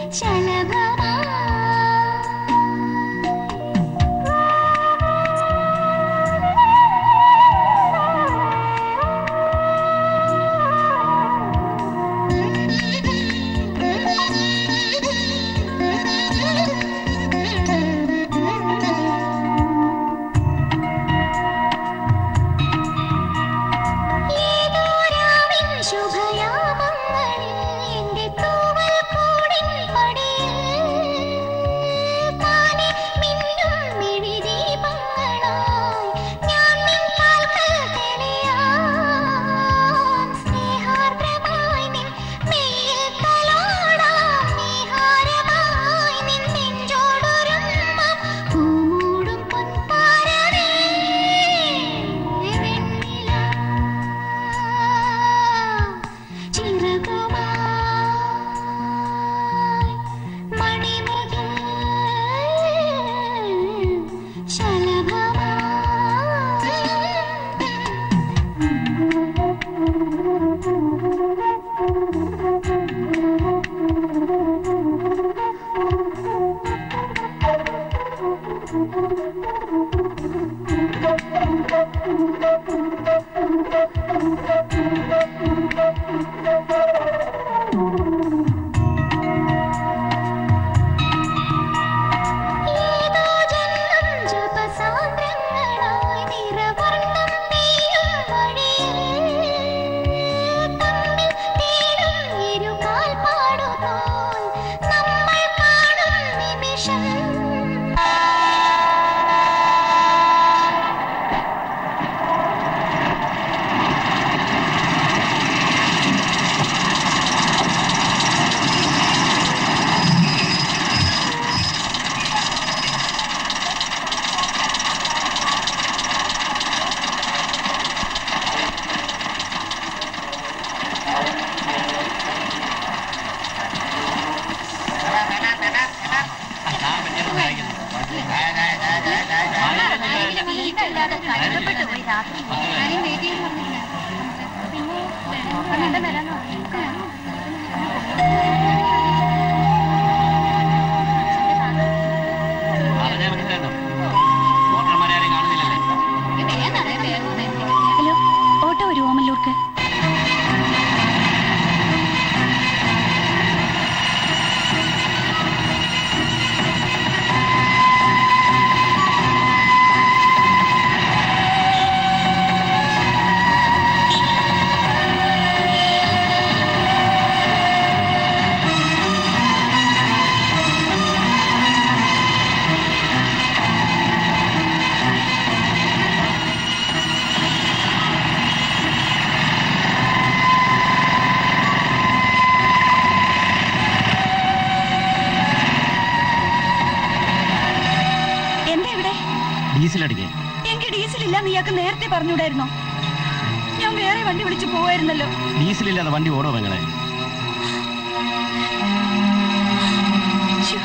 ശലഭമാ ഏതോ രാവിൻ ശുഭയാമങ്ങളിൽ എന്റെ തൂവൽ കൂടിൻ പടിയിൽ താനെ മിന്നും മിഴിദീപങ്ങളായി ഞാൻ നിൻ കാൽക്കൽ തെളിയാം സ്നേഹാർദ്രമായി നിൻ മെയ്യിൽ തലോടാം നീഹാരമായി നിൻ നെഞ്ചോടൊരുമ്മ പൂമൂടും പൊൻതാരമേ വെണ്ണില ചിറകുമായി മണിമുകിൽ ഏതോ ജന്മം ജപസാന്ദ്രങ്ങളായി നിറവർണ്ണം നെയ്യും വഴിയിൽ തമ്മിൽ തേടും ഇരുകാൽ പാടുപോൽ നമ്മൾ കാണും നിമിഷം പറഞ്ഞാൽ മനസ്സിലായോ വോട്ടർമാരെ ആരെയും കാണുന്നില്ലല്ലേ ഹലോ ഓട്ടോ ഒരു ഓമല്ലൂർക്ക് എന്താ ഇവിടെ ഡീസൽ അടിക്കാൻ എനിക്ക് ഡീസൽ ഇല്ലാന്ന് ഇയാൾക്ക് നേരത്തെ പറഞ്ഞുകൂടായിരുന്നോ ഞാൻ വേറെ വണ്ടി വിളിച്ചു പോവായിരുന്നല്ലോ ഡീസൽ ഇല്ലാതെ വണ്ടി ഓടോ പെങ്ങളെ ശ്ശോ.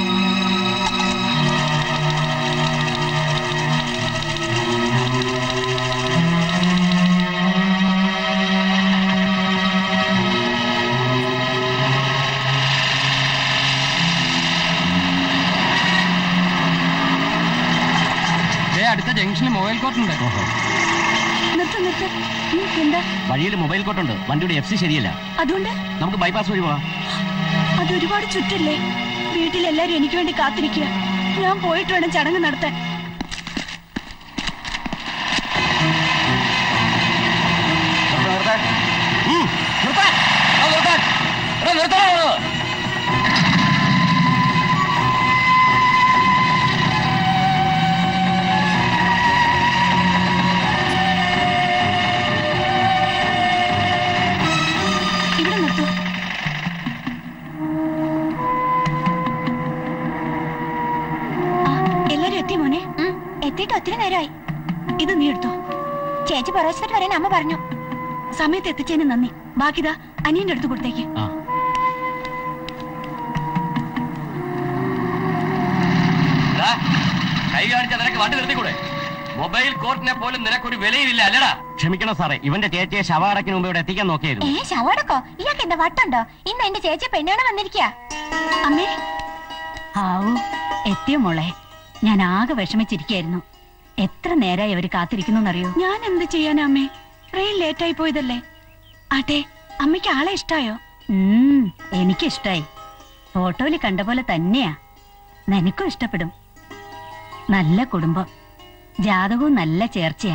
അടുത്ത ജംഗ്ഷനിൽ മൊബൈൽ കോർട്ട് ഉണ്ട് നിർത്ത് നിർത്ത് ഉം, എന്താ വഴിയിൽ മൊബൈൽ കോർട്ട് ഉണ്ട് വണ്ടിയുടെ എഫ് സി ശരിയല്ല അതുകൊണ്ട് നമുക്ക് ബൈപ്പാസ് വഴി പോവാം അത് ഒരുപാട് ചുറ്റല്ലേ വീട്ടിലെല്ലാരും എനിക്ക് വേണ്ടി കാത്തിരിക്കുക ഞാൻ പോയിട്ട് വേണം ചടങ്ങ് നടത്താൻ ഇവിടെ നിർത്തൂ ആ, എല്ലാരും എത്തി മോനെ എത്തിയിട്ട് ഒത്തിരി നേരമായി ഇത് നീ എടുത്തോ ചേച്ചി പറവച്ചിട്ട് വരാൻ അമ്മ പറഞ്ഞു സമയത്ത് എത്തിച്ചതിന് നന്ദി ബാക്കിതാ അനിയന്റെ അടുത്ത് കൊടുത്തേക്ക് ആ കൈ കാണിച്ച നിനക്ക് വണ്ടി നിർത്തിക്കൂടെ മൊബൈൽ കോർട്ടിനെ പോലും നിനക്കൊരു വിലയില്ല അല്ലടാ ക്ഷമിക്കണം സാറേ ഇവന്റെ ചേച്ചിയെ ശവാടക്കിന് മുമ്പ് ഇവിടെ എത്തിക്കാൻ ഏ നോക്കിയായിരുന്നു ശവടക്കോ ഇയാൾക്ക് എന്താ വട്ടുണ്ടോ ഇന്ന് എന്റെ ചേച്ചി പെണ്ണാണ് വന്നിരിക്കുക അമ്മേ ആവു എത്തിയോ മോളെ ഞാൻ ആകെ വിഷമിച്ചിരിക്കായിരുന്നു എത്ര നേരായി അവര് കാത്തിരിക്കുന്നറിയോ ഞാൻ എന്ത് ചെയ്യാനാ അമ്മേ ട്രെയിൻ ലേറ്റായി പോയതല്ലേ ആട്ടെ അമ്മയ്ക്ക് ആളെ ഇഷ്ടായോ ഉം എനിക്കിഷ്ടായി ഫോട്ടോയിൽ കണ്ട പോലെ തന്നെയാ നിനക്കും ഇഷ്ടപ്പെടും നല്ല കുടുംബം ജാതകവും നല്ല ചേർച്ചയാ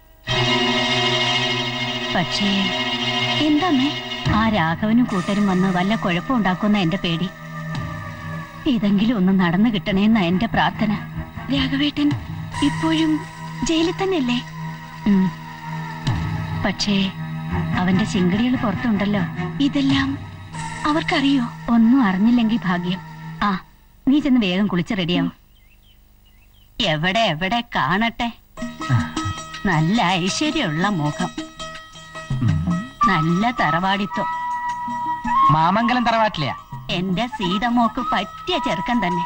പക്ഷേ എന്താമ്മേ ആ രാഘവനും കൂട്ടരും വന്ന് വല്ല കുഴപ്പമുണ്ടാക്കുന്ന എന്റെ പേടി ഇതെങ്കിലും ഒന്ന് നടന്നു കിട്ടണേന്ന എന്റെ പ്രാർത്ഥന രാഘവേട്ടൻ ഇപ്പോഴും ജയിലിൽ തന്നെയല്ലേ ഉം. പക്ഷേ അവന്റെ ചിങ്കടികൾ പുറത്തുണ്ടല്ലോ ഇതെല്ലാം അവർക്കറിയോ ഒന്നും അറിഞ്ഞില്ലെങ്കിൽ ഭാഗ്യം ആ നീ ചെന്ന് വേഗം കുളിച്ച് റെഡിയാവും എവിടെ എവിടെ കാണട്ടെ നല്ല ഐശ്വര്യമുള്ള മുഖം നല്ല തറവാടിത്വം മാമംഗലം തറവാട്ടിലെയാ എന്റെ സീതമോക്ക് പറ്റിയ ചെറുക്കൻ തന്നെ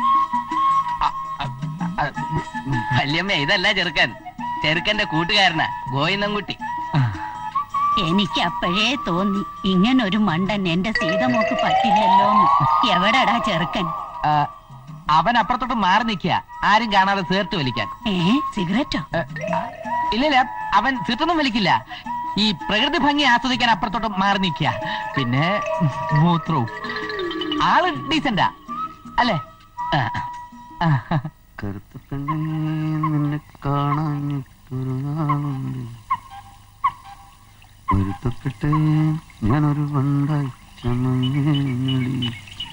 വല്യമ്മ ഇതല്ല ചെറുക്കൻ ചെറുക്കന്റെ കൂട്ടുകാരനാ ഗോയിന്നൻകുട്ടി എനിക്ക് അപ്പോഴേ തോന്നി ഇങ്ങനൊരു മണ്ടൻ എന്റെ സീതമോക്ക് പറ്റില്ലല്ലോന്ന് എവിടെടാ ചെറുക്കൻ അവൻ അപ്പുറത്തോട്ട് മാറി നിൽക്കുക ആരും കാണാതെ സേർട്ട് വലിക്കാൻ ഏ സിഗരറ്റോ ഇല്ലില്ല അവൻ സിട്ടൊന്നും വലിക്കില്ല ഈ പ്രകൃതി ഭംഗി ആസ്വദിക്കാൻ അപ്പുറത്തോട്ട് മാറി നിൽക്കുക പിന്നെ മൂത്രവും ആള് ഡീസന്റാ അല്ലേ ആ. ആ. കറുത്ത പെണ്ണേ നിന്നെ കാണാഞ്ഞിട്ടൊരു നാളുണ്ട് ഒരുത്തപ്പെട്ടെ ഞാനൊരു വണ്ടായി ചമഞ്ഞടി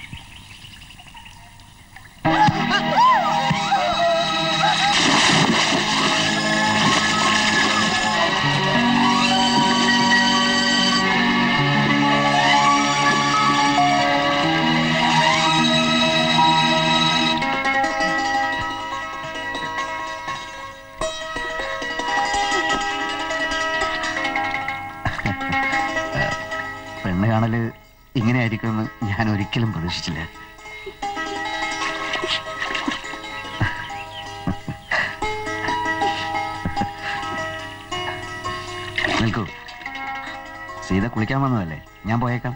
പെണ്ണ് കാണല് ഇങ്ങനെയായിരിക്കുമെന്ന് ഞാൻ ഒരിക്കലും പ്രതീക്ഷിച്ചില്ല നിൽക്കൂ സീത കുളിക്കാൻ വന്നതല്ലേ ഞാൻ പോയേക്കാം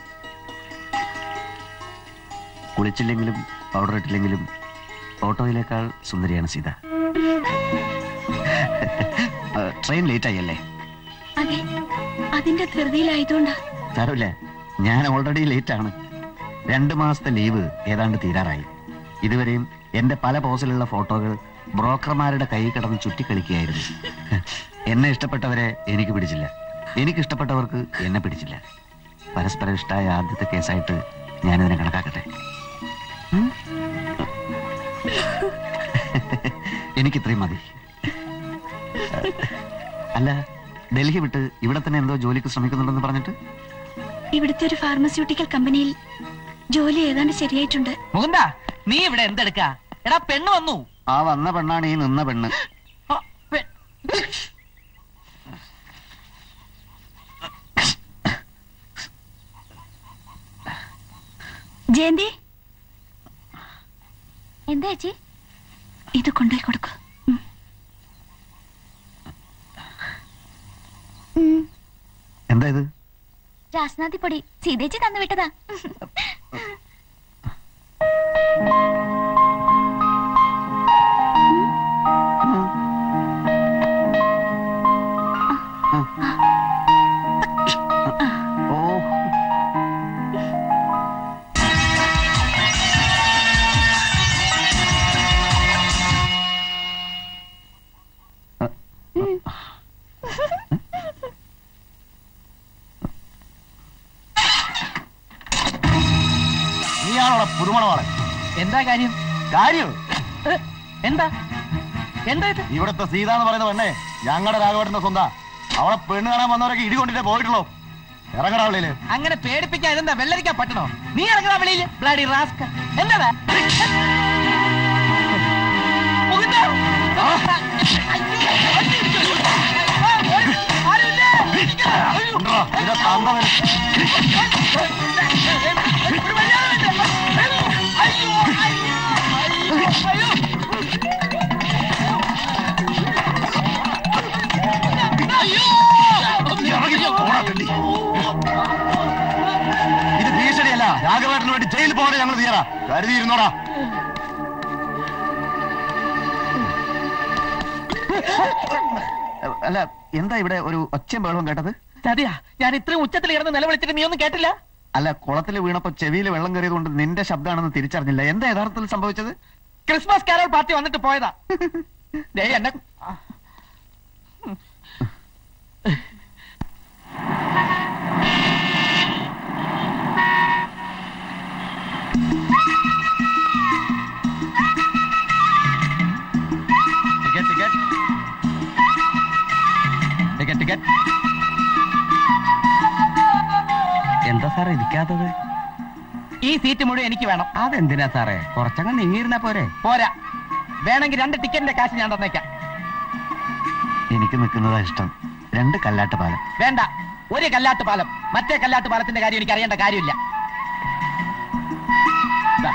കുളിച്ചില്ലെങ്കിലും പൗഡർ ഇട്ടില്ലെങ്കിലും ഓട്ടോയിലേക്കാൾ സുന്ദരിയാണ് സീത ആ, ട്രെയിൻ ലേറ്റ് ആയി അല്ലേ അതെ അതിന്റെ ധൃതിയിലായതുകൊണ്ടാ സാരമില്ല ഞാൻ ഓൾറെഡി ലേറ്റ് ആണ് രണ്ട് മാസത്തെ ലീവ് ഏതാണ്ട് തീരാറായി ഇതുവരെയും എന്റെ പല പോസിലുള്ള ഫോട്ടോകൾ ബ്രോക്കർമാരുടെ കൈ കിടന്ന് ചുറ്റിക്കളിക്കുകയായിരുന്നു എന്നെ ഇഷ്ടപ്പെട്ടവരെ എനിക്ക് പിടിച്ചില്ല എനിക്ക് ഇഷ്ടപ്പെട്ടവർക്ക് എന്നെ പിടിച്ചില്ല പരസ്പരം ഇഷ്ടമായ ആദ്യത്തെ കേസായിട്ട് ഞാനിതിനെ കണക്കാക്കട്ടെ ഉം? എനിക്കിത്രയും മതി അല്ല ഡൽഹി വിട്ട് ഇവിടെ തന്നെ എന്തോ ജോലിക്ക് ശ്രമിക്കുന്നുണ്ടെന്ന് പറഞ്ഞിട്ട് ഇവിടുത്തെ ഒരു ഫാർമസ്യൂട്ടിക്കൽ കമ്പനിയിൽ ജോലി ഏതാണ്ട് ശരിയായിട്ടുണ്ട് മുകുന്ദ നീ ഇവിടെ എന്തെടുക്ക എടാ പെണ്ണ് വന്നു ആ വന്ന പെണ്ണാണ് ഈ നിന്ന പെണ്ണ് ആ, പെ- ജയന്തി എന്താ ചേച്ചി ഇത് കൊണ്ടുപോയി കൊടുക്കൂ ഉം. ഉം. എന്താ ഇത് രാസ്നാഥി പൊടി സീതേച്ചി തന്നു വിട്ടതാ ഓ നീയാണോടെ പുതുമണവാളൻ എന്താ കാര്യം കാര്യം ഏ, എന്താ എന്താ ഇത് ഇവിടുത്തെ സീത എന്ന് പറയുന്ന പെണ്ണേ ഞങ്ങളുടെ രാഘവേട്ടന്റെ സ്വന്താ അവളെ പെണ്ണ് കാണാൻ വന്നവരൊക്കെ ഇടി കൊണ്ടിട്ടേ പോയിട്ടുള്ളൂ ഇറങ്ങടാ ഉള്ളില് അങ്ങനെ പേടിപ്പിക്കാൻ ഇതെന്താ വെള്ളരിക്കാൻ പറ്റണോ നീ ഇറങ്ങണ വെളിയിൽ ബ്ലാഡി റാസ്ക എന്താ കൊണ്ടുവാ, നിന്റെ തന്ത വരും. ജയിലിൽ പോകാൻ ഞങ്ങൾ തീരാ കരുതിയിരുന്നോടാ അല്ല എന്താ ഇവിടെ ഒരു ഒച്ചയും ബഹളവും കേട്ടത് ചതിയാ ഞാൻ ഇത്രയും ഉച്ചത്തിൽ കിടന്ന് നിലവിളിച്ചിട്ട് നീ ഒന്നും കേട്ടില്ല അല്ല കുളത്തിൽ വീണപ്പോ ചെവിയിൽ വെള്ളം കയറിയത് കൊണ്ട് നിന്റെ ശബ്ദമാണെന്ന് തിരിച്ചറിഞ്ഞില്ല എന്താ യഥാർത്ഥത്തിൽ സംഭവിച്ചത് ക്രിസ്മസ് കാരോൾ പാർട്ടി വന്നിട്ട് പോയതാ ദേ എന്നെ ടിക്കറ്റ് ടിക്കറ്റ് ടിക്കറ്റ് ടിക്കറ്റ് എന്താ സാറേ ഇരിക്കാത്തത് ഈ സീറ്റ് മുഴുവൻ എനിക്ക് വേണം അതെന്തിനാ സാറേ കുറച്ചങ്ങ് നീങ്ങിയിരുന്നാ പോരെ പോരാ വേണമെങ്കിൽ രണ്ട് ടിക്കറ്റിന്റെ കാശ് ഞാൻ തന്നേക്കാം എനിക്ക് നിൽക്കുന്നതാ ഇഷ്ടം രണ്ട് കല്ലാട്ട് പാലം വേണ്ട ഒരു കല്ലാട്ട് പാലം മറ്റേ കല്ലാട്ട് പാലത്തിന്റെ കാര്യം എനിക്ക് അറിയേണ്ട കാര്യമില്ല ദാ.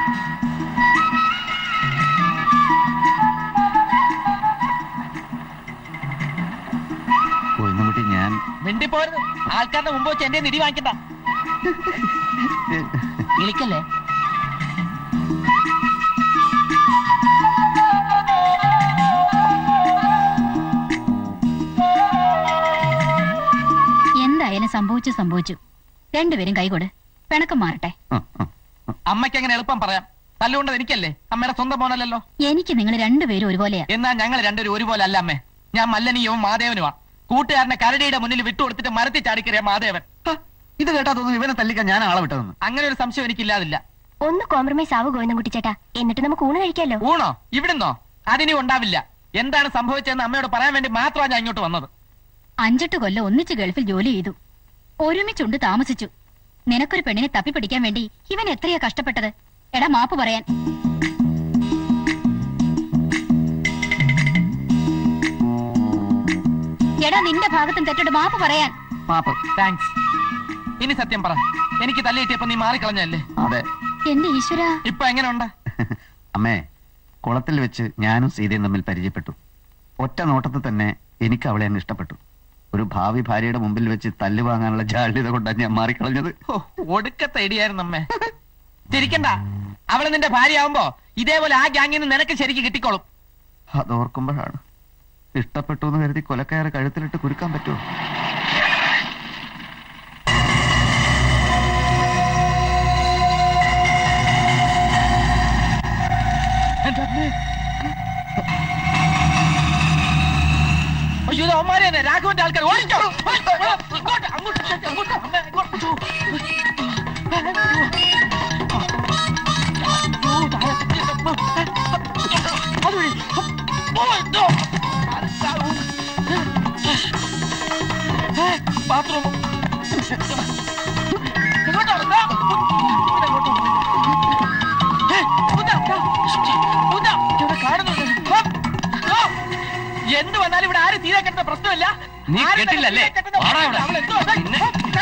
കൊന്നുകുട്ടി ഞാൻ മിണ്ടിപ്പോരുത് ആൾക്കാരുടെ മുമ്പ് വെച്ച് എന്റെ നിധി വാങ്ങിക്കണ്ട വിളിക്കല്ലേ എന്തായാലും സംഭവിച്ചു സംഭവിച്ചു രണ്ടുപേരും കൈകൊട് പിണക്കം മാറട്ടെ ഉം, ഉം. അമ്മയ്ക്ക് അങ്ങനെ എളുപ്പം പറയാം തല്ലുകൊണ്ടത് എനിക്കല്ലേ അമ്മയുടെ സ്വന്തം മോനല്ലല്ലോ എനിക്ക് നിങ്ങൾ രണ്ടുപേരും ഒരുപോലെയാ എന്നാ ഞങ്ങൾ രണ്ടുപേരും ഒരുപോലെ അല്ല അമ്മേ ഞാൻ മല്ലനീയവും മാധേവനുമാ കൂട്ടുകാരനെ കരടിയുടെ മുന്നിൽ വിട്ടുകൊടുത്തിട്ട് മരത്തിൽ ചാടിക്കറിയ മാധേവൻ ഹ, ഇത് കേട്ടാ തോന്നുന്നു ഇവനെ തല്ലിക്കാൻ ഞാൻ ആളെ വിട്ടതെന്ന് അങ്ങനെ ഒരു സംശയം എനിക്കില്ലാതില്ല ഒന്ന് കോംപ്രമൈസ് ആവു ഗോവിന്ദൻകുട്ടി ചേട്ടാ എന്നിട്ട് നമുക്ക് ഊണ് കഴിക്കാലോ ഊണോ ഇവിടുന്നോ അതിനി ഉണ്ടാവില്ല എന്താണ് സംഭവിച്ചതെന്ന് അമ്മയോട് പറയാൻ വേണ്ടി മാത്രമാണ് ഞാൻ ഇങ്ങോട്ട് വന്നത് അഞ്ചെട്ട് കൊല്ലം ഒന്നിച്ച് ഗൾഫിൽ ജോലി ചെയ്തു ഒരുമിച്ചുണ്ട് താമസിച്ചു നിനക്കൊരു പെണ്ണിനെ തപ്പിപ്പിടിക്കാൻ വേണ്ടി ഇവൻ എത്രയാ കഷ്ടപ്പെട്ടത് എടാ മാപ്പ് പറയാൻ എടാ നിന്റെ ഭാഗത്തും തെറ്റോട് മാപ്പ് പറയാൻ മാപ്പ് താങ്ക്സ് ഇനി സത്യം പറ എനിക്ക് തല്ലിയിട്ടിയപ്പോ നീ മാറിക്കളഞ്ഞല്ലേ അതെ എന്റെ ഈശ്വര ഇപ്പൊ എങ്ങനെയുണ്ട് അമ്മേ കുളത്തിൽ വെച്ച് ഞാനും സീതയും തമ്മിൽ പരിചയപ്പെട്ടു ഒറ്റ നോട്ടത്തിൽ തന്നെ എനിക്ക് അവളെ അങ്ങ് ഇഷ്ടപ്പെട്ടു ഒരു ഭാവി ഭാര്യയുടെ മുമ്പിൽ വെച്ച് തല്ല് വാങ്ങാനുള്ള ജാള്യത കൊണ്ടാണ് ഞാൻ മാറിക്കളഞ്ഞത് ഹോ, ഒടുക്കത്തെ ഇടിയായിരുന്നു അമ്മേ ചിരിക്കണ്ട അവള് നിന്റെ ഭാര്യയാവുമ്പോ ഇതേപോലെ ആ ഗ്യാങ്ങിൽ നിന്ന് നിനക്ക് ശരിക്ക് കിട്ടിക്കോളും അതോർക്കുമ്പോഴാണ് ഇഷ്ടപ്പെട്ടു എന്ന് കരുതി കൊലക്കയറ് കഴുത്തിലിട്ട് കുരുക്കാൻ പറ്റുമോ എന്റെ അമ്മേ. അയ്യോ ഇത് അവന്മാരെ തന്നെ രാഘവന്റെ ആൾക്കാർ ഓടിക്കോ ഓടിക്കോ. ഇങ്ങോട്ട് അങ്ങോട്ട് അങ്ങോട്ട് അമ്മേ, ഇങ്ങോട്ട്. അതുവഴി. ഓ, ഇതോ. ബാത്റൂം ഇങ്ങോട്ടാണ് ദാ. ഇങ്ങോട്ട്. ഏ, ഉദാ, ദാ. ഉദാ, ഇവിടെ കാണുന്നുണ്ട്. ഓ, ഓ. എന്ത് വന്നാലും ഇവിടെ ആരും തീരെ കെട്ടുന്ന പ്രശ്നമില്ല നീ ആരും കെട്ടില്ലല്ലേ? തീരെ കെട്ടുന്ന വാടാ ഇവിടെ. അവൾ എന്തോ, ദാ. പിന്നെ?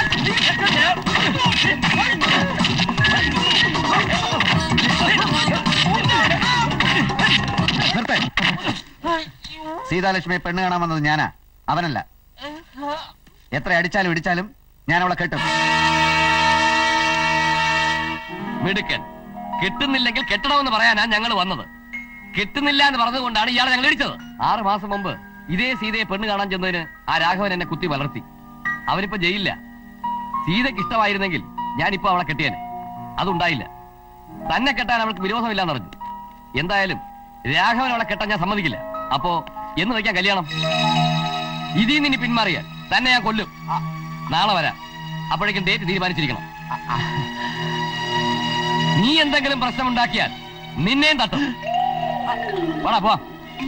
നിർത്തേ സീതാലക്ഷ്മിയെ പെണ്ണ് കാണാൻ വന്നത് ഞാനാ അവനല്ല എത്ര അടിച്ചാലും ഇടിച്ചാലും ഞാൻ അവളെ കെട്ടും മിടുക്കൻ കിട്ടുന്നില്ലെങ്കിൽ കെട്ടണമെന്ന് പറയാനാ ഞങ്ങൾ വന്നത് കിട്ടുന്നില്ല എന്ന് പറഞ്ഞതുകൊണ്ടാണ് ഇയാളെ ഞങ്ങൾ ഇടിച്ചത് ആറ് മാസം മുമ്പ് ഇതേ സീതയെ പെണ്ണ് കാണാൻ ചെന്നതിന് ആ രാഘവൻ എന്നെ കുത്തി വളർത്തി അവനിപ്പോ ജയിലില്ല സീതയ്ക്ക് ഇഷ്ടമായിരുന്നെങ്കിൽ ഞാനിപ്പോ അവളെ കെട്ടിയേനെ അതുണ്ടായില്ല തന്നെ കെട്ടാൻ അവൾക്ക് വിരോധമില്ലാന്ന് പറഞ്ഞു എന്തായാലും രാഘവൻ അവളെ കെട്ടാൻ ഞാൻ സമ്മതിക്കില്ല അപ്പോ എന്ന് വയ്ക്കാൻ കല്യാണം ഇതിൽ നിന്ന് ഇനി പിന്മാറിയാൽ തന്നെ ഞാൻ കൊല്ലും ആ, നാളെ വരാം അപ്പോഴേക്കും ഡേറ്റ് തീരുമാനിച്ചിരിക്കണം നീ എന്തെങ്കിലും പ്രശ്നമുണ്ടാക്കിയാൽ നിന്നെയും തട്ടും വാടാ പോവാ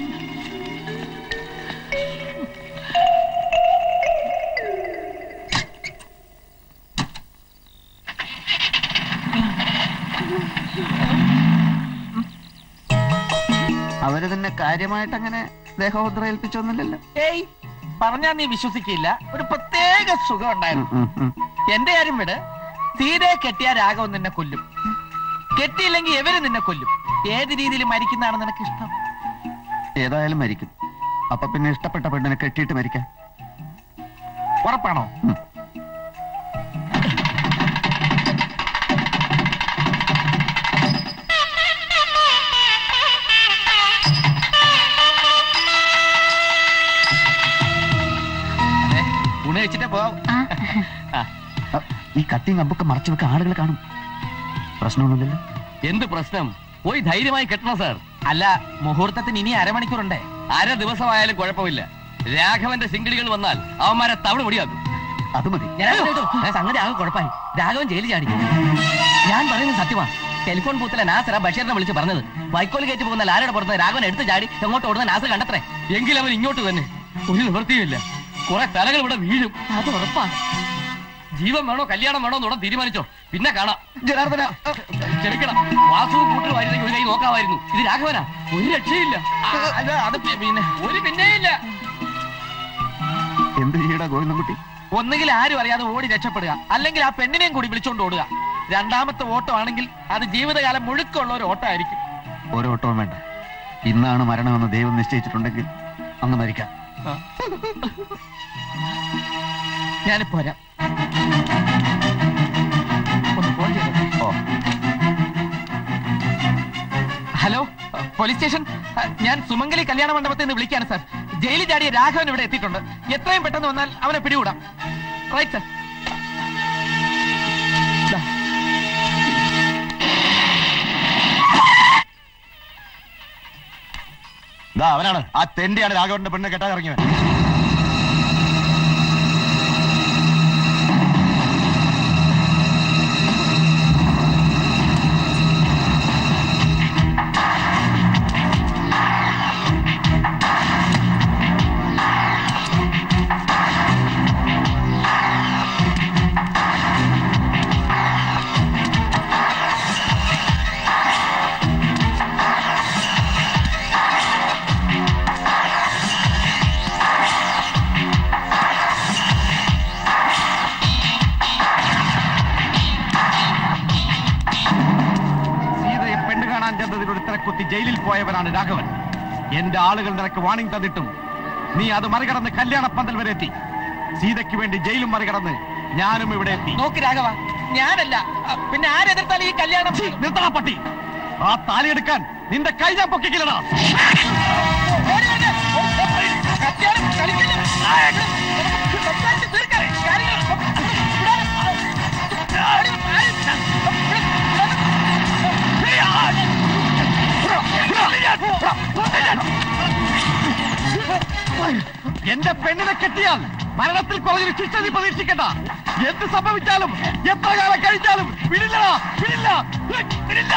അവര് തന്നെ കാര്യമായിട്ട് അങ്ങനെ ദേഹോദ്ര ഏൽപ്പിച്ചൊന്നുമില്ലല്ലോ ഏയ് പറഞ്ഞാ നീ വിശ്വസിക്കില്ല ഒരു പ്രത്യേക സുഖം ഉണ്ടായിരുന്നു ഉം, ഉം, ഉം. എന്റെ കാര്യം വിട് സീതയെ കെട്ടിയ രാഘവൻ നിന്നെ കൊല്ലും കെട്ടിയില്ലെങ്കിൽ എവര് നിന്നെ കൊല്ലും ഏത് രീതിയിൽ മരിക്കുന്നതാണ് നിനക്ക് ഇഷ്ടം ഏതായാലും മരിക്കും അപ്പൊ പിന്നെ ഇഷ്ടപ്പെട്ട പെണ്ണിനെ കെട്ടിയിട്ട് മരിക്കാം ഉറപ്പാണോ ഉം. കത്തിയും കമ്പൊക്കെ മറച്ചു വെക്കാൻ ആളുകൾ കാണും പ്രശ്നമൊന്നുമില്ലല്ലോ എന്ത് പ്രശ്നം പോയി ധൈര്യമായി കെട്ടണം സാർ അല്ല മുഹൂർത്തത്തിന് ഇനി അരമണിക്കൂറുണ്ടേ അര ദിവസമായാലും കുഴപ്പമില്ല രാഘവന്റെ സിംഗിളികൾ വന്നാൽ അവന്മാരെ തവിട് മുടിയാക്കും അത് മതി ഞാൻ കേട്ടോ, ഞാൻ സംഗതി ആകെ കുഴപ്പമായി രാഘവൻ ജയിലിൽ ചാടി ഞാൻ പറയുന്നത് സത്യമാണ് ടെലിഫോൺ ബൂത്തിലെ നാസറ ബഷീറിനെ വിളിച്ച് പറഞ്ഞത് വൈക്കോൽ കയറ്റി പോകുന്ന ലാരയുടെ പുറത്ത് രാഘവൻ എടുത്ത് ചാടി എങ്ങോട്ട് ഓടുന്ന നാസർ കണ്ടത്രേ എങ്കിൽ അവൻ ഇങ്ങോട്ട് തന്നെ ഒരു നിവൃത്തിയുമില്ല കുറെ തലകൾ ഇവിടെ വീഴും അത് ഉറപ്പാ ജീവൻ വേണോ കല്യാണം വേണോ എന്നുകൂടെ തീരുമാനിച്ചോ പിന്നെ കാണാം ജനാർദ്ദന ക്ഷമിക്കണം വാസു കൂട്ടുമായിരുന്നെങ്കിൽ ഒരു കൈ നോക്കാമായിരുന്നു ഇത് രാഘവനാ ഒരു രക്ഷയില്ല ആ, അത് അത് പി- പിന്നെ ഒരു പിന്നെയില്ല എന്ത് ചെയ്യടാ ഗോവിന്ദൻകുട്ടി ഒന്നുകിൽ ആരും അറിയാതെ ഓടി രക്ഷപ്പെടുക അല്ലെങ്കിൽ ആ പെണ്ണിനെയും കൂടി വിളിച്ചോണ്ട് ഓടുക രണ്ടാമത്തെ ഓട്ടം ആണെങ്കിൽ അത് ജീവിതകാലം മുഴുക്കുള്ള ഒരു ഓട്ടമായിരിക്കും ഓരോ ഓട്ടവും വേണ്ട ഇന്നാണ് മരണമെന്ന് ദൈവം നിശ്ചയിച്ചിട്ടുണ്ടെങ്കിൽ അങ്ങ് മരിക്കാം ഞാനിപ്പോ വരാം ഒന്ന് ഫോൺ ചെയ്തോ ഓ ഹലോ പോലീസ് സ്റ്റേഷൻ ഞാൻ സുമംഗലി കല്യാണ മണ്ഡപത്തിൽ നിന്ന് വിളിക്കാണ് സാർ ജയിലിൽ ചാടിയ രാഘവൻ ഇവിടെ എത്തിയിട്ടുണ്ട് എത്രയും പെട്ടെന്ന് വന്നാൽ അവനെ പിടികൂടാം റൈറ്റ് സാർ ദാ. ദാ അവനാണ് ആ തെണ്ടിയാണ് രാഘവന്റെ പെണ്ണ് കെട്ടാൻ ഇറങ്ങിയവൻ സീതയെ പെണ്ണ് കാണാൻ ചെന്നതിൽ ഒരു തിരക്കുത്തി ജയിലിൽ പോയവനാണ് രാഘവൻ എന്റെ ആളുകൾ നിനക്ക് വാണിംഗ് തന്നിട്ടും നീ അത് മറികടന്ന് കല്യാണ പന്തൽ വരെ എത്തി സീതയ്ക്ക് വേണ്ടി ജയിലും മറികടന്ന് ഞാനും ഇവിടെ എത്തി നോക്ക് രാഘവ ഞാനല്ല അ, പിന്നെ ആരെതിർത്താലും ഈ കല്യാണം നിർത്തണ പട്ടി ആ താലിയെടുക്കാൻ നിന്റെ കൈ ഞാൻ പൊക്കിക്കില്ലടാ ഓടി വരട്ടെ. കല്യാണം കളിക്കില്ല. നമുക്ക് സംസാരിച്ച് തീർക്കാം. കാര്യങ്ങൾ വിടാതെ. ഓടി എന്റെ പെണ്ണിനെ കെട്ടിയാൽ മരണത്തിൽ കുറഞ്ഞൊരു ശിക്ഷ നീ പ്രതീക്ഷിക്കണ്ട എന്ത് സംഭവിച്ചാലും എത്ര കാലം കഴിച്ചാലും വിടില്ലടാ വിടില്ല വിടില്ല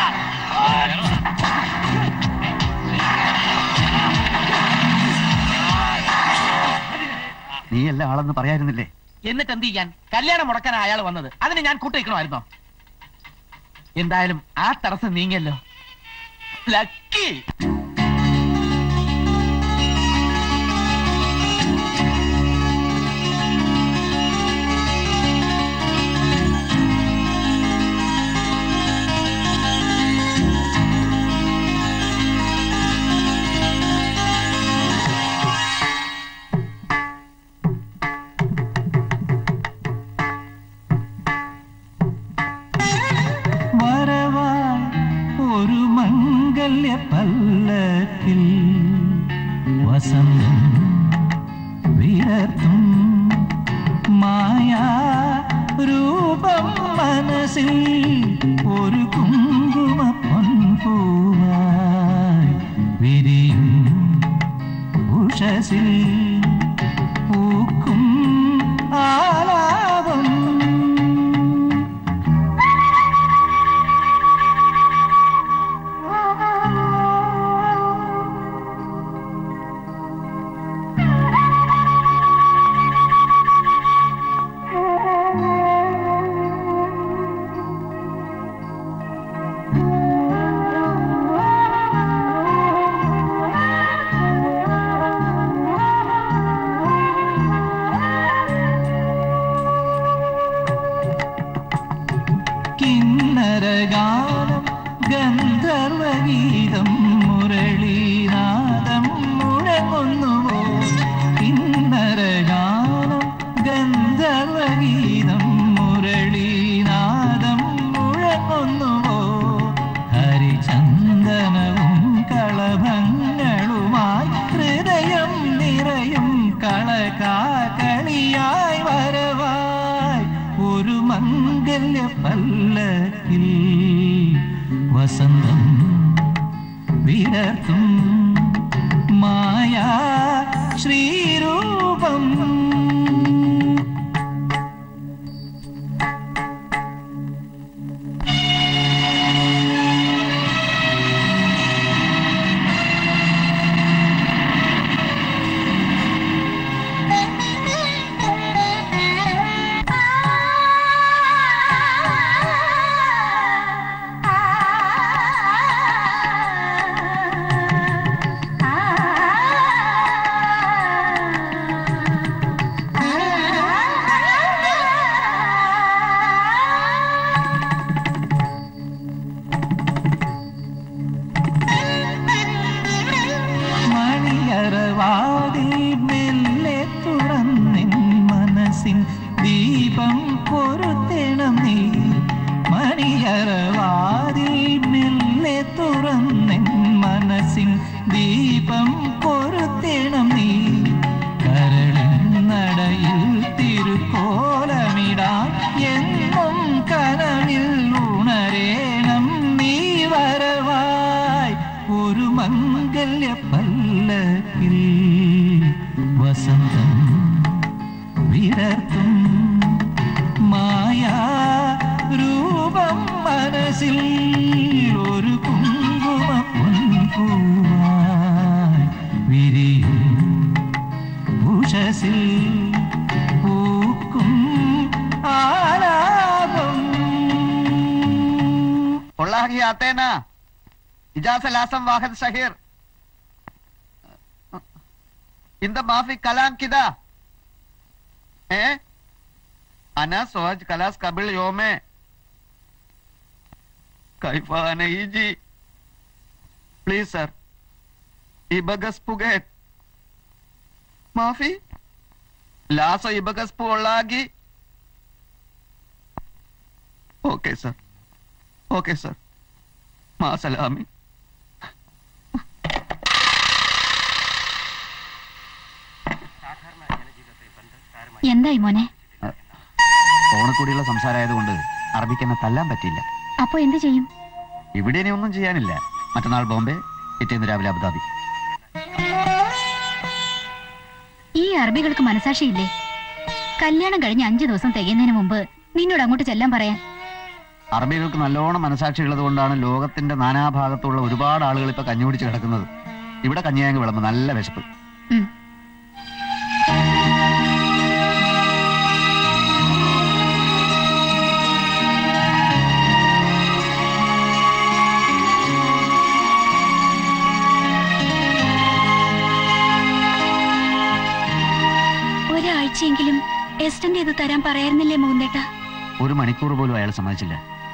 നീ എല്ലാ ആളെന്ന് പറയായിരുന്നില്ലേ എന്നിട്ട് എന്ത് ചെയ്യാൻ കല്യാണം മുടക്കാൻ അയാൾ വന്നത് അതിന് ഞാൻ കൂട്ടിക്കണമായിരുന്നോ എന്തായാലും ആ തടസ്സം നീങ്ങിയല്ലോ ലക്കി വരവാൻ ഒരു മംഗല്യ പല്ലക്കിൽ വസന്തം വിടർത്തും മായാ രൂപം മനസ്സിൽ ഒരു കുങ്കുമ പൊൻപൂവായി വിരിയും ഉഷസിൽ പൂക്കും ആലാപം കിന്നരഗാനം ഗന്ധർവഗീതം മുരളീനാദം മുഴങ്ങുന്നുവോ കിന്നരഗാനം ഗന്ധർവഗീതം മുരളീനാദം മുഴങ്ങുന്നുവോ ഹരിചന്ദനവും കളഭങ്ങളുമായി ഹൃദയം നിറയും കളകാകളിയായി വരവായി ഒരു മംഗല്യ വസന്തം വിടർത്തും മായാ ശ്രീരൂപം മണിയറവാതിൽ മെല്ലെ തുറന്നിൻ മനസ്സിൻ ദീപം പൊരുത്തണം നീ മണിയറവാതിൽ മെല്ലെ തുറന്നിൻ മനസ്സിൻ ദീപം പൊരുത്തണം നീ കരളിൻ നടയിൽ തിരുക്കോലമിടാൻ എന്നും കനവിൽ ഉണരേണം നീ വരവായി ഒരു മംഗല്യ പല്ലക്കിൽ വസന്തം വിടർത്തും മായാ രൂപം മനസ്സിൽ ഒരു കുങ്കുമ പൊൻപൂവായി വിരിയും ഉഷസിൽ പൂക്കും ആലാപം والله آتينا إجازة لازم واحد شهير انت ما في كلام كده ايه انا سواج خلاص قبل يوم كيف انا يجي بليز سر يبقى سبوغيت ما في لا سو يبقى سبو والله اوكي سر ഓക്കെ സർ മാ സലാമി എന്തായി മോനെ ഫോണിൽ കൂടിയുള്ള സംസാരമായതുകൊണ്ട് അറബിക്ക് എന്നെ തല്ലാൻ പറ്റിയില്ല അപ്പൊ എന്ത് ചെയ്യും ഇവിടെ ഇനി ഒന്നും ചെയ്യാനില്ല മറ്റന്നാൾ ബോംബെ പിറ്റേന്ന് രാവിലെ അബുദാബി ഈ അറബികൾക്ക് മനസാക്ഷിയില്ലേ കല്യാണം കഴിഞ്ഞ് അഞ്ചു ദിവസം തികയുന്നതിന് മുമ്പ് നിന്നോട് അങ്ങോട്ട് ചെല്ലാൻ പറയാൻ അറബികൾക്ക് നല്ലോണം മനസാക്ഷി ഉള്ളത് കൊണ്ടാണ് ലോകത്തിന്റെ നാനാഭാഗത്തുള്ള ഒരുപാട് ആളുകൾ ഇപ്പൊ കഞ്ഞുപിടിച്ച് കിടക്കുന്നത് ഇവിടെ കഞ്ഞിയാങ്ക് വിളമ്പ് നല്ല വിശപ്പ് ഉം. ഒരാഴ്ചയെങ്കിലും എക്സ്റ്റൻഡ് ചെയ്ത് തരാൻ പറയായിരുന്നില്ലേ മൂന്നേട്ടാ ഒരു മണിക്കൂർ പോലും അയാൾ സമ്മതിച്ചില്ല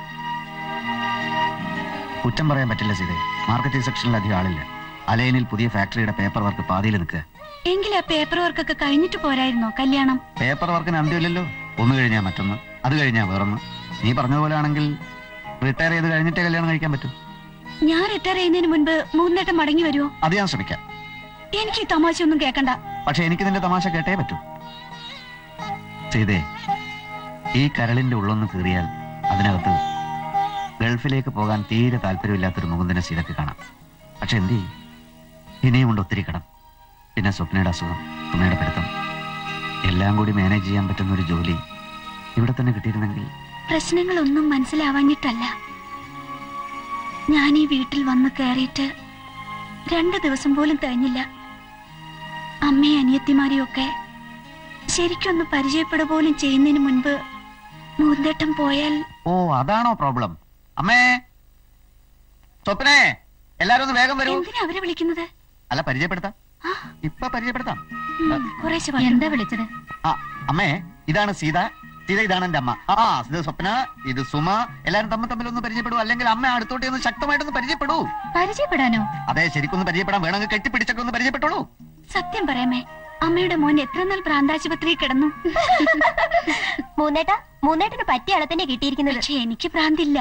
കുറ്റം പറയാൻ പറ്റില്ല സീതേ മാർക്കറ്റിംഗ് സെക്ഷനിൽ അധികം ആളില്ല അലയനിൽ പുതിയ ഫാക്ടറിയുടെ പേപ്പർ വർക്ക് പാതിയിൽ നിൽക്കുക എങ്കിൽ ആ പേപ്പർ വർക്കൊക്കെ കഴിഞ്ഞിട്ട് പോരായിരുന്നോ കല്യാണം പേപ്പർ വർക്കിന് അന്ത്യമില്ലല്ലോ ഒന്ന് കഴിഞ്ഞാൽ മറ്റൊന്ന് അത് കഴിഞ്ഞാൽ വേറൊന്ന് നീ പറഞ്ഞതുപോലെ ആണെങ്കിൽ റിട്ടയർ ചെയ്ത് കഴിഞ്ഞിട്ടേ കല്യാണം കഴിക്കാൻ പറ്റും ഞാൻ റിട്ടയർ ചെയ്യുന്നതിന് മുൻപ് മൂന്നേട്ടം മടങ്ങി വരുമോ അത് ഞാൻ ശ്രമിക്കാം എനിക്ക് ഈ തമാശ ഒന്നും കേൾക്കണ്ട പക്ഷെ എനിക്ക് നിന്റെ തമാശ കേട്ടേ പറ്റൂ ചെയ്തേ ഈ കരളിന്റെ ഉള്ളൊന്ന് കീറിയാൽ അതിനകത്ത് ഗൾഫിലേക്ക് പോകാൻ തീരെ താല്പര്യമില്ലാത്തൊരു മുകുന്ദനെ സീതക്ക് കാണാം പക്ഷെ എന്ത് ചെയ്യും ഇനിയും ഉണ്ട് ഒത്തിരി കടം പിന്നെ സ്വപ്നയുടെ അസുഖം സുമയുടെ പഠിത്തം എല്ലാം കൂടി മാനേജ് ചെയ്യാൻ പറ്റുന്ന ഒരു ജോലി ഇവിടെ തന്നെ കിട്ടിയിരുന്നെങ്കിൽ പ്രശ്നങ്ങളൊന്നും മനസ്സിലാവാഞ്ഞിട്ടല്ല ഞാൻ ഈ വീട്ടിൽ വന്ന് കയറിയിട്ട് രണ്ട് ദിവസം പോലും കഴിഞ്ഞില്ല അമ്മയും അനിയത്തിമാരെയും ഒക്കെ ശരിക്കൊന്ന് പരിചയപ്പെടുക പോലും ചെയ്യുന്നതിന് മുൻപ് മൂന്തേട്ടം പോയാൽ ഓ അതാണോ പ്രോബ്ലം അമ്മേ സ്വപ്നേ എല്ലാരും ഒന്ന് വേഗം വരൂ എന്തിനാ അവരെ വിളിക്കുന്നത് അല്ല പരിചയപ്പെടുത്താം ഇപ്പൊ പരിചയപ്പെടുത്താം ഉം, കുറേശ്ശെ പറ. എന്താ വിളിച്ചത് ആ അമ്മേ ഇതാണ് സീത സീത ഇതാണ് എന്റെ അമ്മ ആ ഇത് സ്വപ്ന ഇത് സുമ എല്ലാരും തമ്മിൽ തമ്മിൽ ഒന്ന് പരിചയപ്പെടൂ അല്ലെങ്കിൽ അമ്മ അടുത്തോട്ട് ഒന്ന് ശക്തമായിട്ടൊന്ന് പരിചയപ്പെടൂ പരിചയപ്പെടാനോ അതെ ശരിക്കൊന്ന് പരിചയപ്പെടാൻ വേണമെങ്കിൽ കെട്ടിപ്പിടിച്ചൊക്കെ ഒന്ന് പരിചയപ്പെട്ടോളൂ സത്യം പറയാമേ അമ്മയുടെ മോൻ എത്ര നാൾ ഭ്രാന്താശുപത്രിയിൽ കിടന്നു മൂന്നേട്ടാ മൂന്നേട്ടന് പറ്റിയ ആളെ തന്നെ കിട്ടിയിരിക്കുന്നത് പക്ഷെ എനിക്ക് ഭ്രാന്തില്ല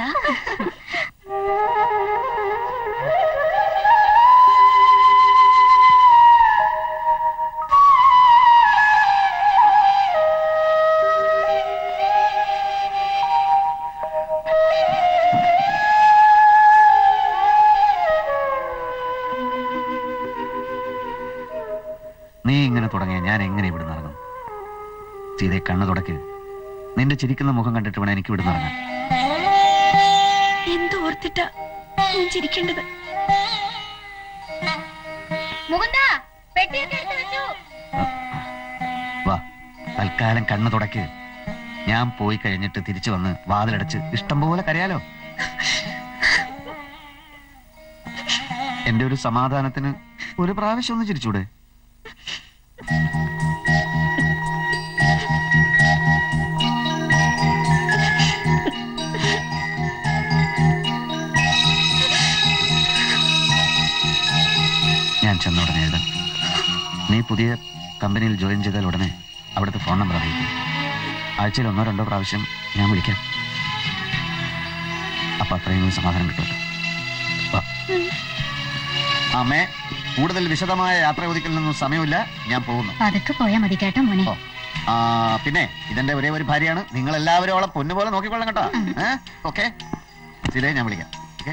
ഞാൻ എങ്ങനെ ഇവിടുന്ന് ഇറങ്ങും സീതയെ കണ്ണു തുടക്ക് നിന്റെ ചിരിക്കുന്ന മുഖം കണ്ടിട്ട് വേണം എനിക്ക് ഇവിടുന്ന് ഇറങ്ങാൻ എന്തോർത്തിട്ടാ ഞാൻ ചിരിക്കേണ്ടത് മുകുന്ദ പെട്ടിയൊക്കെ എടുത്ത് വെച്ചു വാ തൽക്കാലം കണ്ണു തുടക്ക് ഞാൻ പോയി കഴിഞ്ഞിട്ട് തിരിച്ചു വന്ന് വാതിലടച്ച് ഇഷ്ടം പോലെ കരയാലോ എന്റെ ഒരു സമാധാനത്തിന് ഒരു പ്രാവശ്യം ഒന്ന് ചിരിച്ചൂടെ ഞാൻ ചെന്ന ഉടനെ എഴുതാം നീ പുതിയ കമ്പനിയിൽ ജോയിൻ ചെയ്താൽ ഉടനെ അവിടുത്തെ ഫോൺ നമ്പർ അറിയിക്കും ആഴ്ചയിൽ ഒന്നോ രണ്ടോ പ്രാവശ്യം ഞാൻ വിളിക്കാം അപ്പൊ അത്രയും ഒരു സമാധാനം കിട്ടുമല്ലോ വാ. അമ്മേ കൂടുതൽ വിശദമായ യാത്ര ചോദിക്കലിനൊന്നും സമയമില്ല ഞാൻ പോകുന്നു അതൊക്കെ പോയാ മതി കേട്ടോ മോനെ ഓ. ആ, പിന്നെ ഇതെന്റെ ഒരേ ഒരു ഭാര്യയാണ് നിങ്ങൾ എല്ലാവരും അവളെ പൊന്നുപോലെ നോക്കിക്കൊള്ളാം കേട്ടോ ഏഹ് ഓക്കെ ശരിയാ ഞാൻ വിളിക്കാം ഓക്കെ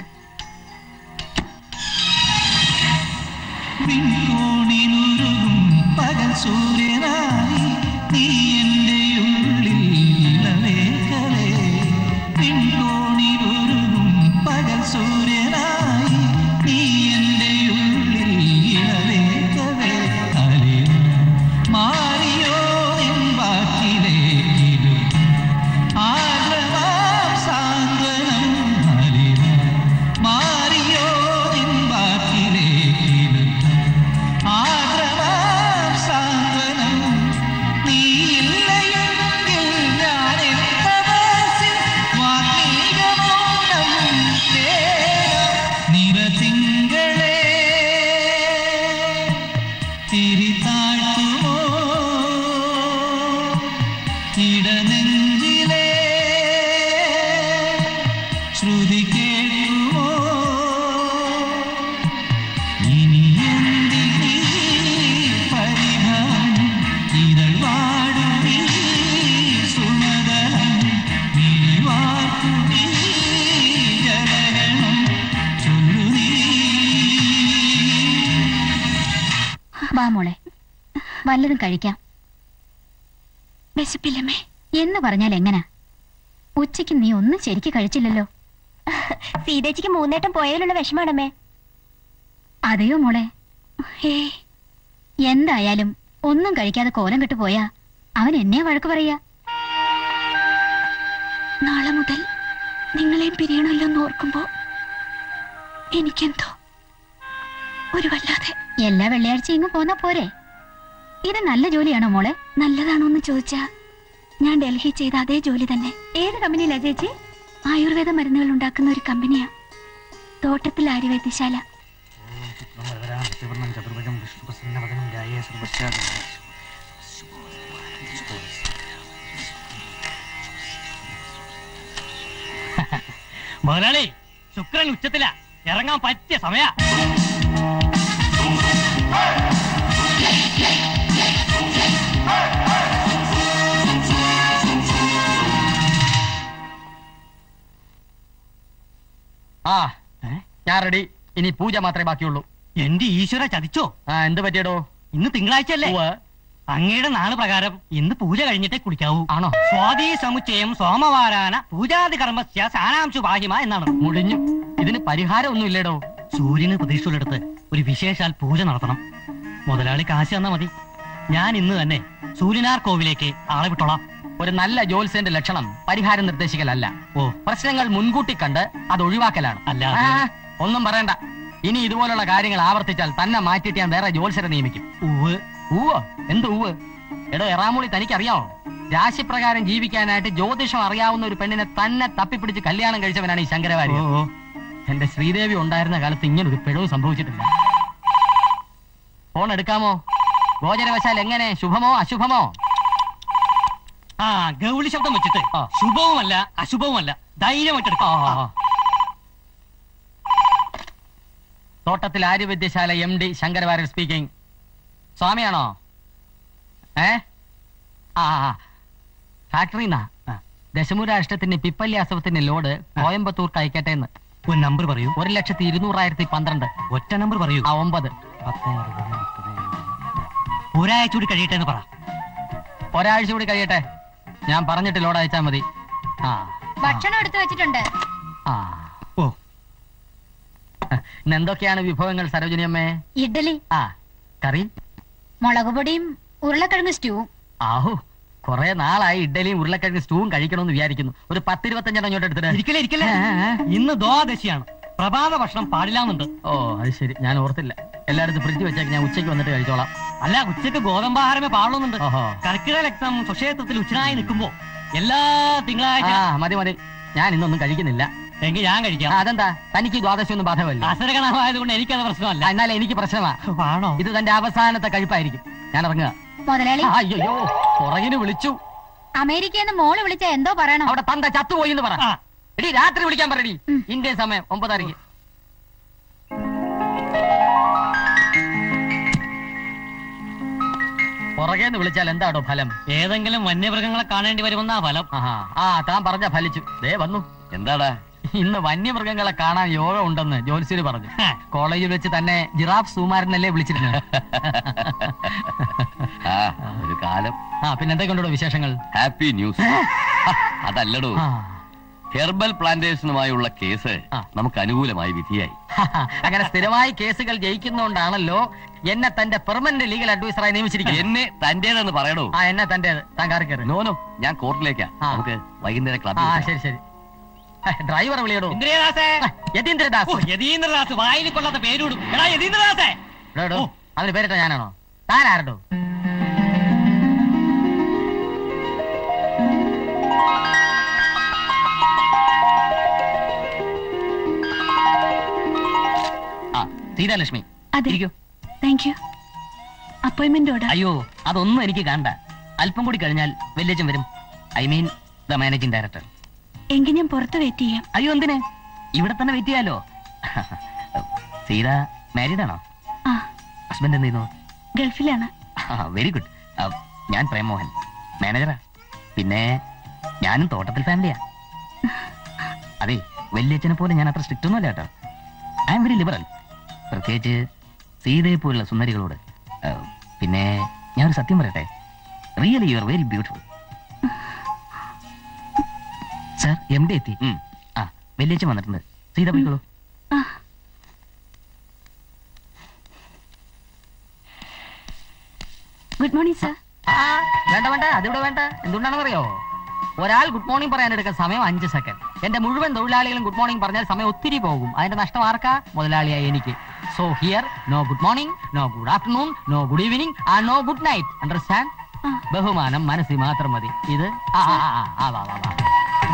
വിൺകോണിലുരുകും പകൽ സൂര്യനായി നീ എൻ്റെ ഉള്ളിൽ ഇളവേക്കലേ വിൺകോണിലുരുകും പകൽ സൂര്യനായി നീ എൻ്റെ ഉള്ളിൽ ഇളവേക്കലേ അലേ മാറിയോ നിൻ വാക്കിലേക്കിലും ആഗ്രഹം സാന്ത്വനം അലേ മാറിയോ നിൻ വാക്കിലേക്കിലും ആഗ്രഹം സാന്ത്വനം നീയില്ലയെങ്കിൽ ഞാൻ എത്ര മനസ്സിൽ വാഗ്മീകമൗനം തേടാം. നിറതിങ്കളേ തിരിതാഴ്ത്തുമോ ഇടനെഞ്ചിലേ ശ്രുതി കേൾക്കുമോ ഇനി എന്തിനീ പരിഭവം ഇതൾ വാടുമീ സുമതലം മിഴിവാർക്കുമീ ജലഗണം ചൊല്ലു നീ വാ മോളെ വല്ലതും കഴിക്കാം വിശപ്പില്ലമ്മേ എന്ന് പറഞ്ഞാൽ എങ്ങനാ ഉച്ചയ്ക്ക് നീ ഒന്നും ശരിക്ക് കഴിച്ചില്ലല്ലോ സീതേച്ചിക്ക് മൂന്നേട്ടം പോയതിലുള്ള വിഷമാണമ്മേ അതെയോ മോളെ ഏ എന്തായാലും ഒന്നും കഴിക്കാതെ കോലം കെട്ടു പോയാ അവൻ എന്നെ വഴക്ക് പറയാ നാളെ മുതൽ നിങ്ങളെയും പിരിയണമല്ലോ എന്ന് ഓർക്കുമ്പോ എനിക്കെന്തോ ഒരു വല്ലാതെ എല്ലാ വെള്ളിയാഴ്ചയും ഇങ്ങ് പോന്നാ പോരെ ഇത് നല്ല ജോലിയാണോ മോളെ നല്ലതാണോ എന്ന് ചോദിച്ചാ ഞാൻ ഡൽഹി ചെയ്ത അതേ ജോലി തന്നെ ഏത് കമ്പനിയിലാ ചേച്ചി ആയുർവേദ മരുന്നുകൾ ഉണ്ടാക്കുന്ന ഒരു കമ്പനിയാ തോട്ടത്തിൽ ആര്യവൈദ്യശാല മുതലാളി ശുക്രൻ ഉച്ചത്തില ഇറങ്ങാൻ പറ്റിയ സമയ ആ ഞാൻ റെഡി ഇനി പൂജ മാത്രമേ ബാക്കിയുള്ളൂ എന്റെ ഈശ്വര ചതിച്ചോ ആ എന്ത് പറ്റിയടോ ഇന്ന് തിങ്കളാഴ്ചയല്ലേ ഉവ്വ്. അങ്ങയുടെ നാള് പ്രകാരം ഇന്ന് പൂജ കഴിഞ്ഞിട്ടേ കുടിക്കാവൂ ആണോ സ്വാതി സമുച്ചയം സോമവാരാന പൂജാതി കർമ്മസ്യ സാനാംശു പാഹിമ എന്നാണ് മുടിഞ്ഞു ഇതിന് പരിഹാരം ഒന്നും ഇല്ലേടോ സൂര്യന് പ്രതീക്ഷയുള്ളിടത്ത് ഒരു വിശേഷാൽ പൂജ നടത്തണം മുതലാളി കാശ് തന്നാ മതി ഞാൻ ഇന്ന് തന്നെ സൂര്യനാർ കോവിലേക്ക് ആളെ വിട്ടോളാം ഒരു നല്ല ജോത്സ്യന്റെ ലക്ഷണം പരിഹാരം നിർദ്ദേശിക്കലല്ല ഓ പ്രശ്നങ്ങൾ മുൻകൂട്ടി കണ്ട് അത് ഒഴിവാക്കലാണ് അല്ല, ആ, അത് ഒന്നും പറയണ്ട ഇനി ഇതുപോലുള്ള കാര്യങ്ങൾ ആവർത്തിച്ചാൽ തന്നെ മാറ്റിയിട്ട് ഞാൻ വേറെ ജോത്സ്യരെ നിയമിക്കും ഉവ് ഊവോ എന്ത് ഊവ് എടോ എറാമൂളി തനിക്കറിയാമോ രാശിപ്രകാരം ജീവിക്കാനായിട്ട് ജ്യോതിഷം അറിയാവുന്ന ഒരു പെണ്ണിനെ തന്നെ തപ്പിപ്പിടിച്ച് കല്യാണം കഴിച്ചവനാണ് ഈ ഓ ശങ്കരവാര്യ ഓ. എന്റെ ശ്രീദേവി ഉണ്ടായിരുന്ന കാലത്ത് ഇങ്ങനൊരു പിഴവ് സംഭവിച്ചിട്ടില്ല ഫോൺ എടുക്കാമോ ഗോചരവശാൽ എങ്ങനെ ശുഭമോ അശുഭമോ ആ ഗൗളി ശബ്ദം വെച്ചിട്ട് ആ. ശുഭവുമല്ല അശുഭവുമല്ല ധൈര്യമായിട്ടെടുക്കാം ആ. തോട്ടത്തിൽ Arya Vaidya Sala M D Sankara Warrier speaking സ്വാമിയാണോ ഏ ആ ഫാക്ടറിന്നാ ദശമൂരാഷ്ടത്തിന്റെ പിപ്പല്യാസവത്തിന്റെ ലോഡ് കോയമ്പത്തൂർക്ക് അയക്കട്ടെ എന്ന് ഒരു നമ്പർ പറയൂ ഒരു ലക്ഷത്തി ഇരുന്നൂറായിരത്തി പന്ത്രണ്ട് ഒറ്റ നമ്പർ പറയൂ ആ ഒമ്പത് ഒരാഴ്ച കൂടി കഴിയട്ടെ എന്ന് പറ ഒരാഴ്ച കൂടി കഴിയട്ടെ ഞാൻ പറഞ്ഞിട്ട് ലോഡ് അയച്ചാ മതി ആ ഭക്ഷണം എടുത്തു വെച്ചിട്ടുണ്ട് ആ ഓ ഇന്ന് എന്തൊക്കെയാണ് വിഭവങ്ങൾ സരോജിനി അമ്മേ ഇഡ്ഡലി ആ കറി മുളക് പൊടിയും ഉരുളക്കിഴങ്ങ് സ്റ്റൂ ആഹു കുറെ നാളായി ഇഡ്ഡലിയും ഉരുളക്കിഴങ്ങ് സ്റ്റൂവും കഴിക്കണമെന്ന് വിചാരിക്കുന്നു ഒരു പത്തിരുപത്തഞ്ചെണ്ണം ഇങ്ങോട്ട് എടുത്തിട്ട് ഇരിക്കലേ ഇരിക്കലേ ആ, ആ. ഇന്ന് ദ്വാദശിയാണ് പ്രഭാത ഭക്ഷണം പാടില്ലാന്നുണ്ട് ഓ അത് ശരി ഞാൻ ഓർത്തില്ല എല്ലായിടത്തും ഫ്രിഡ്ജ് വെച്ചേക്ക് ഞാൻ ഉച്ചയ്ക്ക് വന്നിട്ട് കഴിച്ചോളാം അല്ല ഉച്ചക്ക് ഗോതമ്പാഹാരമേ പാടുന്നുണ്ട് ഓഹോ കർക്കിടക രക്തം സുക്ഷേത്രത്തിൽ ഉച്ചനായി നിൽക്കുമ്പോ എല്ലാ ആ തിങ്കളാഴ്ച മതി മതി ഞാൻ ഇന്നൊന്നും കഴിക്കുന്നില്ല എങ്കിൽ ഞാൻ ആ, കഴിക്കാം അതെന്താ തനിക്ക് ദ്വാദശി ഒന്നും ബാധകമല്ല അസുരഗണമായതുകൊണ്ട് എനിക്കത് പ്രശ്നമല്ല എന്നാലും എനിക്ക് പ്രശ്നമാ ആണോ ഇത് തന്റെ അവസാനത്തെ കഴിപ്പായിരിക്കും ഞാൻ ഇറങ്ങുക മുതലാളി ആ, അയ്യോ പുറകിന് വിളിച്ചു അമേരിക്കയിൽ നിന്ന് മോള് വിളിച്ച എന്തോ പറയണം അവിടെ തന്ത ചത്തുപോയി എന്ന് പറ ആ. എടി രാത്രി വിളിക്കാൻ പറയടി ഉം. ഇന്ത്യൻ സമയം ഒമ്പതരയ്ക്ക് പുറകേന്ന് വിളിച്ചാൽ എന്താടോ ഫലം ഏതെങ്കിലും വന്യമൃഗങ്ങളെ കാണേണ്ടി വരുമെന്നാ ഫലം ആഹാ ആ താൻ പറഞ്ഞ ഫലിച്ചു ദേ വന്നു എന്താടാ ഇന്ന് വന്യമൃഗങ്ങളെ കാണാൻ യോഗ ഉണ്ടെന്ന് ജോത്സ്യര് പറഞ്ഞു ഹ. കോളേജിൽ വെച്ച് തന്നെ ജിറാഫ് സുമാരനല്ലേ വിളിച്ചിരുന്നത് ആ ഒരു കാലം ആ പിന്നെ എന്തൊക്കെയുണ്ടോ വിശേഷങ്ങൾ ഹാപ്പി ന്യൂസ് അതല്ലടോ ആ. ഹെർബൽ പ്ലാന്റേഷനുമായുള്ള കേസ് ആ. നമുക്ക് അനുകൂലമായി വിധിയായി അങ്ങനെ സ്ഥിരമായി കേസുകൾ ജയിക്കുന്നോണ്ടാണല്ലോ എന്നെ തന്റെ പെർമനന്റ് ലീഗൽ അഡ്വൈസറായി നിയമിച്ചിരിക്കുന്നത് എന്നെ തന്റേതെന്ന് പറയടോ ആ എന്നെ തന്റെ താൻ കാറി കയറി നോനോ ഞാൻ കോർട്ടിലേക്കാ ആ. നമുക്ക് വൈകുന്നേരം ആ ക്ലബിൽ ശരി ശരി ഡ്രൈവർ വിളിയടോ ഇന്ദ്രദാസേ യതീന്ദ്രദാസ് ഓ യതീന്ദ്രദാസ് വായിൽ കൊള്ളാത്ത പേരിടും എടാ യതീന്ദ്രദാസേ എടോ, എടോ, ഓ. അതിന് പേരിട്ട ഞാനാണോ താൻ ആരടോ ആ സീതാലക്ഷ്മി അതെ ഇരിക്കൂ താങ്ക് യു അപ്പോയിന്റ്മെന്റോട് അയ്യോ അതൊന്നും എനിക്ക് കാണണ്ട അല്പം കൂടി കഴിഞ്ഞാൽ വല്യച്ഛൻ വരും I mean the managing director എങ്കിൽ ഞാൻ പുറത്ത് വെയിറ്റ് ചെയ്യാം അയ്യോ എന്തിന് ഇവിടെ തന്നെ വെയിറ്റ് ചെയ്യാലോ സീത മാരീഡ് ആണോ ആ ഹസ്ബൻഡ് എന്ത് ചെയ്യുന്നു ഗൾഫിലാണ് വെരി ഗുഡ് ഞാൻ പ്രേമോഹൻ മാനേജറാ പിന്നെ ഞാനും തോട്ടത്തിൽ ഫാമിലിയാ അതെ വല്യച്ഛനെ പോലെ ഞാൻ അത്ര സ്ട്രിക്റ്റ് ഒന്നുമല്ല കേട്ടോ ഐ എം വെരി ലിബറൽ പ്രത്യേകിച്ച് സീതയെ പോലുള്ള സുന്ദരികളോട് ആ, പിന്നെ ഞാനൊരു സത്യം പറയട്ടെ really you are very beautiful sir M D എത്തി ഉം. ആ വല്യച്ഛൻ വന്നിട്ടുണ്ട് സീത പോയിക്കോളൂ ഗുഡ് മോർണിംഗ് സർ ആ വേണ്ട വേണ്ട അതിവിടെ വേണ്ട എന്തുകൊണ്ടാണെന്നറിയോ ഒരാൾ ഗുഡ് മോർണിംഗ് പറയാൻ എടുക്കുന്ന സമയം അഞ്ച് സെക്കൻഡ് എന്റെ മുഴുവൻ തൊഴിലാളികളും ഗുഡ് മോർണിംഗ് പറഞ്ഞാൽ സമയം ഒത്തിരി പോകും അതിന്റെ നഷ്ടം ആർക്കാ മുതലാളിയായി എനിക്ക് so here no good morning no good afternoon no good evening ആ നോ ഗുഡ് നൈറ്റ് അണ്ടർസ്റ്റാൻഡ് ബഹുമാനം മനസ്സിൽ മാത്രം മതി ഇത് ആ ആ, ആ, ആ, വാ വാ വാ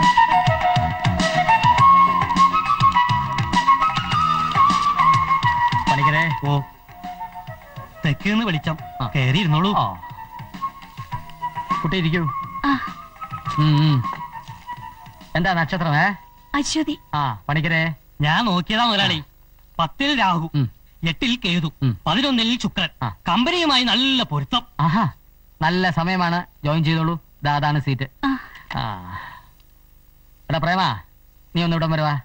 പണിക്കരെ ഓ തെക്കുന്ന് വെളിച്ചം ആ. കയറി ഇരുന്നോളൂ ഓ കുട്ടി ഇരിക്കൂ ആ ഉം, ഉം. എന്താ നക്ഷത്രം ഏ അശ്വതി ആ പണിക്കരെ ഞാൻ നോക്കിയതാ മുതലാളി പത്തിൽ രാഹു ഉം. എട്ടിൽ കേതു ഉം. പതിനൊന്നിൽ ശുക്രൻ ആ. കമ്പനിയുമായി നല്ല പൊരുത്തം ആഹാ നല്ല സമയമാണ് ജോയിൻ ചെയ്തോളൂ ദാ അതാണ് സീറ്റ് ആ ആ എടാ പ്രേമ നീ ഒന്ന് ഇവിടം വരുവാ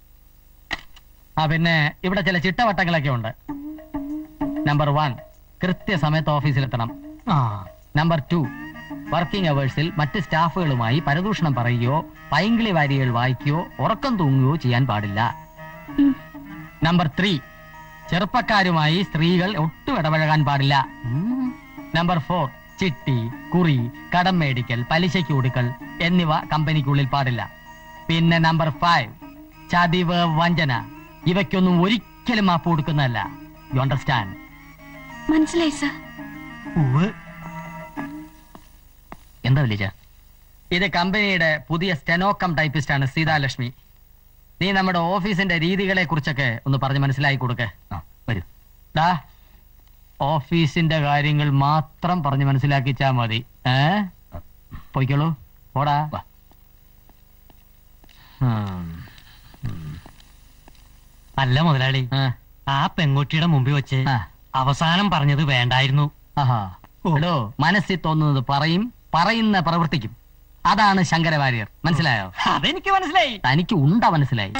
ആ പിന്നെ ഇവിടെ ചില ചിട്ടവട്ടങ്ങളൊക്കെ ഉണ്ട് നമ്പർ വൺ കൃത്യസമയത്ത് ഓഫീസിലെത്തണം ആ നമ്പർ ടു വർക്കിംഗ് അവേഴ്സിൽ മറ്റ് സ്റ്റാഫുകളുമായി പരദൂഷണം പറയുകയോ പൈങ്കിളി വാരികൾ വായിക്കുകയോ ഉറക്കം തൂങ്ങുകയോ ചെയ്യാൻ പാടില്ല ഉം. നമ്പർ ത്രീ ചെറുപ്പക്കാരുമായി സ്ത്രീകൾ ഒട്ടും ഇടപഴകാൻ പാടില്ല നമ്പർ ഫോർ ചിട്ടി കുറി കടം മേടിക്കൽ പലിശയ്ക്ക് കൊടുക്കൽ എന്നിവ കമ്പനിക്കുള്ളിൽ പാടില്ല പിന്നെ നമ്പർ ഫൈവ് ചതിവ് വഞ്ചന ഇവയ്ക്കൊന്നും ഒരിക്കലും മാപ്പ് കൊടുക്കുന്നതല്ല യു അണ്ടർസ്റ്റാൻഡ് മനസ്സിലായി സർ ഉവ് എന്താ വിളിച്ച ഇത് കമ്പനിയുടെ പുതിയ സ്റ്റെനോക്കം ടൈപ്പിസ്റ്റ് ആണ് സീതാലക്ഷ്മി നീ നമ്മുടെ ഓഫീസിന്റെ രീതികളെ കുറിച്ചൊക്കെ ഒന്ന് പറഞ്ഞ് മനസ്സിലാക്കി കൊടുക്ക വരൂ ഡാ ഓഫീസിന്റെ കാര്യങ്ങൾ മാത്രം പറഞ്ഞ് മനസ്സിലാക്കിച്ചാ മതി ഏ പോയിക്കോളൂ പോടാ ഉം. അല്ല മുതലാളി ആ, ആ പെൺകുട്ടിയുടെ മുമ്പിൽ വെച്ച് ആ. അവസാനം പറഞ്ഞത് വേണ്ടായിരുന്നു ആഹാ. ഓ. എടോ മനസ്സിൽ തോന്നുന്നത് പറയും പറയുന്ന പ്രവർത്തിക്കും അതാണ് ശങ്കരവാര്യർ മനസ്സിലായോ അതെനിക്ക് മനസ്സിലായി തനിക്ക് ഉണ്ട മനസ്സിലായി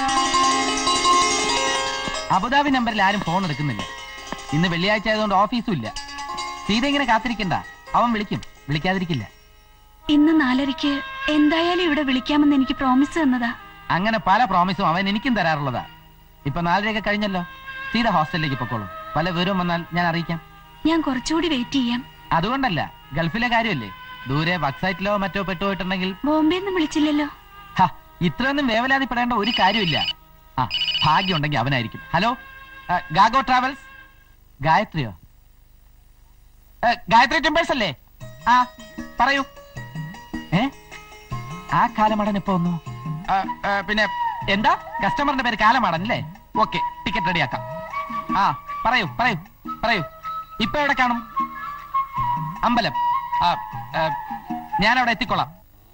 അബുദാബി നമ്പറിൽ ആരും ഫോൺ എടുക്കുന്നില്ല ഇന്ന് വെള്ളിയാഴ്ച ആയതുകൊണ്ട് ഓഫീസും ഇല്ല സീത ഇങ്ങനെ കാത്തിരിക്കണ്ട അവൻ വിളിക്കും വിളിക്കാതിരിക്കില്ല ഇന്ന് നാലരയ്ക്ക് എന്തായാലും ഇവിടെ വിളിക്കാമെന്ന് എനിക്ക് പ്രോമിസ് തന്നതാ അങ്ങനെ പല പ്രോമിസും അവൻ എനിക്കും തരാറുള്ളതാ ഇപ്പൊ നാലരയൊക്കെ കഴിഞ്ഞല്ലോ സീത ഹോസ്റ്റലിലേക്ക് പൊക്കോളും പല വിവരവും വന്നാൽ ഞാൻ അറിയിക്കാം ഞാൻ കുറച്ചുകൂടി വെയിറ്റ് ചെയ്യാം അതുകൊണ്ടല്ല ഗൾഫിലെ കാര്യമല്ലേ ദൂരെ വക്സൈറ്റിലോ മറ്റോ പെട്ടുപോയിട്ടുണ്ടെങ്കിൽ ബോംബെന്ന് വിളിച്ചില്ലല്ലോ ഹ, ഇത്രയൊന്നും വേവലാതിപ്പെടേണ്ട ഒരു കാര്യമില്ല ആ ഭാഗ്യം ഉണ്ടെങ്കിൽ അവനായിരിക്കും ഹലോ ആ, ഗാഗോ ട്രാവൽസ് ഗായത്രിയോ ഏ, ഗായത്രി ടെമ്പേഴ്സ് അല്ലേ ആ പറയൂ ഏ ആ കാലമടൻ ഇപ്പൊ വന്നു ആ, ആ, പിന്നെ എന്താ കസ്റ്റമറിന്റെ പേര് കാലമാടൻ അല്ലേ ഓക്കെ ടിക്കറ്റ് റെഡിയാക്കാം ആ പറയൂ പറയൂ പറയൂ ഇപ്പൊ എവിടെ കാണും അമ്പലം ആ ആ, ഞാൻ അവിടെ എത്തിക്കൊള്ളാം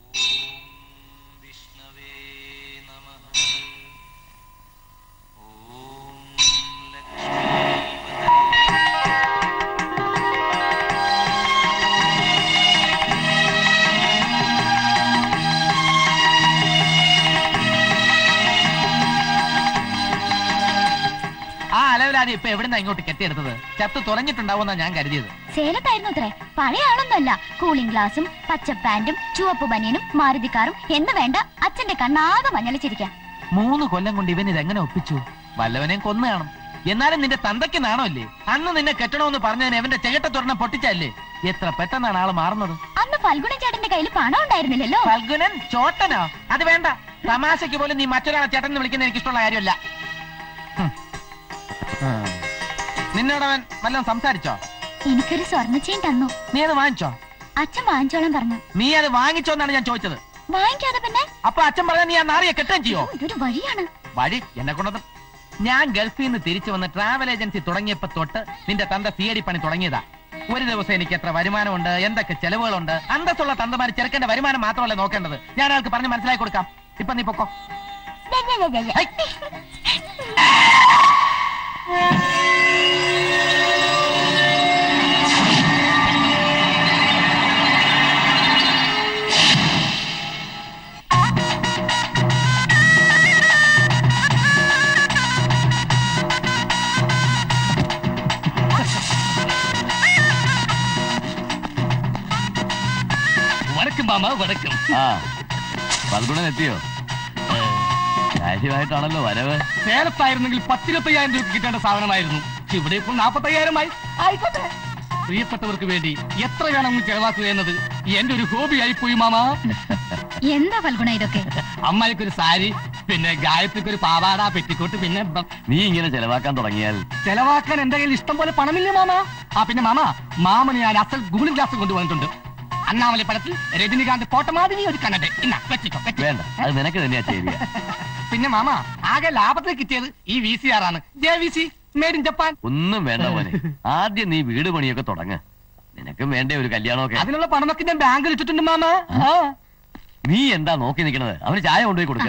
ആ അലവലാതി ഇപ്പൊ എവിടുന്ന ഇങ്ങോട്ട് കെട്ടിയെടുത്തത് ചത്ത് തുറഞ്ഞിട്ടുണ്ടാവുമെന്നാ ഞാൻ കരുതിയത് സേലത്തായിരുന്നു അത്രേ പഴയ ആളൊന്നുമല്ല കൂളിംഗ് ഗ്ലാസും പച്ചപ്പാന്റും ചുവപ്പ് ബനിയനും മാരുതി കാറും എന്ന് വേണ്ട അച്ഛന്റെ കണ്ണാകെ മഞ്ഞളിച്ചിരിക്കാൻ മൂന്ന് കൊല്ലം കൊണ്ട് ഇവൻ ഇതെങ്ങനെ ഒപ്പിച്ചു വല്ലവനെയും കൊന്നു കാണും എന്നാലും നിന്റെ തന്തയ്ക്ക് നാണമല്ലേ അന്ന് നിന്നെ കെട്ടണമെന്ന് പറഞ്ഞതിന് അവന്റെ ചെകട്ട തുറന്ന പൊട്ടിച്ചല്ലേ എത്ര പെട്ടെന്നാണ് ആള് മാറുന്നത് അന്ന് ഫൽഗുണൻ ചേട്ടന്റെ കയ്യിൽ പണം ഉണ്ടായിരുന്നില്ലല്ലോ ഫൽഗുനൻ ചോട്ടനോ അത് വേണ്ട തമാശയ്ക്ക് പോലും നീ മറ്റൊരാളെ ചേട്ടൻ എന്ന് വിളിക്കുന്ന എനിക്ക് ഇഷ്ടമുള്ള കാര്യമല്ല ഹും. ഉം. നിന്നോടവൻ വല്ലതും സംസാരിച്ചോ എനിക്കൊരു സ്വർണ്ണ ചെയിൻ തന്നു നീ അത് വാങ്ങിച്ചോ അച്ഛൻ വാങ്ങിച്ചോളാൻ പറഞ്ഞു നീ അത് വാങ്ങിച്ചോ എന്നാണ് ഞാൻ ചോദിച്ചത് വാങ്ങിക്കാതെ പിന്നെ അപ്പൊ അച്ഛൻ പറഞ്ഞ നീ ആ നാറിയെ കെട്ടുകയും ചെയ്യോ ഇതൊരു വഴിയാണ് വഴി എന്നെ കൊണ്ടത് ഞാൻ ഗൾഫിൽ നിന്ന് തിരിച്ചു വന്ന് ട്രാവൽ ഏജൻസി തുടങ്ങിയപ്പോ തൊട്ട് നിന്റെ തന്ത സിയടി പണി തുടങ്ങിയതാ ഒരു ദിവസം എനിക്ക് എത്ര വരുമാനമുണ്ട് എന്തൊക്കെ ചെലവുകളുണ്ട് അന്തസ്സുള്ള തന്തമാര് ചെറുക്കന്റെ വരുമാനം മാത്രമല്ല നോക്കേണ്ടത് ഞാൻ അയാൾക്ക് പറഞ്ഞ് മനസ്സിലാക്കി കൊടുക്കാം ഇപ്പൊ നീ പൊക്കോ ഹൈ. വടക്കും മാമ വടക്കും ആ പൽഗുണൻ എത്തിയോ കാര്യമായിട്ടാണല്ലോ വരവ് സേലത്തായിരുന്നെങ്കിൽ പത്തിരുപത്തയ്യായിരം രൂപ കിട്ടേണ്ട സാധനമായിരുന്നു ഇവിടെ ഇപ്പോൾ നാൽപ്പത്തയ്യായിരമായി ആയിക്കോട്ടെ പ്രിയപ്പെട്ടവർക്ക് വേണ്ടി എത്ര വേണമെന്ന് ചെലവാക്കുക എന്നത് എന്റെ ഒരു ഹോബി ആയിപ്പോയി മാമ എന്താ ഫൽഗുണ ഇതൊക്കെ അമ്മായിക്കൊരു സാരി പിന്നെ ഗായത്രിക്ക് ഒരു പാവാട പെറ്റിക്കോട്ട് പിന്നെ ബ- നീ ഇങ്ങനെ ചെലവാക്കാൻ തുടങ്ങിയാൽ ചെലവാക്കാൻ എന്റെ കയ്യിൽ ഇഷ്ടം പോലെ പണമില്ലേ മാമ ആ പിന്നെ മാമ മാമന് ഞാൻ അസൽ ഗൂഗിൾ ഗ്ലാസ് കൊണ്ടുവന്നിട്ടുണ്ട് അണ്ണാമലൈ പടത്തിൽ രജനികാന്ത് കോട്ടമാതിരി ഒരു കണ്ണട്ടെ ഇന്ന വെച്ചിക്കോ വെച്ചിക്കോ. വേണ്ട അത് നിനക്ക് തന്നെയാ ചേരിയ പിന്നെ മാമ ആകെ ലാഭത്തിൽ കിട്ടിയത് ഈ വി സി ആർ ആണ് J V C made in Japan ഒന്നും വേണ്ട മോനെ ആദ്യം നീ വീട് പണിയൊക്കെ തുടങ്ങ് നിനക്കും വേണ്ടേ ഒരു കല്യാണമൊക്കെ അതിനുള്ള പണമൊക്കെ ഞാൻ ബാങ്കിൽ ഇട്ടിട്ടുണ്ട് മാമ ആ. നീ എന്താ നോക്കി നിൽക്കണത് അവന് ചായ കൊണ്ടുപോയി കൊടുക്ക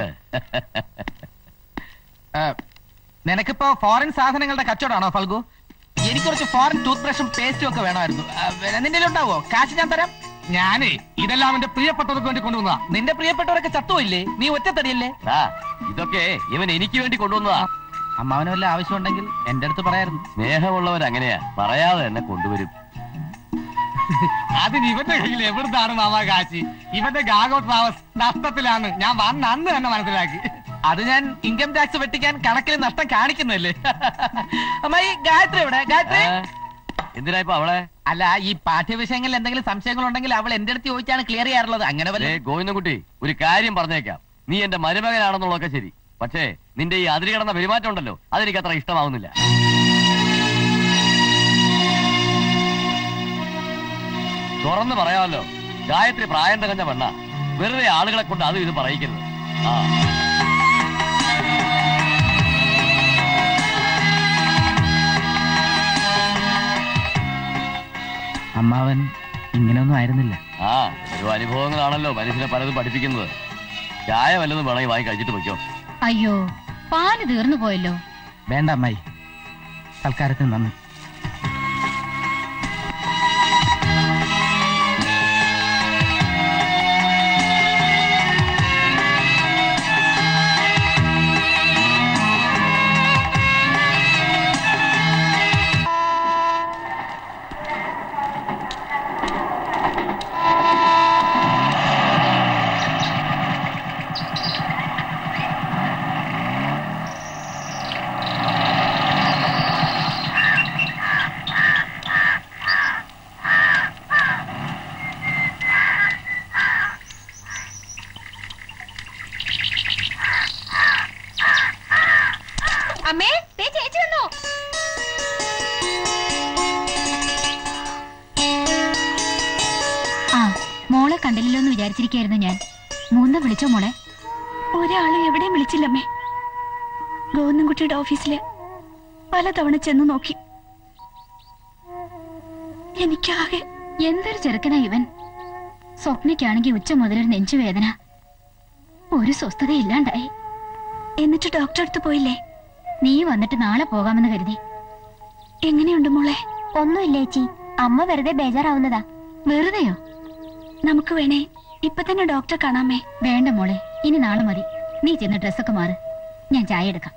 ആ, നിനക്കിപ്പോ ഫോറിൻ സാധനങ്ങളുടെ കച്ചവടമാണോ ഫൽഗു എനിക്ക് കുറച്ച് ഫോറിൻ ടൂത്ത് ബ്രഷും പേസ്റ്റും ഒക്കെ വേണമായിരുന്നു ആ, നിന്റെ ഉണ്ടാവോ കാശ് ഞാൻ തരാം ഞാനേ ഇതെല്ലാം എന്റെ പ്രിയപ്പെട്ടവർക്ക് വേണ്ടി കൊണ്ടുവന്നതാ നിന്റെ പ്രിയപ്പെട്ടവരൊക്കെ ചത്തുപോയില്ലേ നീ ഒറ്റത്തടിയല്ലേ ആ ഇതൊക്കെ ഇവൻ എനിക്ക് വേണ്ടി കൊണ്ടുവന്നതാ അമ്മാവന് വല്ല ആവശ്യമുണ്ടെങ്കിൽ എന്റെ അടുത്ത് പറയായിരുന്നു സ്നേഹമുള്ളവർ അങ്ങനെയാ പറയാതെ എന്നെ കൊണ്ടുവരും അതിന് ഇവന്റെ കയ്യിൽ എവിടുന്നാണ് മാമ കാശി ഇവന്റെ ഗാഗോ ട്രാവൽസ് നഷ്ടത്തിലാണ് ഞാൻ വന്ന അന്ന് തന്നെ മനസ്സിലാക്കി അത് ഞാൻ ഇൻകം ടാക്സ് വെട്ടിക്കാൻ കണക്കിൽ നഷ്ടം കാണിക്കുന്നല്ലേ അമ്മായി ഗായത്രി എവിടെ ഗായത്രി ഏ? എന്തിനാ ഇപ്പൊ അവളെ അല്ല ഈ പാഠ്യവിഷയങ്ങളിൽ എന്തെങ്കിലും സംശയങ്ങൾ ഉണ്ടെങ്കിൽ അവൾ എന്റെ അടുത്ത് ചോദിച്ചാണ് ക്ലിയർ ചെയ്യാറുള്ളത് അങ്ങനെ ദേ, വല്ല ഗോവിന്ദൻകുട്ടി ഒരു കാര്യം പറഞ്ഞേക്കാം നീ എന്റെ മരുമകനാണെന്നുള്ളതൊക്കെ ശരി പക്ഷേ നിന്റെ ഈ അതിരി കിടന്ന പെരുമാറ്റം ഉണ്ടല്ലോ അതെനിക്ക് അത്ര ഇഷ്ടമാവുന്നില്ല തുറന്ന് പറയാമല്ലോ ഗായത്രി പ്രായം തികഞ്ഞ പെണ്ണ വെറുതെ ആളുകളെ കൊണ്ട് അതും ഇത് പറയിക്കരുത് ആ അമ്മാവൻ ഇങ്ങനെയൊന്നും ആയിരുന്നില്ല ആ ഓരോ അനുഭവങ്ങളാണല്ലോ മനുഷ്യനെ പലതും പഠിപ്പിക്കുന്നത് ചായ വല്ലതും വേണമെങ്കിൽ വാങ്ങി കഴിച്ചിട്ട് വയ്ക്കോ അയ്യോ പാല് തീർന്നു പോയല്ലോ വേണ്ട അമ്മായി തൽക്കാലത്തിന് നന്ദി ചേച്ചി വന്നു ആ മോളെ കണ്ടില്ലല്ലോ എന്ന് വിചാരിച്ചിരിക്കായിരുന്നു ഞാൻ മൂന്ന വിളിച്ചോ മോളെ ഒരാളും എവിടെയും വിളിച്ചില്ലമ്മേ ഗോവിന്ദൻകുട്ടിയുടെ ഓഫീസില് പലതവണ ചെന്ന് നോക്കി എനിക്കാകെ എന്തൊരു ചെറുക്കനാ ഇവൻ സ്വപ്നയ്ക്കാണെങ്കിൽ ഉച്ച മുതലൊരു നെഞ്ചുവേദന ഒരു സ്വസ്ഥത ഇല്ലാണ്ടായി എന്നിട്ട് ഡോക്ടറെ അടുത്ത് പോയില്ലേ നീ വന്നിട്ട് നാളെ പോകാമെന്ന് കരുതി എങ്ങനെയുണ്ട് മോളെ ഒന്നുമില്ല ചേച്ചി അമ്മ വെറുതെ ബേജാറാവുന്നതാ വെറുതെയോ നമുക്ക് വേണേ ഇപ്പൊ തന്നെ ഡോക്ടറെ കാണാമേ വേണ്ട മോളെ ഇനി നാളെ മതി നീ ചെന്ന് ഡ്രസ്സൊക്കെ മാറ് ഞാൻ ചായ എടുക്കാം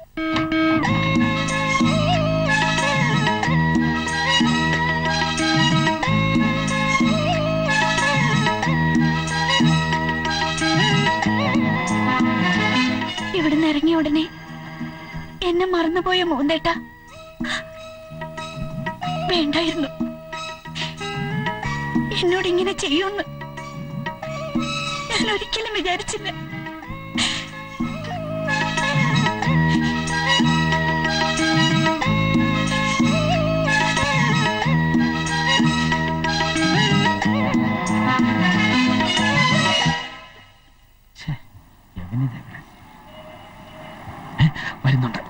ഇവിടുന്ന് ഇറങ്ങിയ ഉടനെ എന്നെ മറന്നുപോയ മൂന്തേട്ട വേണ്ടായിരുന്നു എന്നോട് ഇങ്ങനെ ചെയ്യുമെന്ന് ഞാൻ ഒരിക്കലും വിചാരിച്ചില്ല എവനിതെവിടെ? ഏ, വരുന്നുണ്ട്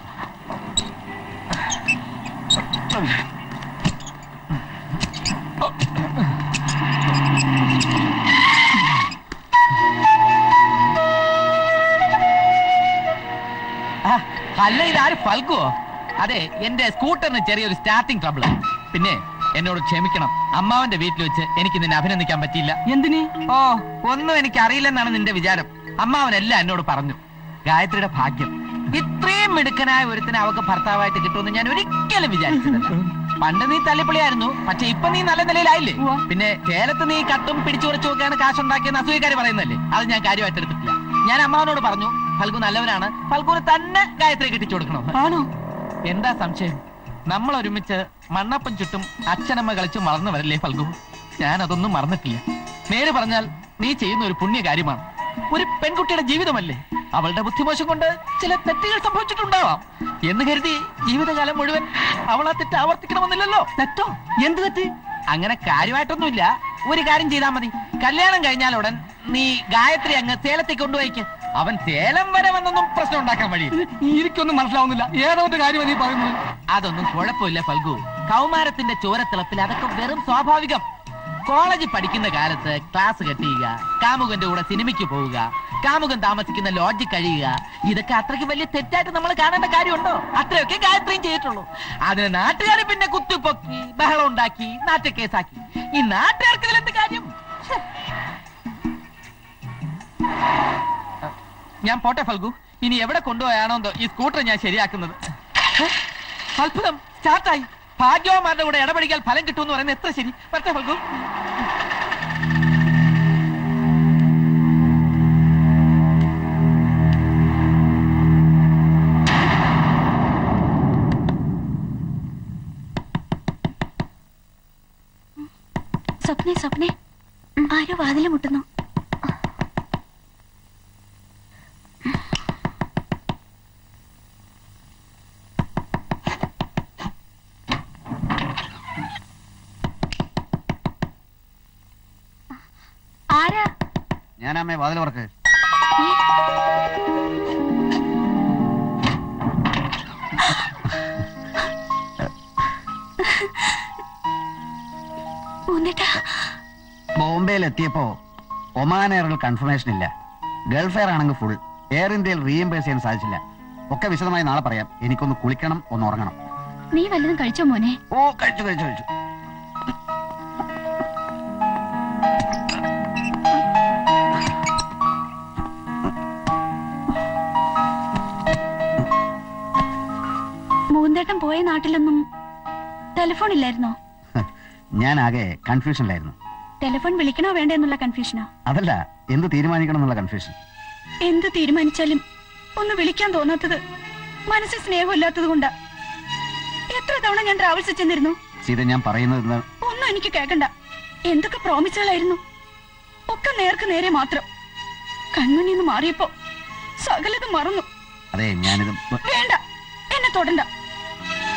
ആ, അല്ല ഇതാര് ഫൽക്കുവോ അതെ എന്റെ സ്കൂട്ടറിന് ചെറിയൊരു സ്റ്റാർട്ടിംഗ് ട്രബിൾ പിന്നെ എന്നോട് ക്ഷമിക്കണം അമ്മാവന്റെ വീട്ടിൽ വെച്ച് എനിക്ക് നിന്നെ അഭിനന്ദിക്കാൻ പറ്റിയില്ല എന്തിന് ഓ ഒന്നും എനിക്ക് അറിയില്ലെന്നാണ് നിന്റെ വിചാരം അമ്മാവനെല്ലാം എന്നോട് പറഞ്ഞു ഗായത്രിയുടെ ഭാഗ്യം ഇത്രയും മിടുക്കനായ ഒരുത്തിനെ അവക്ക് ഭർത്താവായിട്ട് കിട്ടുമെന്ന് ഞാൻ ഒരിക്കലും വിചാരിച്ചിട്ടില്ല പണ്ട് നീ തല്ലിപ്പൊളിയായിരുന്നു പക്ഷെ ഇപ്പൊ നീ നല്ല നിലയിലായില്ലേ പിന്നെ ചേലത്ത് നീ കട്ടും പിടിച്ചുറച്ചും ഒക്കെയാണ് കാശുണ്ടാക്കിയെന്ന് അസൂയക്കാര് പറയുന്നല്ലേ അത് ഞാൻ കാര്യമായിട്ട് എടുത്തിട്ടില്ല ഞാൻ അമ്മാവനോട് പറഞ്ഞു ഫൽഗു നല്ലവനാണ് ഫൽഗുന് തന്നെ ഗായത്രി കെട്ടിച്ചു കൊടുക്കണം ആണോ എന്താ സംശയം നമ്മൾ ഒരുമിച്ച് മണ്ണപ്പം ചുറ്റും അച്ഛനമ്മ കളിച്ചും വളർന്നവരല്ലേ ഫൽഗു ഞാൻ അതൊന്നും മറന്നിട്ടില്ല നേര് പറഞ്ഞാൽ നീ ചെയ്യുന്ന ഒരു പുണ്യ കാര്യമാണ് ഒരു പെൺകുട്ടിയുടെ ജീവിതമല്ലേ അവളുടെ ബുദ്ധിമോശം കൊണ്ട് ചില തെറ്റുകൾ സംഭവിച്ചിട്ടുണ്ടാവാം എന്ന് കരുതി ജീവിതകാലം മുഴുവൻ അവൾ ആ തെറ്റ് ആവർത്തിക്കണമെന്നില്ലല്ലോ തെറ്റോ എന്ത് തെറ്റ് അങ്ങനെ കാര്യമായിട്ടൊന്നുമില്ല ഒരു കാര്യം ചെയ്താൽ മതി കല്യാണം കഴിഞ്ഞാൽ ഉടൻ നീ ഗായത്രി അങ്ങ് സേലത്തേക്ക് കൊണ്ടുപോയിക്ക് അവൻ സേലം വരെ വന്നൊന്നും പ്രശ്നം ഉണ്ടാക്കാൻ വഴിയില്ല എനിക്കൊന്നും മനസ്സിലാവുന്നില്ല ഏതോ കാര്യം നീ പറയുന്നത് അതൊന്നും കുഴപ്പമില്ല ഫൽഗു കൗമാരത്തിന്റെ ചോരത്തിളപ്പിൽ അതൊക്കെ വെറും സ്വാഭാവികം കോളേജിൽ പഠിക്കുന്ന കാലത്ത് ക്ലാസ് കെട്ടിയുക കാമുകന്റെ കൂടെ സിനിമയ്ക്ക് പോവുക കാമുകൻ താമസിക്കുന്ന ലോഡ്ജിൽ കഴിയുക ഇതൊക്കെ അത്രയ്ക്ക് വലിയ തെറ്റായിട്ട് നമ്മൾ കാണേണ്ട കാര്യമുണ്ടോ അത്രയൊക്കെ ഗായത്രിയും ചെയ്തിട്ടുള്ളൂ അതിന് നാട്ടുകാർ പിന്നെ കുത്തിപ്പൊക്കി ബഹളം ഉണ്ടാക്കി നാറ്റക്കേസാക്കി ഈ നാട്ടുകാർക്ക് ഇതിലെന്ത് കാര്യം ഛെ. ഞാൻ പോട്ടെ ഫൽഗു ഇനി എവിടെ കൊണ്ടുപോയാണോ എന്തോ ഈ സ്കൂട്ടർ ഞാൻ ശരിയാക്കുന്നത് ഹെ? അത്ഭുതം സ്റ്റാർട്ടായി ഭാഗ്യവന്മാരുടെ കൂടെ ഇടപെടിക്കാൻ ഫലം കിട്ടുമെന്ന് പറയുന്നത് എത്ര ശരി വരട്ടെ ഫൽഗു സ്വപ്നെ സ്വപ്നെ ആരോ വാതില് മുട്ടുന്നു ആരാ ഞാനമ്മേ വാതിൽ വർക്ക് മൂന്നേട്ടാ ബോംബെയിൽ എത്തിയപ്പോ ഒമാൻ എയറിൽ കൺഫർമേഷൻ ഇല്ല ഗൾഫ് എയർ ആണെങ്കിൽ ഫുൾ എയർ ഇന്ത്യയിൽ റീഎംബേഴ്സ് ചെയ്യാൻ സാധിച്ചില്ല ഒക്കെ വിശദമായി നാളെ പറയാം എനിക്കൊന്ന് കുളിക്കണം ഒന്ന് ഉറങ്ങണം നീ വല്ലതും കഴിച്ചോ മോനെ ഓ കഴിച്ചു കഴിച്ചു കഴിച്ചു മൂന്തേട്ടൻ പോയ നാട്ടിലൊന്നും ടെലിഫോൺ ഇല്ലായിരുന്നോ ഞാൻ ആകെ കൺഫ്യൂഷനിലായിരുന്നു ടെലിഫോൺ വിളിക്കണോ വേണ്ടേ എന്നുള്ള കൺഫ്യൂഷനോ അതല്ല എന്ത് തീരുമാനിക്കണം എന്നുള്ള കൺഫ്യൂഷൻ എന്ത് തീരുമാനിച്ചാലും ഒന്ന് വിളിക്കാൻ തോന്നാത്തത് മനസ്സിൽ സ്നേഹമില്ലാത്തത് കൊണ്ടാ എത്ര തവണ ഞാൻ ട്രാവൽസ് ചെന്നിരുന്നു സീത ഞാൻ പറയുന്നത് എന്താ- ഒന്നും എനിക്ക് കേൾക്കണ്ട എന്തൊക്കെ പ്രോമിസുകളായിരുന്നു ഒക്കെ നേർക്ക് നേരെ മാത്രം കൺമുന്നിൽ നിന്ന് മാറിയപ്പോ സകലത് മറന്നു അതെ ഞാനിത് വേണ്ട എന്നെ തൊടണ്ട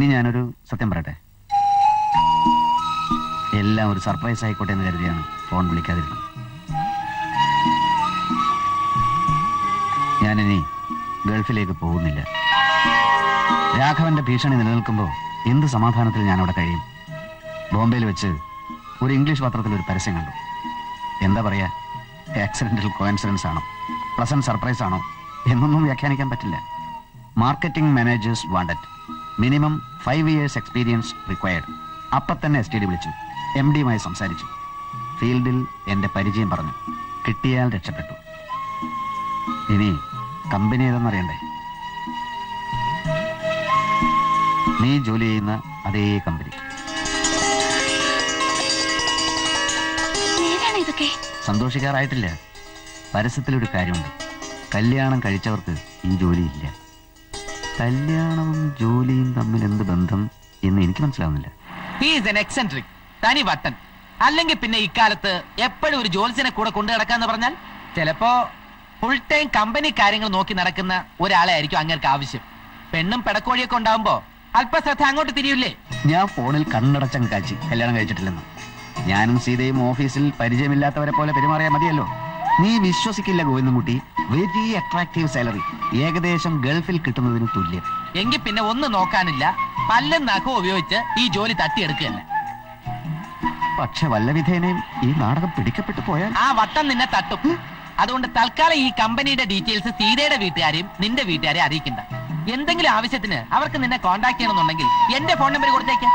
ഞാനൊരു സത്യം പറയട്ടെ എല്ലാം ഒരു സർപ്രൈസ് ആയിക്കോട്ടെ എന്ന് കരുതിയാണ് ഫോൺ വിളിക്കാതിരുന്നത് ഞാനിനി ഗൾഫിലേക്ക് പോകുന്നില്ല രാഘവന്റെ ഭീഷണി നിലനിൽക്കുമ്പോൾ എന്ത് സമാധാനത്തിൽ ഞാൻ അവിടെ കഴിയും ബോംബെയിൽ വെച്ച് ഒരു ഇംഗ്ലീഷ് പത്രത്തിൽ ഒരു പരസ്യം കണ്ടു എന്താ പറയാ ആക്സിഡന്റൽ കോയിൻസിഡൻസ് ആണോ പ്ലസന്റ് സർപ്രൈസ് ആണോ എന്നൊന്നും വ്യാഖ്യാനിക്കാൻ പറ്റില്ല marketing managers wanted minimum five years experience required അപ്പൊ തന്നെ എസ് ടി ഡി വിളിച്ചു എം ഡിയുമായി സംസാരിച്ചു ഫീൽഡിൽ എന്റെ പരിചയം പറഞ്ഞു കിട്ടിയാൽ രക്ഷപ്പെട്ടു ഇനി കമ്പനി ഏതെന്നറിയണ്ടേ നീ ജോലി ചെയ്യുന്ന അതേ കമ്പനി നേരാണ് ഇതൊക്കെ സന്തോഷിക്കാറായിട്ടില്ല പരസ്യത്തിലൊരു കാര്യമുണ്ട് കല്യാണം കഴിച്ചവർക്ക് ഈ ജോലിയില്ല കല്യാണവും ജോലിയും തമ്മിൽ എന്ത് ബന്ധം എന്ന് എനിക്ക് മനസ്സിലാവുന്നില്ല ഹീസ് എൻ എക്സെൻട്രിക് തനി വട്ടൻ അല്ലെങ്കിൽ പിന്നെ ഇക്കാലത്ത് എപ്പോഴും ഒരു ജോലിസിനെ കൂടെ കൊണ്ടു നടക്കാന്ന് പറഞ്ഞാൽ ചിലപ്പോ ഫുൾ ടൈം കമ്പനി കാര്യങ്ങൾ നോക്കി നടക്കുന്ന ഒരാളെ ആയിരിക്കും അങ്ങേർക്ക് ആവശ്യം പെണ്ണും പെടക്കോഴിയൊക്കെ ഉണ്ടാവുമ്പോ അല്പശ്രദ്ധ അങ്ങോട്ട് തിരിയില്ലേ ഞാൻ ഫോണിൽ കണ്ണടച്ചങ്ങ് കാച്ചി കല്യാണം കഴിച്ചിട്ടില്ലെന്ന് ഞാനും സീതയും ഓഫീസിൽ പരിചയമില്ലാത്തവരെ പോലെ പെരുമാറിയാൽ മതിയല്ലോ നീ വിശ്വസിക്കില്ല ഗോവിന്ദൻകുട്ടി വെരി അട്രാക്റ്റീവ് സാലറി ഏകദേശം ഗൾഫിൽ കിട്ടുന്നതിന് തുല്യം എങ്കിൽ പിന്നെ ഒന്നും നോക്കാനില്ല പല്ലും നഖവും ഉപയോഗിച്ച് ഈ ജോലി തട്ടിയെടുക്കുകയല്ല പക്ഷെ വല്ല വിധേനയും ഈ നാടകം പിടിക്കപ്പെട്ടു പോയാൽ ആ വട്ടം നിന്നെ തട്ടും അതുകൊണ്ട് തൽക്കാലം ഈ കമ്പനിയുടെ ഡീറ്റെയിൽസ് സീതയുടെ വീട്ടുകാരെയും നിന്റെ വീട്ടുകാരെയും അറിയിക്കണ്ട എന്തെങ്കിലും ആവശ്യത്തിന് അവർക്ക് നിന്നെ കോണ്ടാക്ട് ചെയ്യണമെന്നുണ്ടെങ്കിൽ എന്റെ ഫോൺ നമ്പർ കൊടുത്തേക്ക്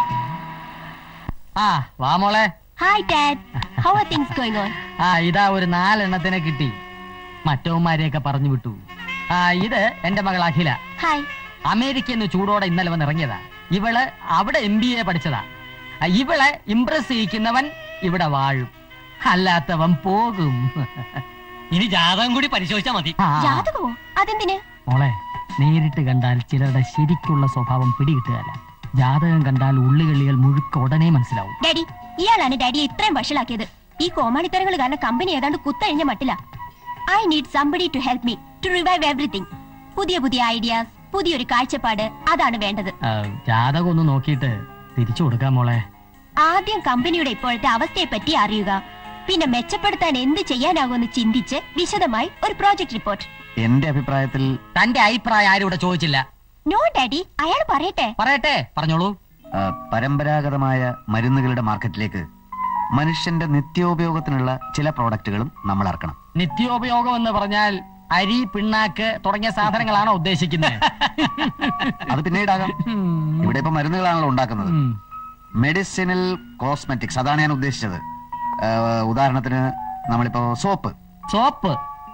ആ വാ മോളെ hi dad how are things going on ആ ഇതാ ഒരു നാലെണ്ണത്തിനെ കിട്ടി മറ്റവന്മാരെയൊക്കെ പറഞ്ഞു വിട്ടു ആ ഇത് എന്റെ മകൾ അഖില ഹായ് അമേരിക്കയിൽ നിന്ന് ചൂടോടെ ഇന്നലെ വന്ന് ഇറങ്ങിയതാ ഇവള് അവിടെ എം ബി എ പഠിച്ചതാ ആ, ഇവളെ ഇംപ്രസ് ചെയ്യിക്കുന്നവൻ ഇവിടെ വാഴും അല്ലാത്തവൻ പോകും ഇനി ജാതകം കൂടി പരിശോധിച്ചാ മതി ജാതകമോ അതെന്തിന് മോളെ നേരിട്ട് കണ്ടാൽ ചിലരുടെ ശരിക്കുള്ള സ്വഭാവം പിടികിട്ടുകയല്ല ജാതകം കണ്ടാൽ ഉള്ളുകളികൾ മുഴുക്ക ഉടനെ മനസ്സിലാവും ഡാഡി ഇയാളാണ് ഡാഡിയെ ഇത്രയും വഷളാക്കിയത് ഈ കോമാളിത്തരങ്ങൾ കാരണം കമ്പനി ഏതാണ്ട് കുത്തഴിഞ്ഞ മട്ടില്ല I need somebody to help me to revive everything പുതിയ പുതിയ ഐഡിയാസ് പുതിയൊരു കാഴ്ചപ്പാട് അതാണ് വേണ്ടത് ആ, ജാതകം ഒന്ന് നോക്കിയിട്ട് തിരിച്ചു കൊടുക്കാം മോളെ ആദ്യം കമ്പനിയുടെ ഇപ്പോഴത്തെ അവസ്ഥയെ പറ്റി അറിയുക പിന്നെ മെച്ചപ്പെടുത്താൻ എന്ത് ചെയ്യാനാകുമെന്ന് ചിന്തിച്ച് വിശദമായി ഒരു പ്രോജക്ട് റിപ്പോർട്ട് എന്റെ അഭിപ്രായത്തിൽ തന്റെ അഭിപ്രായം ആരും ഇവിടെ ചോദിച്ചില്ല നോ ഡാഡി അയാൾ പറയട്ടെ പറയട്ടെ പറഞ്ഞോളൂ ആ, പരമ്പരാഗതമായ മരുന്നുകളുടെ മാർക്കറ്റിലേക്ക് മനുഷ്യന്റെ നിത്യോപയോഗത്തിനുള്ള ചില പ്രോഡക്റ്റുകളും നമ്മൾ ഇറക്കണം നിത്യോപയോഗം എന്ന് പറഞ്ഞാൽ അരി പിണ്ണാക്ക് തുടങ്ങിയ സാധനങ്ങളാണോ ഉദ്ദേശിക്കുന്നത് അത് പിന്നീടാകാം ഇവിടെ ഇപ്പൊ മരുന്നുകളാണല്ലോ ഉണ്ടാക്കുന്നത് മെഡിസിനൽ കോസ്മെറ്റിക്സ് അതാണ് ഞാൻ ഉദ്ദേശിച്ചത് ആ, ഉദാഹരണത്തിന് നമ്മളിപ്പോ സോപ്പ് സോപ്പ്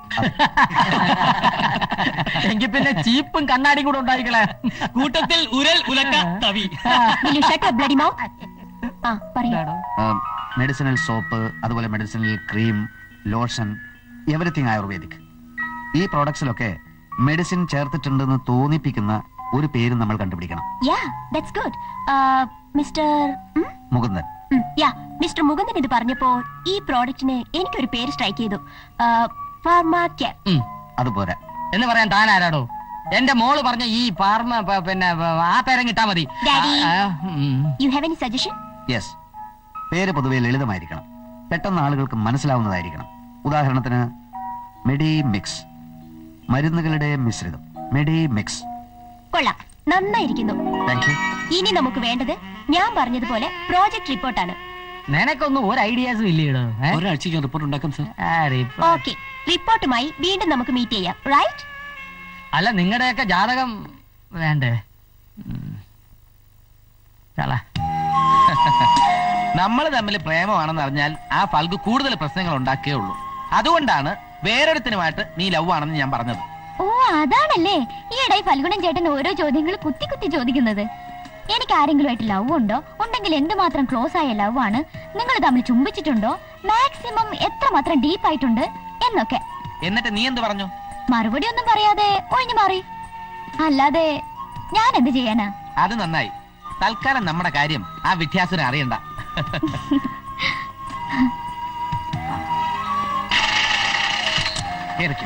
എങ്കിൽ പിന്നെ ചീപ്പും കണ്ണാടിയും കൂടെ ഉണ്ടായിക്കളെ കൂട്ടത്തിൽ ഉരൽ ഉലക്ക തവി Will you shut your bloody mouth? ആ പറയൂ മെഡിസിനൽ സോപ്പ് അതുപോലെ medicinal cream lotion everything ayurvedic ഈ പ്രോഡക്ട്സിലൊക്കെ മെഡിസിൻ ചേർത്തിട്ടുണ്ടെന്ന് തോന്നിപ്പിക്കുന്ന ഒരു പേര് നമ്മൾ കണ്ടുപിടിക്കണം ya that's good mister Mukundan ya mister Mukundan ഇത് പറഞ്ഞപ്പോ ഈ പ്രോഡക്റ്റിന് എനിക്കൊരു പേര് സ്ട്രൈക്ക് ചെയ്തു ഫാർമാക്യർ അതുപോരാ എന്ന് പറയാൻ താൻ ആരാടോ എന്റെ മോള് പറഞ്ഞ ഈ പാർമ പ- പിന്നെ പ- ആ പേരം കിട്ടാ മതി Daddy. ആ, ഉം. You have any suggestion yes പേര് പൊതുവെ ലളിതമായിരിക്കണം പെട്ടെന്ന് ആളുകൾക്ക് മനസ്സിലാവുന്നതായിരിക്കണം ഉദാഹരണത്തിന് മെഡി മിക്സ് മരുന്നുകളുടെ മിശ്രിതം മെഡി മിക്സ് കൊള്ളാം നന്നായിരിക്കുന്നു താങ്ക് യു ഇനി നമുക്ക് വേണ്ടത് ഞാൻ പറഞ്ഞതുപോലെ പ്രോജക്ട് റിപ്പോർട്ടാണ് നിനക്കൊന്നും ഒരു ഐഡിയാസും ഇല്ലേടോ ഒരാഴ്ചയ്ക്ക് റിപ്പോർട്ട് ഉണ്ടാക്കാം സാർ ഓക്കെ റിപ്പോർട്ടുമായി വീണ്ടും നമുക്ക് മീറ്റ് ചെയ്യാം റൈറ്റ് അല്ല നിങ്ങളുടെയൊക്കെ ജാതകം വേണ്ടേ ഉം. ചാള. നമ്മൾ തമ്മിൽ പ്രേമമാണെന്ന് അറിഞ്ഞാൽ ആ ഫൽഗു കൂടുതൽ പ്രശ്നങ്ങൾ ഉണ്ടാക്കേ ഉള്ളൂ അതുകൊണ്ടാണ് വേറൊരുത്തനുമായിട്ട് നീ ലവ് ആണെന്ന് ഞാൻ പറഞ്ഞത് ഓ അതാണല്ലേ ഈയിടെ ഫൽഗുണൻ ചേട്ടൻ ഓരോ ചോദ്യങ്ങൾ കുത്തി കുത്തി ചോദിക്കുന്നത് എനിക്ക് ആരെങ്കിലുമായിട്ട് ലവ് ഉണ്ടോ ഉണ്ടെങ്കിൽ എന്തുമാത്രം ക്ലോസ് ആയ ലവ് ആണ് നിങ്ങൾ തമ്മിൽ ചുംബിച്ചിട്ടുണ്ടോ മാക്സിമം എത്രമാത്രം ഡീപ്പ് ആയിട്ടുണ്ട് എന്നൊക്കെ എന്നിട്ട് നീ എന്ത് പറഞ്ഞു മറുപടി ഒന്നും പറയാതെ ഒഴിഞ്ഞു മാറി അല്ലാതെ ഞാൻ എന്ത് ചെയ്യാനാ അത് നന്നായി തൽക്കാലം നമ്മുടെ കാര്യം ആ വിദ്യാസുനെ അറിയണ്ട കേറിക്കോ.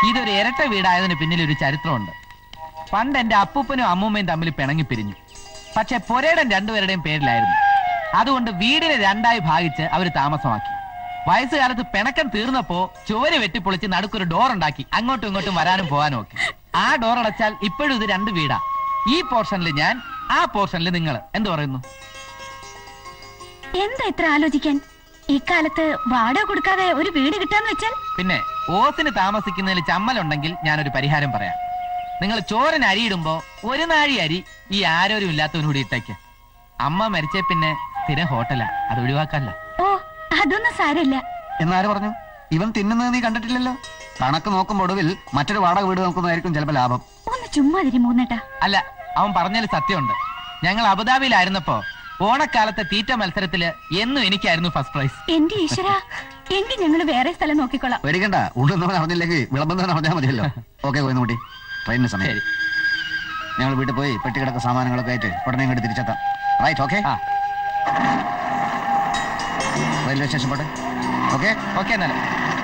ഇതൊരു ഇരട്ട വീടായതിന് പിന്നിൽ ഒരു ചരിത്രമുണ്ട് പണ്ട് എന്റെ അപ്പൂപ്പനും അമ്മൂമ്മയും തമ്മിൽ പിണങ്ങി പിരിഞ്ഞു പക്ഷെ പൊരേടൻ രണ്ടുപേരുടെയും പേരിലായിരുന്നു അതുകൊണ്ട് വീടിനെ രണ്ടായി ഭാഗിച്ച് അവര് താമസമാക്കി വയസ്സുകാലത്ത് പിണക്കം തീർന്നപ്പോ ചുവര് വെട്ടിപ്പൊളിച്ച് നടുക്കൊരു ഡോർ ഉണ്ടാക്കി അങ്ങോട്ടും ഇങ്ങോട്ടും വരാനും പോകാനും ഒക്കെ ആ ഡോർ അടച്ചാൽ ഇപ്പോഴും ഇത് രണ്ട് വീടാ ഈ പോർഷനിൽ ഞാൻ ആ പോർഷനിൽ നിങ്ങൾ എന്ത് പറയുന്നു എന്താ ഇത്ര ആലോചിക്കാൻ ഇക്കാലത്ത് വാടക കൊടുക്കാതെ ഒരു വീട് കിട്ടാന്ന് വെച്ചാൽ പിന്നെ ഓസിന് താമസിക്കുന്നതിൽ ചമ്മലുണ്ടെങ്കിൽ ഞാനൊരു പരിഹാരം പറയാം നിങ്ങൾ ചോറിന് അരിയിടുമ്പോ ഒരു നാഴി അരി ഈ ആരോരും ഇല്ലാത്തവന് കൂടി ഇട്ടേക്ക് അമ്മ മരിച്ചേ പിന്നെ സ്ഥിരം ഹോട്ടലാ അത് ഒഴിവാക്കാല്ലോ ഓ അതൊന്നും സാരമില്ല എന്നാര് പറഞ്ഞു ഇവൻ തിന്നുന്നത് നീ കണ്ടിട്ടില്ലല്ലോ കണക്ക് നോക്കുമ്പോൾ ഒടുവിൽ മറ്റൊരു വാടക വീട് നോക്കുന്നതായിരിക്കും ചിലപ്പോൾ ലാഭം ഒന്ന് ചുമ്മാ തിരി മൂന്നേട്ടാ അല്ല അവൻ പറഞ്ഞതിൽ സത്യമുണ്ട് ഞങ്ങൾ അബുദാബിയിലായിരുന്നപ്പോ ഓണക്കാലത്തെ തീറ്റ മത്സരത്തില് എന്നും എനിക്കായിരുന്നു ഫസ്റ്റ് പ്രൈസ് എന്റെ ഈശ്വര എങ്കിൽ ഞങ്ങൾ വേറെ സ്ഥലം നോക്കിക്കൊള്ളാം പേടിക്കണ്ട ഉണ്ടെന്നവൻ അറിഞ്ഞില്ലെങ്കിൽ വിളമ്പുന്നവൻ അറിഞ്ഞാൽ മതിയല്ലോ ഓക്കെ പോയി കൂട്ടി ട്രെയിനിന് സമയം ശരി ഞങ്ങൾ വീട്ടിൽ പോയി പെട്ടിക്കിടക്ക സാമാനങ്ങളൊക്കെ ആയിട്ട് ഉടനെ ഇങ്ങോട്ട് തിരിച്ചെത്താം റൈറ്റ് ഓക്കെ ആ റെയിൽവേ സ്റ്റേഷൻ പോട്ടെ ഓക്കെ ഓക്കെ എന്നാലും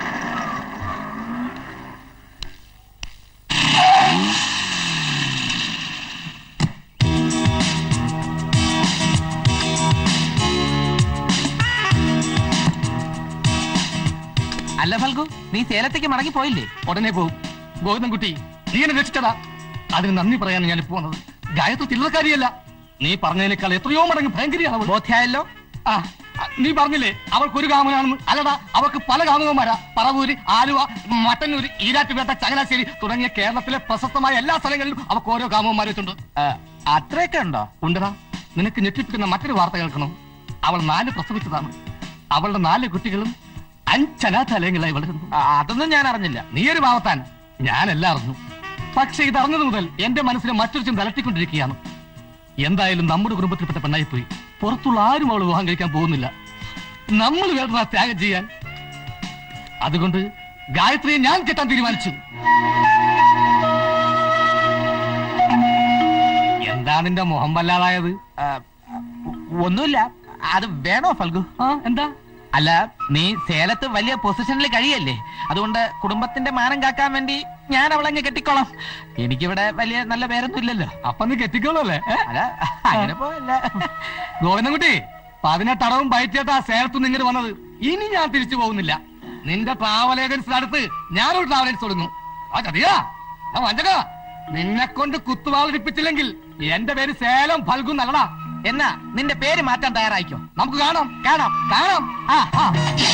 അല്ല ഫൽഗു നീ സേലത്തേക്ക് മടങ്ങി പോയില്ലേ ഉടനെ പോകും ഗോവിന്ദൻകുട്ടി നീ എന്നെ രക്ഷിച്ചതാ അതിന് നന്ദി പറയാൻ ഞാൻ പോകുന്നത് ഗായത്രി ചില്ലറക്കാരിയല്ല നീ പറഞ്ഞതിനേക്കാൾ എത്രയോ മടങ്ങ് ഭയങ്കരിയാണ് അവൾ. ബോധ്യായല്ലോ ആ ആ, നീ പറഞ്ഞില്ലേ അവൾക്ക് ഒരു കാമനാണെന്ന് അല്ലടാ അവൾക്ക് പല കാമുകന്മാരാ പറവൂര് ആലുവ മട്ടന്നൂര് ഈരാറ്റുപേട്ട ചങ്ങനാശ്ശേരി തുടങ്ങിയ കേരളത്തിലെ പ്രശസ്തമായ എല്ലാ സ്ഥലങ്ങളിലും അവൾക്ക് ഓരോ കാമുകന്മാർ വെച്ചുണ്ട് ആ, അത്രയൊക്കെ ഉണ്ടോ ഉണ്ടടാ നിനക്ക് ഞെട്ടിപ്പിക്കുന്ന മറ്റൊരു വാർത്ത കേൾക്കണം അവൾ നാല് പ്രസവിച്ചതാണ് അവളുടെ നാല് കുട്ടികളും അഞ്ചനാഥാലയങ്ങളായി വളരുന്നു ആ, അതൊന്നും ഞാൻ അറിഞ്ഞില്ല നീ ഒരു പാവത്താൻ ഞാനെല്ലാം അറിഞ്ഞു പക്ഷെ ഇത് അറിഞ്ഞത് മുതൽ എന്റെ മനസ്സിനെ മറ്റൊരു ചിന്ത അലട്ടിക്കൊണ്ടിരിക്കുകയാണ് എന്തായാലും നമ്മുടെ കുടുംബത്തിൽപ്പെട്ട പെണ്ണായി പോയി പുറത്തുള്ള ആരും അവൾ വിവാഹം കഴിക്കാൻ പോകുന്നില്ല നമ്മൾ വേണ്ട ത്യാഗം ചെയ്യാൻ അതുകൊണ്ട് ഗായത്രിയെ ഞാൻ കെട്ടാൻ തീരുമാനിച്ചു എന്താ നിന്റെ മുഖം വല്ലാതായത് ആ, ഒന്നുമില്ല അത് വേണോ ഫൽഗു ആ എന്താ അല്ല നീ സേലത്ത് വലിയ പൊസിഷനിൽ കഴിയല്ലേ അതുകൊണ്ട് കുടുംബത്തിന്റെ മാനം കാക്കാൻ വേണ്ടി ഞാൻ അവളങ്ങ് കെട്ടിക്കോളാം എനിക്കിവിടെ വലിയ നല്ല പേരൊന്നും ഇല്ലല്ലോ അപ്പൊ നീ കെട്ടിക്കോളല്ലേ അല്ല അങ്ങനെ പോവല്ല ഗോവിന്ദൻകുട്ടി പതിനെട്ടടവും ബൈറ്റേട്ടാ സേലത്തുനിന്ന് ഇങ്ങോട്ട് വന്നത് ഇനി ഞാൻ തിരിച്ചു പോകുന്നില്ല നിന്റെ ട്രാവൽ ഏജൻസിയുടെ അടുത്ത് ഞാനൊരു ട്രാവൽ ഏജൻസി തുടങ്ങും ആ ചതിയാ ആ വഞ്ചക നിന്നെ കൊണ്ട് കുത്തുവാളിപ്പിച്ചില്ലെങ്കിൽ എന്റെ പേര് സേലം ഫൽഗു നല്ലടാ എന്നാ നിന്റെ പേര് മാറ്റാൻ തയ്യാറായിക്കോ നമുക്ക് കാണാം കാണാം കാണാം ആ ആ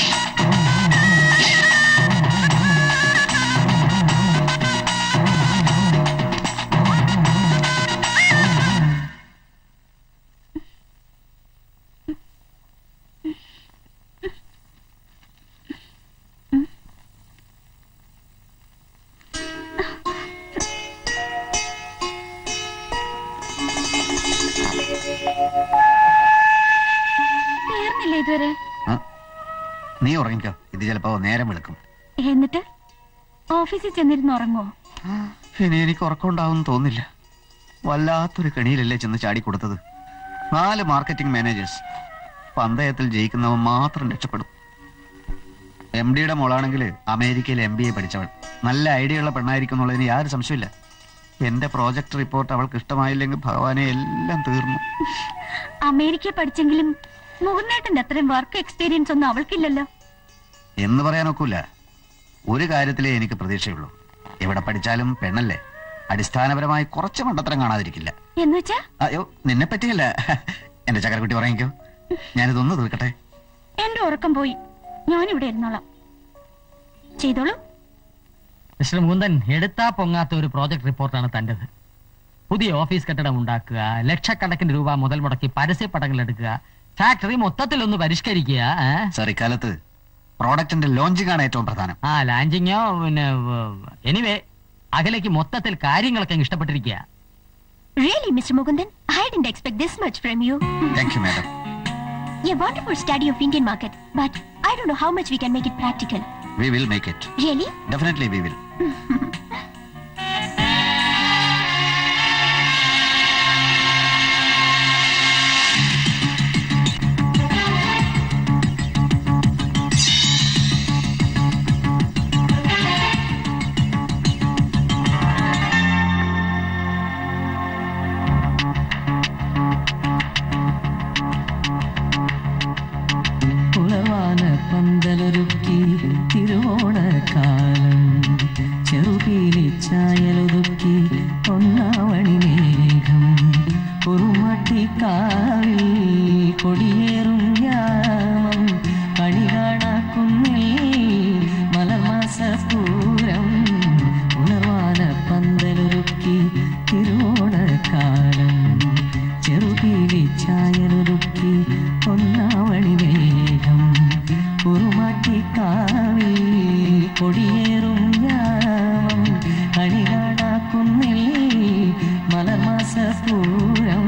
തീർന്നില്ല ഇതുവരെ ആ, നീ ഉറങ്ങിക്കോ ഇത് ചിലപ്പോ നേരം വെളുക്കും എന്നിട്ട് ഓഫീസിൽ ചെന്നിരുന്ന് ഉറങ്ങോ ഇനി എനിക്ക് ഉറക്കമുണ്ടാവും തോന്നില്ല വല്ലാത്തൊരു കെണിയിലല്ലേ ചെന്ന് ചാടിക്കൊടുത്തത് നാല് മാർക്കറ്റിംഗ് മാനേജേഴ്സ് പന്തയത്തിൽ ജയിക്കുന്നവൻ മാത്രം രക്ഷപ്പെടും എം ഡിയുടെ മോളാണെങ്കിൽ അമേരിക്കയിൽ എം ബി എ പഠിച്ചവൾ നല്ല ഐഡിയ ഉള്ള പെണ്ണായിരിക്കും എന്നുള്ളതിന് യാതൊരു സംശയമില്ല എന്റെ പ്രോജക്ട് റിപ്പോർട്ട് അവൾക്ക് ഇഷ്ടമായില്ലെങ്കിൽ ഭഗവാനെ എല്ലാം തീർന്നു അമേരിക്ക പഠിച്ചെങ്കിലും മുകുന്നേട്ടന്റെ അത്രയും വർക്ക് എക്സ്പീരിയൻസ് ഒന്നും അവൾക്കില്ലല്ലോ എന്ന് പറയാനൊക്കില്ല ഒരു കാര്യത്തിലേ എനിക്ക് പ്രതീക്ഷയുള്ളൂ എവിടെ പഠിച്ചാലും പെണ്ണല്ലേ അടിസ്ഥാനപരമായി കുറച്ച് മണ്ടത്തരം കാണാതിരിക്കില്ല എന്നുവെച്ചാ അയ്യോ നിന്നെ പറ്റിയല്ല എന്റെ ചക്കരക്കുട്ടി പറഞ്ഞിക്കോ ഞാനിതൊന്ന് തീർക്കട്ടെ എന്റെ ഉറക്കം പോയി ഞാനിവിടെ ഇരുന്നോളാം ചെയ്തോളൂ മിസ്റ്റർ മുകുന്ദൻ എടുത്താ പൊങ്ങാത്ത ഒരു പ്രോജക്ട് റിപ്പോർട്ടാണ് തന്റേത് പുതിയ ഓഫീസ് കെട്ടിടം ഉണ്ടാക്കുക ലക്ഷക്കണക്കിന് രൂപ മുതൽ മുടക്കി പരസ്യപ്പടങ്ങൾ എടുക്കുക ഫാക്ടറി മൊത്തത്തിൽ ഒന്ന് പരിഷ്കരിക്കുക ഏ? സർ ഇക്കാലത്ത് പ്രോഡക്റ്റിന്റെ ലോഞ്ചിങ് ആണ് ഏറ്റവും പ്രധാനം ആ ലാൻഡിങ്ങോ പിന്നെ എനിവേ അകലേക്ക് മൊത്തത്തിൽ കാര്യങ്ങളൊക്കെ അങ്ങ് ഇഷ്ടപ്പെട്ടിരിക്കുക Really, Mr. Mukundan, I didn't expect this much from you. Thank you madam A wonderful study of Indian market, but I don't know how much we can make it practical. We will make it Really? Definitely we will യാമം കണികാണാക്കുന്നിൽ മലർമാസ പൂരം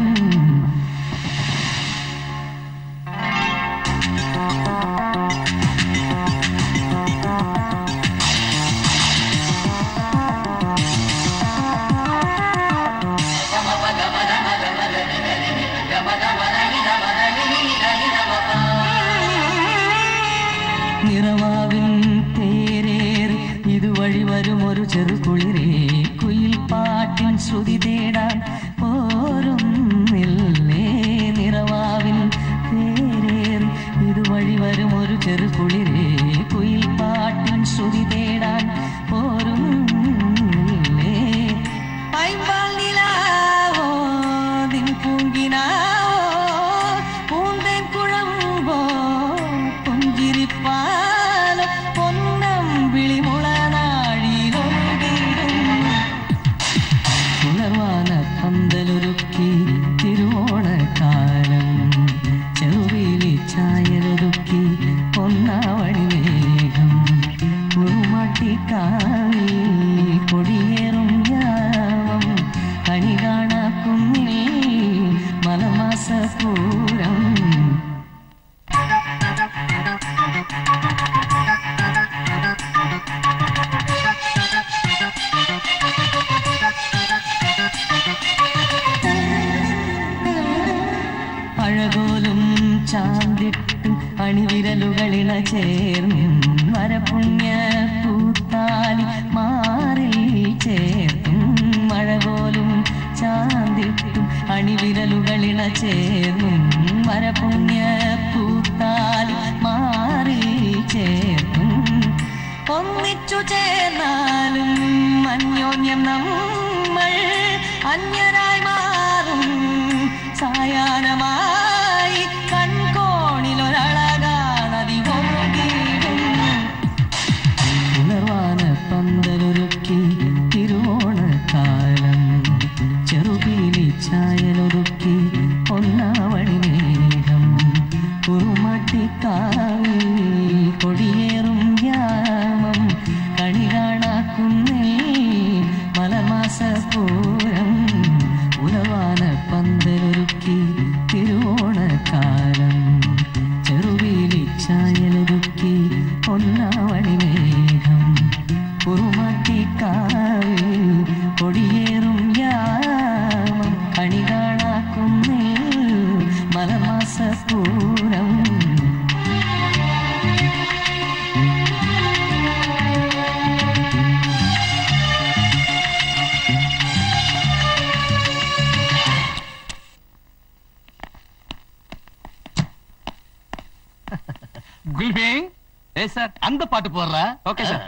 നിറവാവിൻ തേരേറി ഇതുവഴി വരും ഒരു ചെറുകുളിരേ കുയിൽ പാട്ടിൻ ശ്രുതി തേടാൻ പോരുന്നില്ലേ നിറവാവിൻ തേരേറി ഇതുവഴി വരും ഒരു ചെറുകുളിരേ കുയിൽ പാട്ടിൻ ശ്രുതി തേടാൻ പോരുന്നില്ലേ പൈമ്പാൽ നിലാവോ നിൻ പൂങ്കിനാവോ പൂന്തേൻ കുഴമ്പോ പുഞ്ചിരിപ്പാല പൊന്നം വിളിമുളനാഴിയിലൊഴുകിയിടും ഉണർവാന പന്തലൊരുക്കി തിരുവോണക്കാലം ചെറുവേലി ചായലൊരുക്കി പൊന്നാവണി മേഘം ഉറുമാട്ടിക്കാവിൽ കൊടിയേറും യാമം കണി കാണാക്കുന്നിൽ മലമാസ പൂരം അഴകോലും ചാന്തിട്ട് അണിവിരലുകളിണ ചേർന്നും വരപുണ്യ പൂത്താലി മാറിൽ ചേർത്തും അഴകോലും ചാന്തിട്ടും അണിവിരലുകളിണ ചേർന്നും വരപുണ്യ പൂത്താലി മാറിൽ ചേർത്തും ഒന്നിച്ചു ചേർന്നാലും അന്യോന്യം നമ്മൾ അന്യരായി മാറും സായാഹ്നമായി കൺകോണിലൊരളകാനതി ഒഴുകിയിടും ഉണർവാന പന്തലൊരുക്കി തിരുവോണക്കാലം ചെറുപീലി ചായലൊരുക്കി ഒന്നാവണി മേഘം കുറുമാട്ടിക്കാവിൽ കൊടിയേറും യാമം കണി കാണാക്കുന്നേ മലമാസ പൂരം ഉലവാന പന്തലൊരുക്കി തിരുവോണക്കാലം ചെറുവേലി ചായലൊരുക്കി ഒന്നാവണി മേഘം കുറുമാട്ടിക്കാവിൽ കൊടിയേറും യാമം കണി കാണാക്കുന്നേ മലമാസ പൂരം குல்பேங் ഏ സാർ அந்த பாட்டு போடுற ഓക്കെ സാർ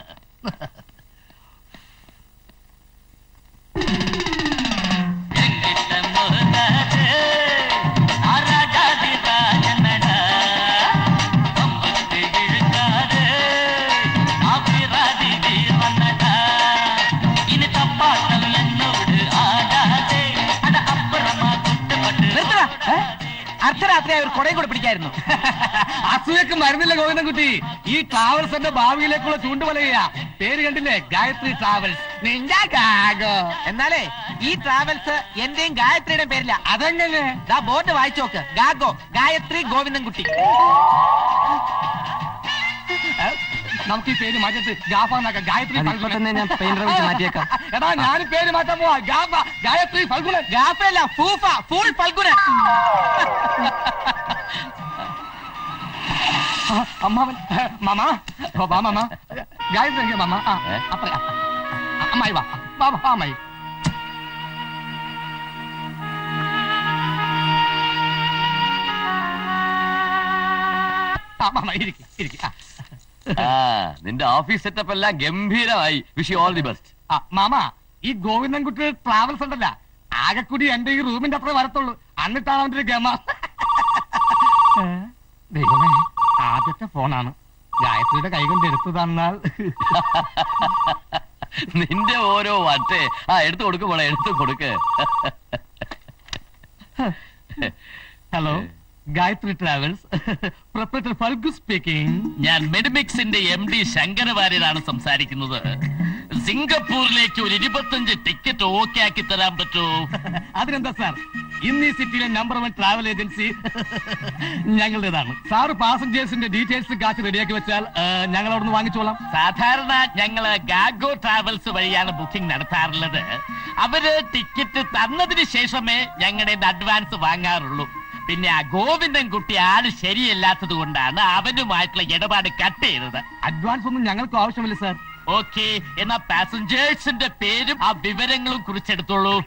നിർത്തടാ ഏ? അർദ്ധരാത്രിയായ ഒരു കുടയും കൂടെ പിടിക്കായിരുന്നു അസൂയക്ക് മരുന്നില്ല ഗോവിന്ദൻകുട്ടി ഈ ട്രാവൽസിന്റെ ഭാവിയിലേക്കുള്ള ചൂണ്ടുവലയാ പേര് കണ്ടില്ലേ ഗായത്രി ട്രാവൽസ് നിന്റെ ഗാഗോ എന്നാലേ ഈ ട്രാവൽസ് എന്റെയും ഗായത്രിയുടെയും പേരില്ല അതെങ്ങനെ ദാ ബോർഡ് വായിച്ചു നോക്ക് ഗാഗോ ഗായത്രി ഗോവിന്ദൻകുട്ടി ഏ? നമുക്ക് ഈ പേര് മാറ്റിട്ട് ഗാഫാന്നാക്കാം ഗായത്രി അതിപ്പോ തന്നെ ഞാൻ പെയിന്ററെ വിളിച്ച് മാറ്റിയേക്കാം. എടാ ഞാൻ പേര് മാറ്റാൻ പോവാ ഗാഫ ഗായത്രി ഫൽഗുണൻ ഗാഫല്ല ഫൂഫ ഫുൾ ഫൽഗുന ആ, അമ്മാവൻ മാമ ഓ, വാ മാമ ഗായത്രി എங்கே മാമ ആ ഏ? അപ്പറ അമ്മായി വാ വാ വാ അമ്മായി ആ മാമ ഇരിക്ക ഇരിക്ക ആ നിന്റെ ഓഫീസ് സെറ്റപ്പ് എല്ലാം ഗംഭീരമായി wish you all the best ആ മാമ ഈ ഗോവിന്ദൻകുട്ടി ട്രാവൽസ് ഉണ്ടല്ല ആകെക്കൂടി എന്റെ ഈ റൂമിന്റെ അത്ര വരത്തുള്ളൂ എന്നിട്ടാണ് അവന്റെ ഒരു ഗമ ദൈവമേ ആദ്യത്തെ ഫോണാണ് ഗായത്രിയുടെ കൈ കൊണ്ട് എടുത്തു തന്നാൽ നിന്റെ ഓരോ വറ്റേ ആ എടുത്തു കൊടുക്കുമ്പോളെ എടുത്തു കൊടുക്ക് hello Gayatri travels proprietor Phalgu speaking ഞാൻ മെഡിമിക്സിന്റെ എം ഡി ശങ്കരവാര്യരാണ് സംസാരിക്കുന്നത് സിംഗപ്പൂരിലേക്ക് ഒരു ഇരുപത്തഞ്ച് ടിക്കറ്റ് ഓക്കെ ആക്കി തരാൻ പറ്റുമോ അതിനെന്താ സാർ ഇന്ന് ഈ സിറ്റിയിലെ നമ്പർ വൺ ട്രാവൽ ഏജൻസി ഞങ്ങളുടേതാണ് സാറ് പാസഞ്ചേഴ്സിന്റെ ഡീറ്റെയിൽസ് കാശ് റെഡിയാക്കി വെച്ചാൽ ഞങ്ങൾ അവിടെ നിന്ന് വാങ്ങിച്ചോളാം സാധാരണ ഞങ്ങള് ഗാഗോ ട്രാവൽസ് വഴിയാണ് ബുക്കിംഗ് നടത്താറുള്ളത് അവര് ടിക്കറ്റ് തന്നതിന് ശേഷമേ ഞങ്ങളുടെ അഡ്വാൻസ് വാങ്ങാറുള്ളൂ പിന്നെ ആ ഗോവിന്ദൻ കുട്ടി ആള് ശരിയല്ലാത്തത് കൊണ്ടാണ് അവനുമായിട്ടുള്ള ഇടപാട് കട്ട് ചെയ്തത് അഡ്വാൻസ് ഒന്നും ഞങ്ങൾക്ക് ആവശ്യമില്ല സാർ ഓക്കെ എന്നാ പാസഞ്ചേഴ്സിന്റെ പേരും ആ വിവരങ്ങളും കുറിച്ചെടുത്തോളൂ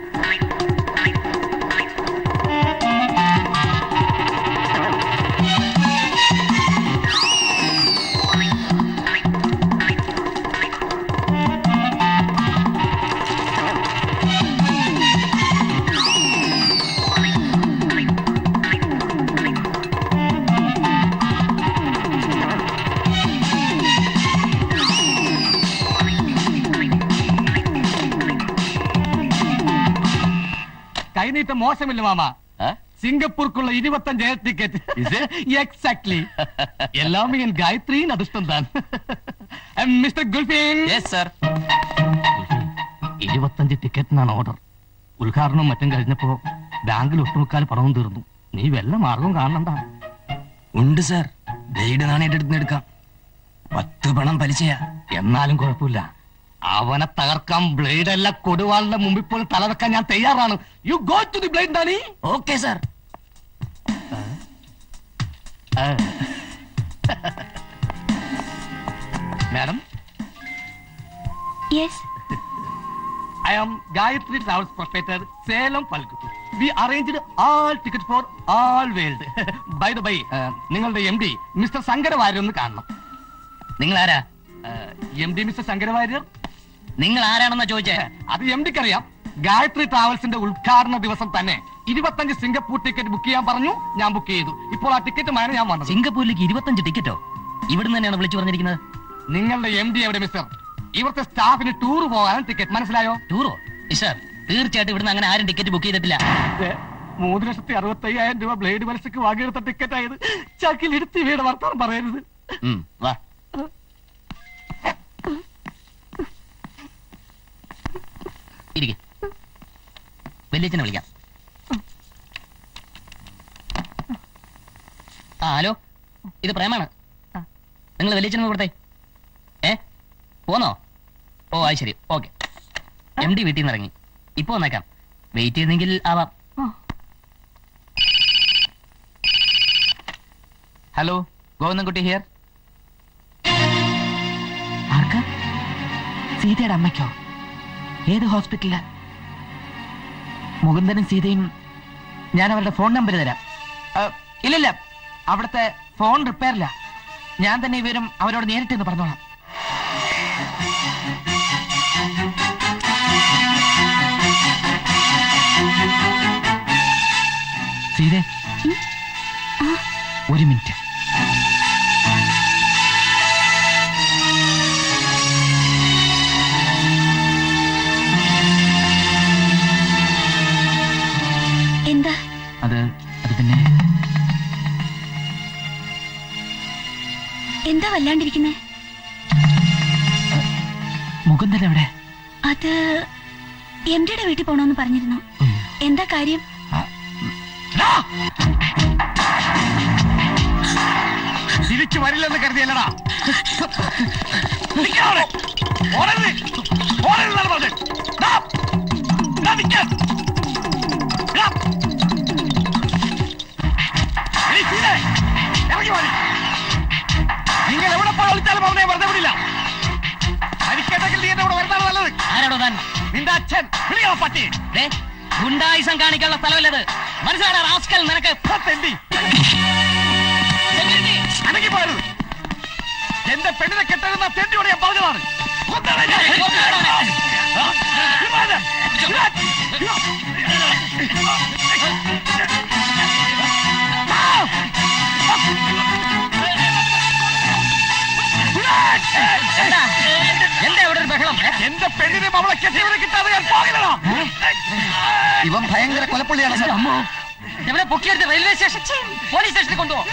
കൈനീട്ടം മോശമില്ല മാമ സിംഗപ്പൂർക്കുള്ള ഇരുപത്തഞ്ച് എയർ ടിക്കറ്റ് എക്സാക്ട്ലി എല്ലാമേ എൻ ഗായത്രിயின் அதிர்ஷ்டம் தான் മിസ്റ്റർ ഗുൽഫീൻ സർ ഇരുപത്തഞ്ച് ടിക്കറ്റിനാണ് ഓർഡർ ഉദ്ഘാടനം മറ്റും കഴിഞ്ഞപ്പോ ബാങ്കിൽ ഒട്ടുമുക്കാൽ പണവും തീർന്നു നീ വല്ല മാർഗവും കാണണ്ട ഉണ്ട് സർ ബ്ലേഡ് നാണയത്തെ എടുക്കാം പത്ത് പണം പലിശയാ എന്നാലും കുഴപ്പമില്ല അവനെ തകർക്കാൻ ബ്ലേഡ് അല്ല കൊടുവാളിന്റെ മുമ്പിൽ പോലും തലവെക്കാൻ ഞാൻ തയ്യാറാണ് you go to the blade Danny okay sir madam yes I am Gayatri Travels Proprietor, Salem, Palkuttu. We arranged all tickets for all world. By the by, uh, നിങ്ങളുടെ എം ഡി മിസ്റ്റർ ശങ്കരവാര്യർ ഒന്ന് കാണണം നിങ്ങൾ ആരാ M D mister Sankara Warrier നിങ്ങൾ ആരാണെന്നാ ചോദിച്ചേ അത് M ഡിക്ക് അറിയാം ഗായത്രി ട്രാവൽസിന്റെ ഉദ്ഘാടന ദിവസം തന്നെ ഇരുപത്തഞ്ച് സിംഗപ്പൂർ ടിക്കറ്റ് ബുക്ക് ചെയ്യാൻ പറഞ്ഞു ഞാൻ ബുക്ക് ചെയ്തു ഇപ്പോൾ ആ ടിക്കറ്റുമാണ് ഞാൻ വന്നത് സിംഗപ്പൂരിലേക്ക് ഇരുപത്തഞ്ച് ടിക്കറ്റോ ഇവിടുന്ന് തന്നെയാണ് വിളിച്ചു പറഞ്ഞിരിക്കുന്നത് നിങ്ങളുടെ എം ഡി എവിടെ മിസ്റ്റർ ഇവിടുത്തെ സ്റ്റാഫിന് ടൂർ പോകാനും ടിക്കറ്റ് മനസ്സിലായോ ടൂറോ സർ തീർച്ചയായിട്ടും ഇവിടുന്ന് അങ്ങനെ ആരും ടിക്കറ്റ് ബുക്ക് ചെയ്തിട്ടില്ല ഇത് മൂന്ന് ലക്ഷത്തി അറുപത്തി അയ്യായിരം രൂപ ബ്ലേഡ് മത്സ്യക്ക് വാങ്ങിയെടുത്ത ടിക്കറ്റ് ആയത് ചക്കിൽ എടുത്ത് വീട് വർത്താനം പറയരുത് ഉം, വാ ഇരിക്കെ വലിയച്ഛനെ വിളിക്കാം ആ ഹലോ ഇത് പ്രേമാണ് നിങ്ങൾ വലിയച്ഛനെ കൊടുത്തേ ഏ പോന്നോ ഓ അത് ശരി ഓക്കെ എം ഡി വീട്ടിൽ നിന്ന് ഇറങ്ങി ഇപ്പൊ വന്നേക്കാം വെയിറ്റ് ചെയ്യുന്നെങ്കിൽ ആവാം ഹലോ ഗോവിന്ദൻകുട്ടി ഹിയർ ആർക്കാ സീതയുടെ അമ്മയ്ക്കോ ഏത് ഹോസ്പിറ്റലില് മുകുന്ദനും സീതയും ഞാൻ അവരുടെ ഫോൺ നമ്പർ തരാം ആ, ഇല്ലില്ല അവിടുത്തെ ഫോൺ റിപ്പയറില്ല ഞാൻ തന്നെ ഇവരും അവരോട് നേരിട്ട് എന്ന് പറഞ്ഞോളാം സീത ഒരു മിനിറ്റ് എന്താ അത് അത് പിന്നെ എന്താ വല്ലാണ്ടിരിക്കുന്നേ മുകുന്ദൻ എവിടെ അത് എന്റെ വീട്ടിൽ പോണോന്ന് പറഞ്ഞിരുന്നു എന്താ കാര്യം തിരിച്ചു വരില്ലെന്ന് കരുതിയല്ലടാ നിങ്ങൾ എവിടെ പോയി വിളിച്ചാലും അവനെ വെറുതെ വിടില്ല മരിക്കട്ടെങ്കിൽ നീ എന്റെ കൂടെ വരുന്നതാണ് നല്ലത് ആരാടോ താൻ നിന്റെ അച്ഛൻ വിളിയോ പട്ടി ദേ, ഗുണ്ടായിസം കാണിക്കാനുള്ള സ്ഥലമല്ലത് മനസ്സിലാടാ റാസ്കൽ നിനക്ക് തെണ്ടി അനങ്ങി പോയത് എന്റെ പെണ്ണിനെ കെട്ടരുന്ന തെണ്ടിയോട് ഞാൻ പറഞ്ഞതാണ് കൊന്നവനെ ഞാൻ. ആ, വിടാതെ. എന്താ ഇവിടെ ഒരു ബഹളം ഏ? എന്റെ പെണ്ണിനെയും അവളെ കെട്ടിയവരെ കിട്ടാതെ ഞാൻ പോകില്ലടാ ഇവൻ ഭയങ്കര കൊലപ്പുള്ളിയാണ് സാർ അമ്മോ ഇവനെ പൊക്കിയെടുത്ത് റെയിൽവേ സ്റ്റേഷൻ പോലീസ് സ്റ്റേഷനിൽ കൊണ്ടുപോ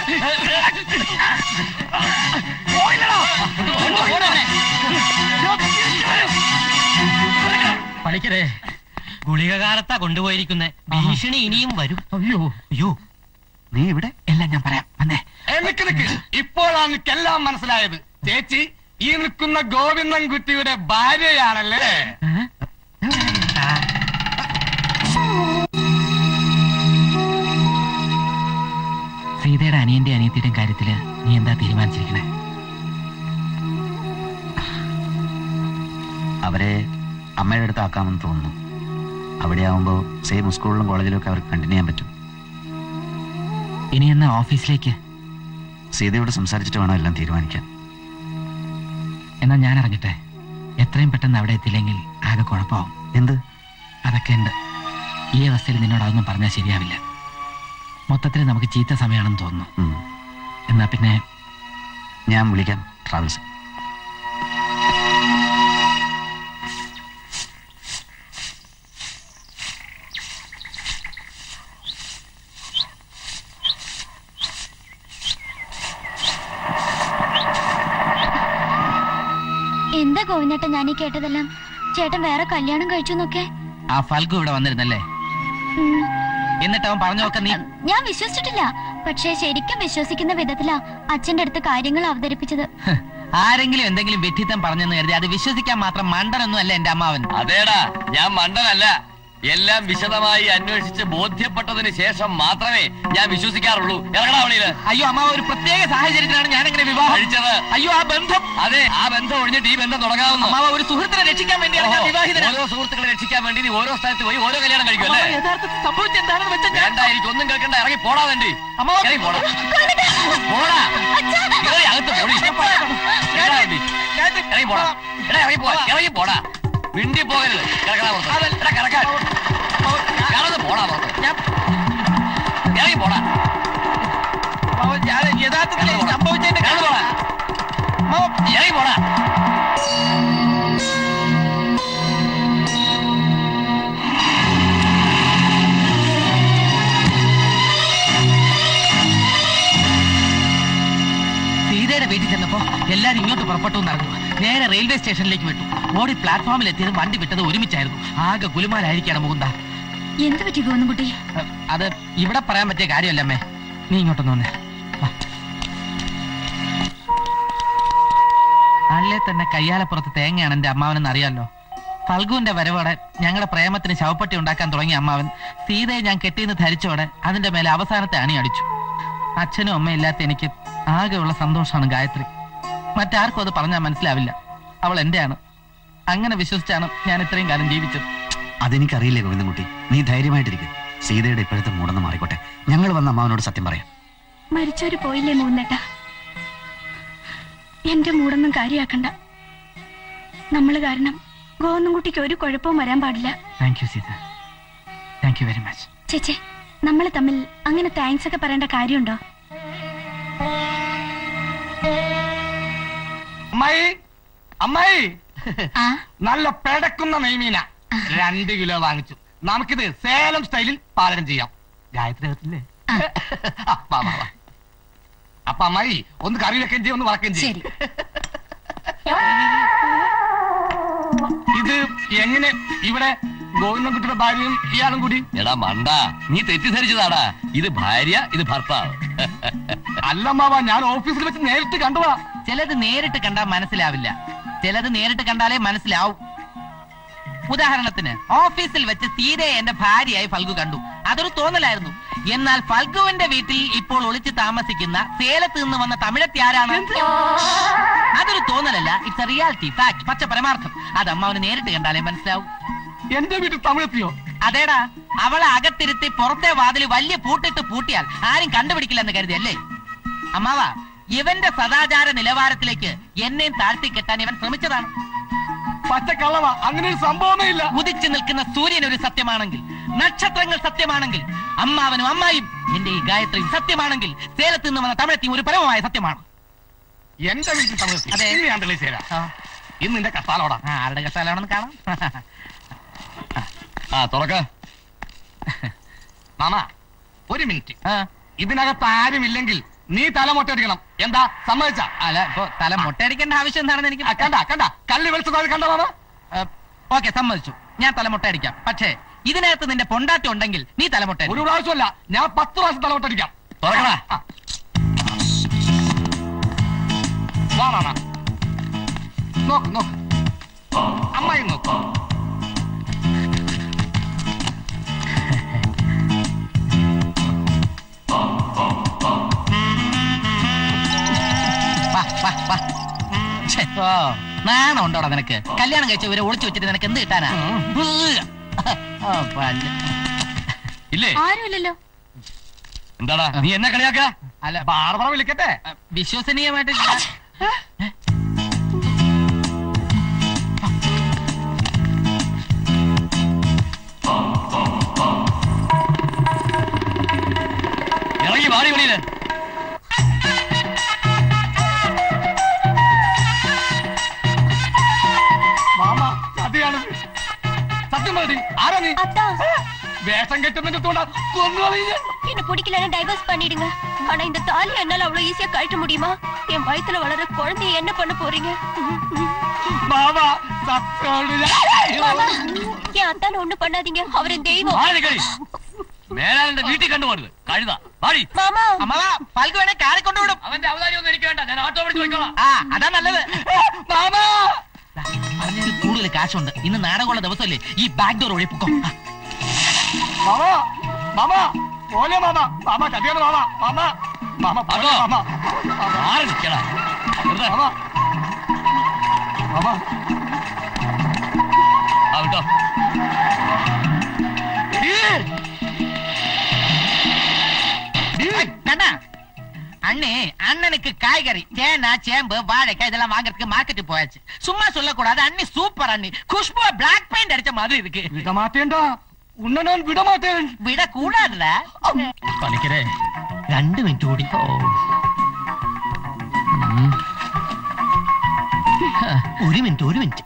പണിക്കരേ ഗുളിക കാലത്താ കൊണ്ടുപോയിരിക്കുന്നെ ഭീഷണി ഇനിയും വരും അയ്യോ അയ്യോ നീ ഇവിടെ എല്ലാം ഞാൻ പറയാം വന്നേ ഏ, നിക്ക് നിക്ക് ഇപ്പോഴാണ് എനിക്കെല്ലാം മനസ്സിലായത് ചേച്ചി ഈ നിൽക്കുന്ന ഗോവിന്ദൻകുട്ടിയുടെ ഭാര്യയാണല്ലേ സീതയുടെ അനിയന്റെ അനിയത്തിയുടെയും കാര്യത്തില് നീ എന്താ തീരുമാനിച്ചിരിക്കണേ അവരെ അമ്മയുടെ അടുത്ത് ആക്കാമെന്ന് തോന്നുന്നു അവിടെ ആവുമ്പോൾ സെയിം സ്കൂളിലും കോളേജിലും ഒക്കെ അവർക്ക് കണ്ടിന്യൂ ചെയ്യാൻ പറ്റും ഇനി എന്നാ ഓഫീസിലേക്ക് സീതയോട് സംസാരിച്ചിട്ട് വേണം എല്ലാം തീരുമാനിക്കാൻ എന്നാ ഞാൻ ഇറങ്ങട്ടെ എത്രയും പെട്ടെന്ന് അവിടെ എത്തില്ലെങ്കിൽ ആകെ കുഴപ്പമാവും എന്ത് അതൊക്കെ ഉണ്ട് ഈ അവസ്ഥയിൽ നിന്നോട് അതൊന്നും പറഞ്ഞാൽ ശരിയാവില്ല മൊത്തത്തിൽ നമുക്ക് ചീത്ത സമയമാണെന്ന് തോന്നുന്നു ഉം. എന്നാ പിന്നെ ഞാൻ വിളിക്കാം ട്രാവൽസ് എന്താ ഗോവിന്ദേട്ടൻ ഞാൻ ഈ കേട്ടതെല്ലാം ചേട്ടൻ വേറെ കല്യാണം കഴിച്ചു എന്നൊക്കെ ആ ഫൽഗു ഇവിടെ വന്നിരുന്നല്ലേ ഉം. എന്നിട്ട് അവൻ പറഞ്ഞൊക്കെ നീ ഞാൻ വിശ്വസിച്ചിട്ടില്ല പക്ഷേ ശരിക്കും വിശ്വസിക്കുന്ന വിധത്തിലാ അച്ഛന്റെ അടുത്ത് കാര്യങ്ങൾ അവതരിപ്പിച്ചത് ഹ്, ആരെങ്കിലും എന്തെങ്കിലും വെട്ടിത്തം പറഞ്ഞെന്ന് കരുതി അത് വിശ്വസിക്കാൻ മാത്രം മണ്ടനൊന്നും അല്ല എന്റെ അമ്മാവൻ അതേടാ ഞാൻ മണ്ടനല്ല എല്ലാം വിശദമായി അന്വേഷിച്ച് ബോധ്യപ്പെട്ടതിന് ശേഷം മാത്രമേ ഞാൻ വിശ്വസിക്കാറുള്ളൂ ഇറങ്ങടാ അവളിയില് അയ്യോ അമ്മാവ ഒരു പ്രത്യേക സാഹചര്യത്തിലാണ് ഞാൻ എങ്ങനെ വിവാഹം കഴിച്ചത് അയ്യോ ആ ബന്ധം അതെ ആ ബന്ധം ഒഴിഞ്ഞിട്ട് ഈ ബന്ധം തുടങ്ങാവുന്നു അമ്മാവ ഒരു സുഹൃത്തിനെ രക്ഷിക്കാൻ വേണ്ടിയാണ് ഞാൻ ഓഹോ, വിവാഹിതനാണ് ഓരോ സുഹൃത്തുക്കളെ രക്ഷിക്കാൻ വേണ്ടി നീ ഓരോ സ്ഥലത്ത് പോയി ഓരോ കല്യാണം കഴിക്കും അമ്മാവ, അല്ലേ യഥാർത്ഥത്തിൽ സംഭവിച്ചെന്താണെന്ന് വെച്ചാൽ ഞാൻ വേണ്ട എനിക്കൊന്നും കേൾക്കണ്ട ഇറങ്ങി പോടാ വേണ്ടി അമ്മാവ ഇറങ്ങി പോടാ പോടാ കേറി അകത്ത് പോടി കേറാ വേണ്ടി. ഇറങ്ങി പോടാ എടാ ഇറങ്ങി പോടാ ഇറങ്ങി പോടാ മിണ്ടി പോകരുത് കിടക്കടാ പുറത്ത് എടാ കിടക്കാൻ കിടന്ന് പോടാ പുറത്ത് ഞാൻ- ഇറങ്ങി പോടാ അമ്മാവ, ഞാൻ യഥാർത്ഥത്തിൽ കിടന്ന് പോടാ. സംഭവിച്ചതിന്റെ കിടന്ന് പോടാ അമ്മാവ, ഇറങ്ങി പോടാ സീതയുടെ വീട്ടിൽ ചെന്നപ്പോ എല്ലാരും ഇങ്ങോട്ട് പുറപ്പെട്ടു എന്നറിഞ്ഞു നേരെ റെയിൽവേ സ്റ്റേഷനിലേക്ക് വിട്ടു ഓടി പ്ലാറ്റ്ഫോമിൽ എത്തിയതും വണ്ടി വിട്ടത് ഒരുമിച്ചായിരുന്നു ആകെ ഗുലുമാലായിരിക്കാണ് മുകുന്ദ എന്ത് പറ്റി ഗോവിന്ദൻകുട്ടി അഹ്, അത് ഇവിടെ പറയാൻ പറ്റിയ കാര്യമല്ലമ്മേ നീ ഇങ്ങോട്ടൊന്ന് വന്നേ വാ. അല്ലേ തന്നെ കയ്യാലപ്പുറത്ത് തേങ്ങയാണ് എന്റെ അമ്മാവനെന്ന് അറിയാലോ ഫൽഗുവിന്റെ വരവോടെ ഞങ്ങളുടെ പ്രേമത്തിന് ശവപ്പെട്ടി ഉണ്ടാക്കാൻ തുടങ്ങിയ അമ്മാവൻ സീതയെ ഞാൻ കെട്ടിയെന്ന് ധരിച്ചോടെ അതിന്റെ മേലെ അവസാനത്തെ അണി അടിച്ചു അച്ഛനും അമ്മയും ഇല്ലാത്ത എനിക്ക് ആകെയുള്ള സന്തോഷമാണ് ഗായത്രി മറ്റാർക്കും അത് പറഞ്ഞാൽ മനസ്സിലാവില്ല അവൾ എന്റെയാണ് അങ്ങനെ വിശ്വസിച്ചാണ് ഞാൻ ഇത്രയും കാലം ജീവിച്ചത് അതെനിക്കറിയില്ലേ ഗോവിന്ദൻകുട്ടി നീ ധൈര്യമായിട്ടിരിക്കും സീതയുടെ ഇപ്പോഴത്തെ മൂടന്ന് മാറിക്കോട്ടെ ഞങ്ങൾ വന്ന അമ്മാവനോട് സത്യം പറയാം മരിച്ചവര് പോയില്ലേ മൂന്നേട്ട എന്റെ മൂടൊന്നും കാര്യാക്കണ്ട നമ്മള് കാരണം ഗോവിന്ദൻകുട്ടിക്ക് ഒരു കുഴപ്പവും വരാൻ പാടില്ല thank you Seetha thank you very much ചേച്ചേ നമ്മൾ തമ്മിൽ അങ്ങനെ താങ്ക്സ് ഒക്കെ പറയേണ്ട കാര്യമുണ്ടോ അമ്മായി അമ്മായി ആ നല്ല പെടക്കുന്ന നെയ്മീന രണ്ട് കിലോ വാങ്ങിച്ചു നമുക്കിത് സേലം സ്റ്റൈലിൽ പാചകം ചെയ്യാം ഗായത്രി അകത്തില്ലേ ആ, വാ, വാ, വാ. അപ്പൊ അമ്മായി ഒന്ന് കറി വെക്കുകയും ചെയ്യും ഒന്ന് വറക്കുകയും ചെയ്യും ശരി ഇത് എങ്ങനെ ഇവിടെ ഗോവിന്ദൻകുട്ടിയുടെ ഭാര്യയും ഇയാളും കൂടി എടാ മണ്ട നീ തെറ്റിദ്ധരിച്ചതാടാ ഇത് ഭാര്യ ഇത് ഭർത്താവ് അല്ലമ്മാവാ ഞാൻ ഓഫീസിൽ വെച്ച് നേരിട്ട് കണ്ടുവാ ചിലത് നേരിട്ട് കണ്ടാൽ മനസ്സിലാവില്ല ചിലത് നേരിട്ട് കണ്ടാലേ മനസ്സിലാവും ഉദാഹരണത്തിന് ഓഫീസിൽ വെച്ച് സീതയെ എന്റെ ഭാര്യയായി ഫൽഗു കണ്ടു അതൊരു തോന്നലായിരുന്നു എന്നാൽ ഫൽഗുവിന്റെ വീട്ടിൽ ഇപ്പോൾ ഒളിച്ച് താമസിക്കുന്ന സേലത്ത് നിന്ന് വന്ന തമിഴത്തി ആരാണ് അതൊരു തോന്നലല്ല ഇറ്റ്സ് എ റിയാലിറ്റി ഫാക്ട് പച്ച പരമാർത്ഥം അത് അമ്മാവന് നേരിട്ട് കണ്ടാലേ മനസ്സിലാവും എന്റെ വീട്ടിൽ തമിഴെത്തിയോ അതേടാ അവളെ അകത്തിരുത്തി പുറത്തെ വാതിൽ വലിയ പൂട്ടിട്ട് പൂട്ടിയാൽ ആരും കണ്ടുപിടിക്കില്ലെന്ന് കരുതിയല്ലേ അമ്മാവ ഇവന്റെ സദാചാര നിലവാരത്തിലേക്ക് എന്നെയും താഴ്ത്തി കെട്ടാൻ ഇവൻ ശ്രമിച്ചതാണ് പച്ചക്കള്ളവാ അങ്ങനെ ഒരു സംഭവമേ ഇല്ല ഉദിച്ചു നിൽക്കുന്ന സൂര്യൻ ഒരു സത്യമാണെങ്കിൽ നക്ഷത്രങ്ങൾ സത്യമാണെങ്കിൽ അമ്മാവനും അമ്മായും എന്റെ ഈ ഗായത്രിയും സത്യമാണെങ്കിൽ സേലത്ത് നിന്ന് വന്ന തമിഴത്തിയും ഒരു പരമമായ സത്യമാണ് എന്റെ വീട്ടിൽ തമിഴെത്തി അതെ. ഇനി ഞാൻ തെളിയിച്ചു തരാം ആ, ഇന്ന് നിന്റെ കത്താലോടാ ആ, ആരുടെ കസാലാണെന്ന് കാണാം ആ തുറക്ക മാമ ഒരു മിനിറ്റ് ഇതിനകത്ത് ആരുമില്ലെങ്കിൽ നീ തല മൊട്ടടിക്കണം എന്താ സമ്മതിച്ച അല്ല ഇപ്പൊ തല മുട്ടയടിക്കേണ്ട ആവശ്യം എന്താണെന്ന് എനിക്ക് കണ്ട കണ്ട കല്ല് വെളിച്ചത് കണ്ട മാമ ഓക്കെ സമ്മതിച്ചു ഞാൻ തലമുട്ട അടിക്കാം പക്ഷേ ഇതിനകത്ത് നിന്റെ പൊണ്ടാട്ടി ഉണ്ടെങ്കിൽ നീ തലമുട്ട ഒരു പ്രാവശ്യമല്ല ഞാൻ പത്ത് പ്രാവശ്യം തല മൊട്ടടിക്കാം തുറക്കടാ. വാ മാമ നോക്ക് നോക്ക് അമ്മായി നോക്ക് വാ, വാ, വാ. ഛെ, ഓ, നാണം ഉണ്ടോടാ നിനക്ക് കല്യാണം കഴിച്ച ഇവരെ ഒളിച്ചു വെച്ചിട്ട് നിനക്ക് എന്ത് കിട്ടാനാ ഓ, പല്ല്. ഇല്ലേ ആരുമില്ലല്ലോ എന്താടാ നീ എന്നെ കളിയാക്ക അല്ല ബാർബറ വിളിക്കട്ടെ വിശ്വസനീയമായിട്ട് ഇറങ്ങി വാടി വെളിയില് മാമ സതിയാണ് സത്യം മതി ആരാ നീ அத்தா വേഷം കെട്ടുന്നതിന്റെ തോണ്ട കൊന്നു കളഞ്ഞ என்ன பிடிக்கலன்னு டைவர்ஸ் பண்ணிடுங்க ஆனா இந்த தாலி என்னால அவ்வளவு ஈஸியா கழட்ட முடியுமா என் வயித்துல வளர குழந்தைய என்ன பண்ண போறீங்க മാമ സത്യോട് மாமா, என் அத்தான ஒண்ணு பண்ணாதீங்க அவர் என் தெய்வம் വാടി കളി മേലാലിന്റെ വീട്ടിൽ കണ്ടുപോകരുത് കഴുത വാടി மாமா അമ്മ പൽക്ക് വേണേ കാറി കൊണ്ടുവിടും അവന്റെ അവതാരം ഒന്നും എനിക്ക് വേണ്ട ഞാൻ ഓട്ടോ പിടിച്ച് പോയിക്കോളാം ആ അതാ നല്ലത് മാമാ പറഞ്ഞതിൽ കൂടുതൽ കാശുണ്ട് ഇന്ന് നാടകമുള്ള ദിവസമല്ലേ ഈ ബാക്ക് ഡോർ വഴി പൊക്കോ ആ, മാമ മാമ പോലെ മാമ മാമ ചതിയാണ് മാമ മാമ മാമ പോലെ അതോ? മാമ മാറി നിൽക്കടാ വെറുതെ മാമ മാമ ആ വിട്ടോ கண்ணா அண்ணே அண்ணனுக்கு காய்கறி சேனா சேம்பு வாழைக்காய் இதெல்லாம் வாங்குறதுக்கு மார்க்கெட்டு போயாச்சு சும்மா சொல்லக்கூடாது அண்ணி சூப்பர் அண்ணி குஷ்பு பிளாக் பெயிண்ட் அடிச்ச மாதிரி இருக்கு വിടമാറ്റേണ്ട ഉണ്ണ ഞാൻ വിടമാറ്റേൻ விட கூடாதுல പണിക്കരെ രണ്ട് മിനിറ്റ് കൂടി ഉം. ഒരു മിനിറ്റ് ഒരു മിനിറ്റ്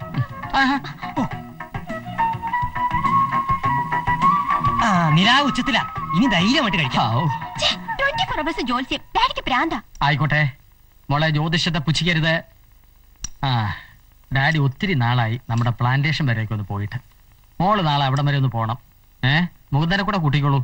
ആ നിലാവ് ഉച്ചത്തില ഇനി ധൈര്യമായിട്ട് കഴിക്കാം டுவெண்ட்டி ஃபோர் ஹவர்ஸ் ஜோல்சியம் டேடிக்கு பிராந்தா ആയിക്കോട്ടെ മോളെ ജ്യോതിഷത്തെ പുച്ഛിക്കരുത് ആ ഡാഡി ഒത്തിരി നാളായി നമ്മുടെ പ്ലാന്റേഷൻ വരെയൊക്കെ ഒന്ന് പോയിട്ട് മോള് നാളെ അവിടം വരെ ഒന്ന് പോണം ഏ മുകുന്ദനെ കൂടെ കൂട്ടിക്കോളൂ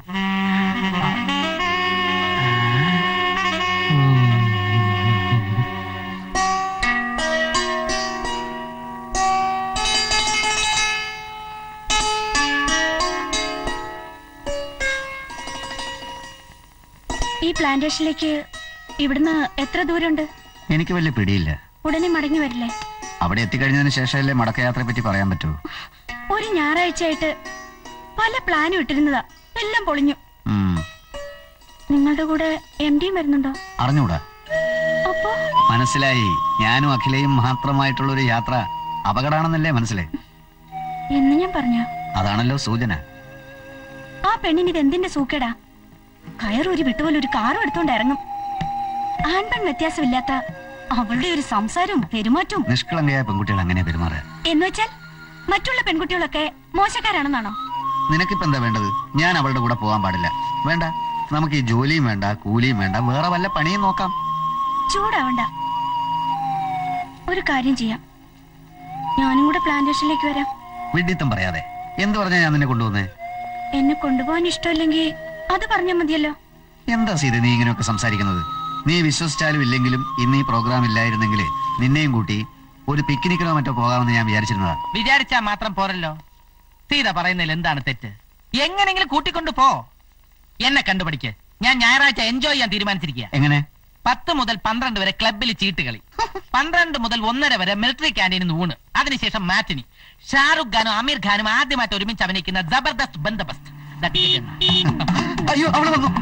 ഈ പ്ലാന്റേഷനിലേക്ക് ഇവിടുന്ന് എത്ര ദൂരമുണ്ട് എനിക്ക് വലിയ പിടിയില്ല ഉടനെ മടങ്ങി വരില്ലേ അവിടെ എത്തിക്കഴിഞ്ഞതിന് ശേഷമല്ലേ മടക്കയാത്രയെ പറ്റി പറയാൻ പറ്റൂ ഒരു ഞായറാഴ്ചയായിട്ട് പല പ്ലാനും ഇട്ടിരുന്നതാ എല്ലാം പൊളിഞ്ഞു ഉം, നിങ്ങളുടെ കൂടെ എം ഡിയും വരുന്നുണ്ടോ അറിഞ്ഞൂടാ അപ്പോ മനസ്സിലായി ഞാനും അഖിലയും മാത്രമായിട്ടുള്ള ഒരു യാത്ര അപകടമാണെന്നല്ലേ മനസ്സിലായി എന്ന് ഞാൻ പറഞ്ഞു അതാണല്ലോ സൂചന ആ പെണ്ണിന് ഇത് എന്തിന്റെ സൂക്കേടാ കയറൂരി വിട്ടുപോലെ ഒരു കാറും എടുത്തോണ്ട് ഇറങ്ങും ആൺപെൺ വ്യത്യാസമില്ലാത്ത അവളുടെ ഒരു സംസാരവും പെരുമാറ്റവും നിഷ്കളങ്കയായ പെൺകുട്ടികൾ അങ്ങനെ പെരുമാറുക എന്ന് വെച്ചാൽ മറ്റുള്ള പെൺകുട്ടികളൊക്കെ മോശക്കാരാണെന്നാണോ നിനക്കിപ്പോ എന്താ വേണ്ടത് ഞാൻ അവളുടെ കൂടെ പോകാൻ പാടില്ല വേണ്ട നമുക്ക് ഈ ജോലിയും വേണ്ട കൂലിയും വേണ്ട വേറെ വല്ല പണിയും നോക്കാം ചൂടാവണ്ട ഒരു കാര്യം ചെയ്യാം ഞാനും കൂടെ പ്ലാന്റേഷനിലേക്ക് വരാം വിഡിത്തം പറയാതെ എന്ത് പറഞ്ഞാ ഞാൻ നിന്നെ കൊണ്ടുവന്നേ എന്നെ കൊണ്ടുപോകാൻ ഇഷ്ടമില്ലെങ്കിൽ അത് പറഞ്ഞാൽ മതിയല്ലോ എന്താ സീത നീ ഇങ്ങനെയൊക്കെ സംസാരിക്കുന്നത് നീ വിശ്വസിച്ചാലും ഇല്ലെങ്കിലും ഇന്ന് ഈ പ്രോഗ്രാം ഇല്ലായിരുന്നെങ്കിൽ നിന്നെയും കൂട്ടി ഒരു പിക്നിക്കിനോ മറ്റോ പോകാമെന്ന് ഞാൻ വിചാരിച്ചിരുന്നതാ വിചാരിച്ചാ മാത്രം പോരല്ലോ സീത പറയുന്നതിൽ എന്താണ് തെറ്റ് എങ്ങനെങ്കിലും കൂട്ടിക്കൊണ്ട് പോ എന്നെ കണ്ടുപിടിക്ക് ഞാൻ ഞായറാഴ്ച എൻജോയ് ചെയ്യാൻ തീരുമാനിച്ചിരിക്കുക എങ്ങനെ പത്ത് മുതൽ പന്ത്രണ്ട് വരെ ക്ലബിൽ ചീട്ടുകളി പന്ത്രണ്ട് മുതൽ ഒന്നര വരെ മിലിറ്ററി ക്യാൻറ്റീനിൽ ഊണ് അതിനുശേഷം മാറ്റിനി ഷാറുഖ് ഖാനും ആമീർ ഖാനും ആദ്യമായിട്ട് ഒരുമിച്ച് അഭിനയിക്കുന്ന ജബർദസ്ത് ബന്ദബസ്ത് ദാ ticket എന്നാ. അയ്യോ അവള് വന്നു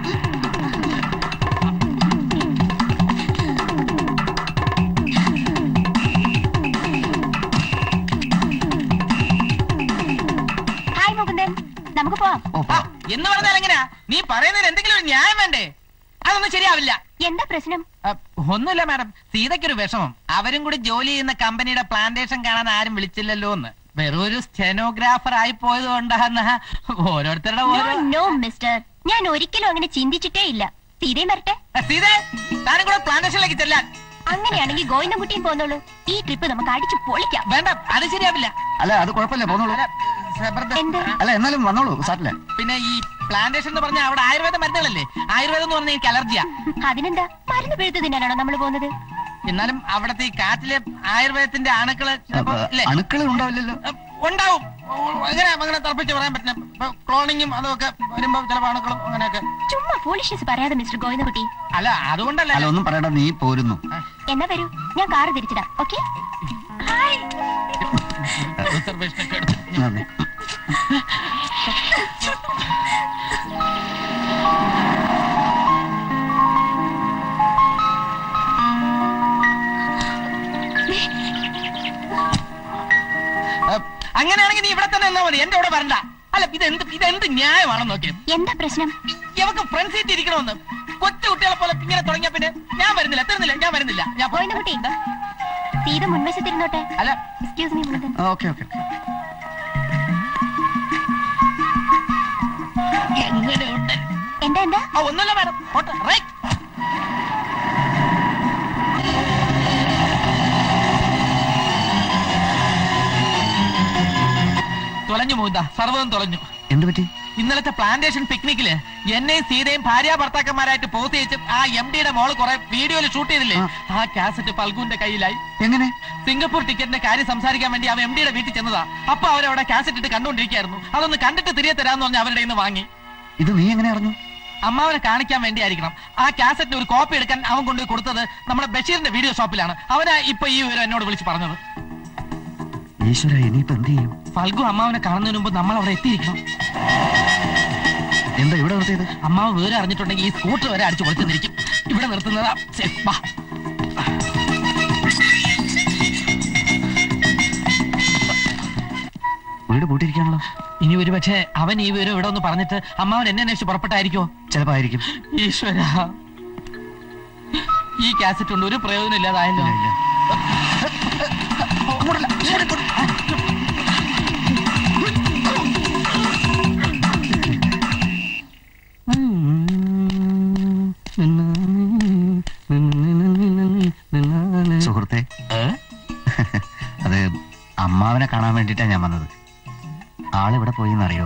ഹായ് മുകുന്ദൻ നമുക്ക് പോവാം ഓ, ആ, എന്ന് പറഞ്ഞാൽ എങ്ങനെയാ നീ പറയുന്നതിന് എന്തെങ്കിലും ഒരു ന്യായം വേണ്ടേ അതൊന്നും ശരിയാവില്ല എന്താ പ്രശ്നം അ, ഒന്നുമില്ല മാഡം സീതയ്ക്കൊരു വിഷമം അവരും കൂടി ജോലി ചെയ്യുന്ന കമ്പനിയുടെ പ്ലാന്റേഷൻ കാണാൻ ആരും വിളിച്ചില്ലല്ലോ എന്ന് വെറും ഒരു സ്റ്റെനോഗ്രാഫർ ആയി പോയത് കൊണ്ടാണ് ഓരോരുത്തരുടെ നോ ഓരോ നോ മിസ്റ്റർ ഞാൻ ഒരിക്കലും അങ്ങനെ ചിന്തിച്ചിട്ടേ ഇല്ല സീതയും വരട്ടെ സീതേ താനും കൂടെ പ്ലാന്റേഷനിലേക്ക് ചെല്ലാൻ അങ്ങനെയാണെങ്കിൽ ഗോവിന്ദൻകുട്ടിയും പോന്നോളൂ ഈ ട്രിപ്പ് നമുക്ക് അടിച്ചു പൊളിക്കാം വേണ്ട അത് ശരിയാവില്ല അല്ല അത് കുഴപ്പമില്ല പോന്നോളൂ എന്ത് അല്ല എന്നാലും വന്നോളൂ സാറില്ല പിന്നെ ഈ പ്ലാന്റേഷൻ എന്ന് പറഞ്ഞാൽ അവിടെ ആയുർവേദ മരുന്നുകളല്ലേ ആയുർവേദം എന്ന് പറഞ്ഞാൽ എനിക്ക് അലർജിയാ അതിനെന്താ മരുന്ന് പിഴുത്തു തിന്നാനാണോ നമ്മൾ പോകുന്നത് എന്നാലും അവിടത്തെ ഈ കാറ്റിലെ ആയുർവേദത്തിന്റെ അണുക്കള് ചിലപ്പോ ഇല്ലേ? അണുക്കൾ ഉണ്ടാവില്ലല്ലോ ഉണ്ടാവും എങ്ങനെ അങ്ങനെ തറപ്പിച്ച് പറയാൻ പറ്റില്ല ക്ലോണിങ്ങും അതൊക്കെ വരുമ്പോ ചിലപ്പോ അണുക്കളും അങ്ങനെയൊക്കെ ചുമ്മാ ഫൂളിഷ്നസ് പറയാതെ മിസ്റ്റർ ഗോവിന്ദൻകുട്ടി അല്ല അതുകൊണ്ടല്ല അല്ല ഒന്നും പറയണ്ട നീ പോരുന്നു എന്നാ വരൂ ഞാൻ കാറ് തിരിച്ചിടാം ഓക്കെ ഹായ് റിസർവേഷൻ ഒക്കെ എടുത്ത് നന്ദി. അഹ് അങ്ങനെയാണെങ്കിൽ നീ ഇവിടെ തന്നെ നിന്നാ മതി എന്റെ കൂടെ വരണ്ട അല്ല ഇതെന്ത് ഇതെന്ത് ന്യായമാണെന്ന് നോക്കിയത് എന്താ പ്രശ്നം ഇവക്ക് ഫ്രണ്ട് സീറ്റ് ഇരിക്കണമെന്ന് കൊച്ചു കുട്ടികളെ പോലെ ഇങ്ങനെ തുടങ്ങിയ പിന്നെ ഞാൻ വരുന്നില്ല തരുന്നില്ല ഞാൻ വരുന്നില്ല ഞാൻ പോയി. ഗോവിന്ദൻകുട്ടി സീത മുൻവശത്തിരുന്നോട്ടെ അല്ല excuse me Mukundan okay okay എങ്ങനെയുണ്ട് എന്താ എന്താ ആ ഒന്നുമില്ല മാഡം പോട്ടെ റൈറ്റ് തുലഞ്ഞു പോയിന്താ സർവ്വതും തുലഞ്ഞു എന്ത് പറ്റി ഇന്നലത്തെ പ്ലാന്റേഷൻ പിക്നിക്കില് എന്നെയും സീതയും ഭാര്യ ഭർത്താക്കന്മാരായിട്ട് പോസ് ചെയ്ത് ആ എം ഡിയുടെ മോള് കുറെ വീഡിയോയിൽ ഷൂട്ട് ചെയ്തില്ലേ ആ കാസറ്റ് പൽഗുവിന്റെ കയ്യിലായി എങ്ങനെ സിംഗപ്പൂർ ടിക്കറ്റിന്റെ കാര്യം സംസാരിക്കാൻ വേണ്ടി അവൻ എം ഡിയുടെ വീട്ടിൽ ചെന്നതാ അപ്പൊ അവരവിടെ കാസറ്റ് ഇട്ട് കണ്ടുകൊണ്ടിരിക്കുകയായിരുന്നു അതൊന്ന് കണ്ടിട്ട് തിരികെ തരാന്ന് പറഞ്ഞ് അവരുടെ നിന്ന് വാങ്ങി ഇത് നീ എങ്ങനെ അറിഞ്ഞു അമ്മാവനെ കാണിക്കാൻ വേണ്ടി ആയിരിക്കണം ആ കാസറ്റിന് ഒരു കോപ്പി എടുക്കാൻ അവൻ കൊണ്ടുപോയി കൊടുത്തത് നമ്മുടെ ബഷീറിന്റെ വീഡിയോ ഷോപ്പിലാണ് അവനാ ഇപ്പൊ ഈ വിവരം എന്നോട് വിളിച്ച് പറഞ്ഞത് ഈശ്വര ഇനിയിപ്പോ എന്ത് ചെയ്യും ഫൽഗു അമ്മാവനെ കാണുന്നതിന് മുമ്പ് നമ്മൾ അവിടെ എത്തിയിരിക്കണം എന്താ ഇവിടെ നിർത്തിയത് അമ്മാവ് വിവരം അറിഞ്ഞിട്ടുണ്ടെങ്കിൽ ഈ സ്കൂട്ടർ വരെ അടിച്ചു പൊളിച്ചെന്നിരിക്കും ഇവിടെ നിർത്തുന്നതാ ശരി, വാ. വീട് പൂട്ടിയിരിക്കാണല്ലോ ഇനി ഒരു പക്ഷേ അവൻ ഈ വിവരം ഇവിടെ ഒന്ന് പറഞ്ഞിട്ട് അമ്മാവൻ എന്നെ അന്വേഷിച്ച് പുറപ്പെട്ടായിരിക്കോ ചിലപ്പോ ആയിരിക്കും ഈശ്വര ഈ കാസറ്റ് കൊണ്ട് ഒരു പ്രയോജനം ഇല്ലാതായല്ലോ ഇല്ല, സുഹൃത്തെ അത് അമ്മാവനെ കാണാൻ വേണ്ടിട്ടാ ഞാൻ വന്നത് ആളെവിടെ പോയി എന്നറിയോ